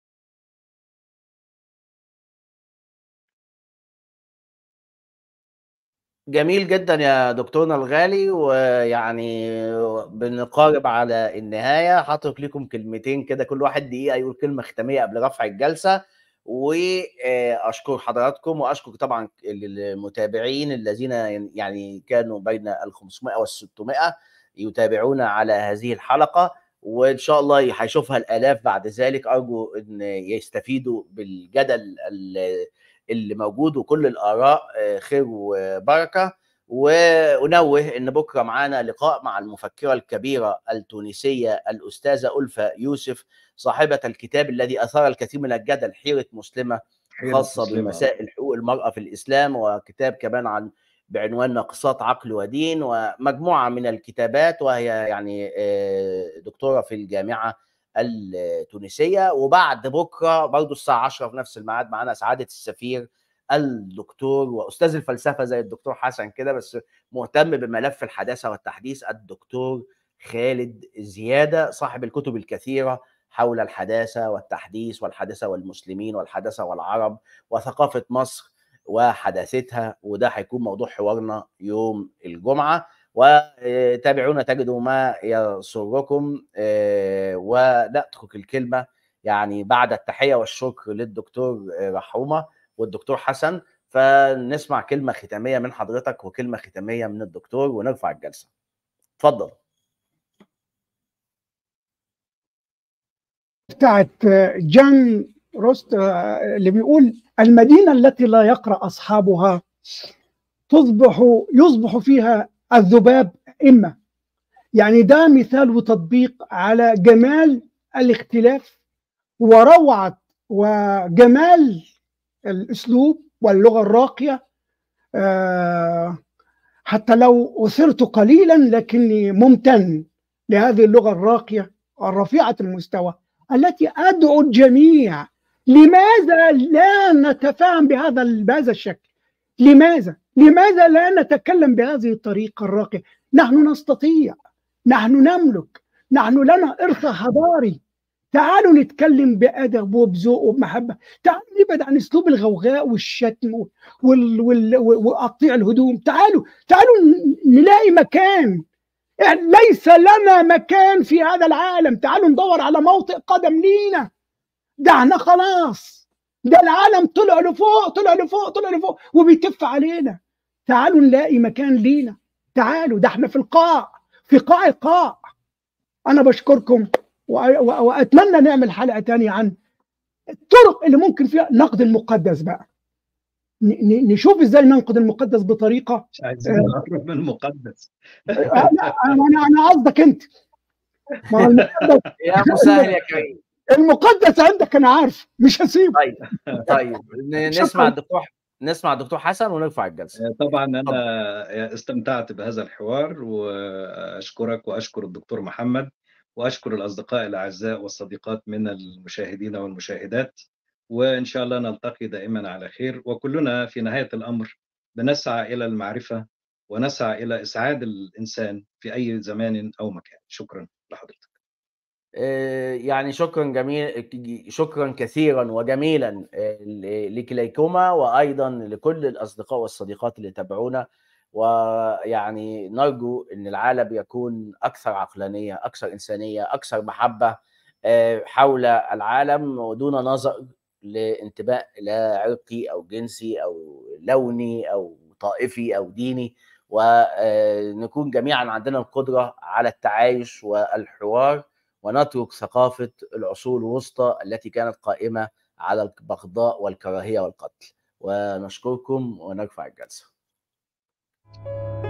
جميل جدا يا دكتورنا الغالي ويعني بنقارب على النهايه هترك لكم كلمتين كده كل واحد دقيقه يقول كلمه ختاميه قبل رفع الجلسه واشكر حضراتكم واشكر طبعا المتابعين الذين يعني كانوا بين ال 500 وال 600 يتابعون على هذه الحلقه وان شاء الله هيشوفها الالاف بعد ذلك ارجو ان يستفيدوا بالجدل اللي موجود وكل الاراء خير وبركه وانوه ان بكره معانا لقاء مع المفكره الكبيره التونسيه الاستاذه الفا يوسف صاحبه الكتاب الذي اثار الكثير من الجدل حيره مسلمه خاصه بمسائل حقوق المراه في الاسلام وكتاب كمان عن بعنوان ناقصات عقل ودين ومجموعه من الكتابات وهي يعني دكتوره في الجامعه التونسيه وبعد بكره برضه الساعه 10 في نفس الميعاد معانا سعاده السفير الدكتور واستاذ الفلسفه زي الدكتور حسن كده بس مهتم بملف الحداثه والتحديث الدكتور خالد زياده صاحب الكتب الكثيره حول الحداثه والتحديث والحداثه والمسلمين والحداثه والعرب وثقافه مصر وحداثتها وده هيكون موضوع حوارنا يوم الجمعه وتابعونا تجدوا ما يسركم ونترك الكلمه يعني بعد التحيه والشكر للدكتور رحومه والدكتور حسن فنسمع كلمه ختاميه من حضرتك وكلمه ختاميه من الدكتور ونرفع الجلسه اتفضل بتاعت جان روست اللي بيقول المدينة التي لا يقرأ أصحابها تصبح يصبح فيها الذباب إما يعني ده مثال وتطبيق على جمال الاختلاف وروعة وجمال الأسلوب واللغة الراقية حتى لو أثرت قليلا لكني ممتن لهذه اللغة الراقية الرفيعة المستوى التي أدعو الجميع لماذا لا نتفاهم بهذا بهذا الشكل؟ لماذا؟ لماذا لا نتكلم بهذه الطريقة الراقية؟ نحن نستطيع، نحن نملك، نحن لنا إرث حضاري. تعالوا نتكلم بأدب وبذوق وبمحبة، تعالوا نبعد عن أسلوب الغوغاء والشتم وال... وال... وقطيع الهدوم، تعالوا تعالوا نلاقي مكان ليس لنا مكان في هذا العالم، تعالوا ندور على موطئ قدم لينا. ده احنا خلاص ده العالم طلع لفوق طلع لفوق طلع لفوق وبيتف علينا تعالوا نلاقي مكان لينا تعالوا ده احنا في القاع في قاع القاع انا بشكركم واتمنى نعمل حلقه تانية عن الطرق اللي ممكن فيها نقد المقدس بقى نشوف ازاي ننقد المقدس بطريقه مش عايزين نقرب من المقدس لا انا انا قصدك انت يا مسهل يا كريم المقدس عندك انا عارف مش هسيبه طيب طيب نسمع الدكتور نسمع الدكتور حسن ونرفع الجلسه طبعا انا استمتعت بهذا الحوار واشكرك واشكر الدكتور محمد واشكر الاصدقاء الاعزاء والصديقات من المشاهدين والمشاهدات وان شاء الله نلتقي دائما على خير وكلنا في نهايه الامر بنسعى الى المعرفه ونسعى الى اسعاد الانسان في اي زمان او مكان شكرا لحضرتك يعني شكرا جميل شكرا كثيرا وجميلا لكليكما وايضا لكل الاصدقاء والصديقات اللي تابعونا ويعني نرجو ان العالم يكون اكثر عقلانيه اكثر انسانيه اكثر محبه حول العالم ودون نظر لانتماء لا عرقي او جنسي او لوني او طائفي او ديني ونكون جميعا عندنا القدره على التعايش والحوار ونترك ثقافة العصور الوسطى التي كانت قائمة على البغضاء والكراهية والقتل ونشكركم ونرفع الجلسة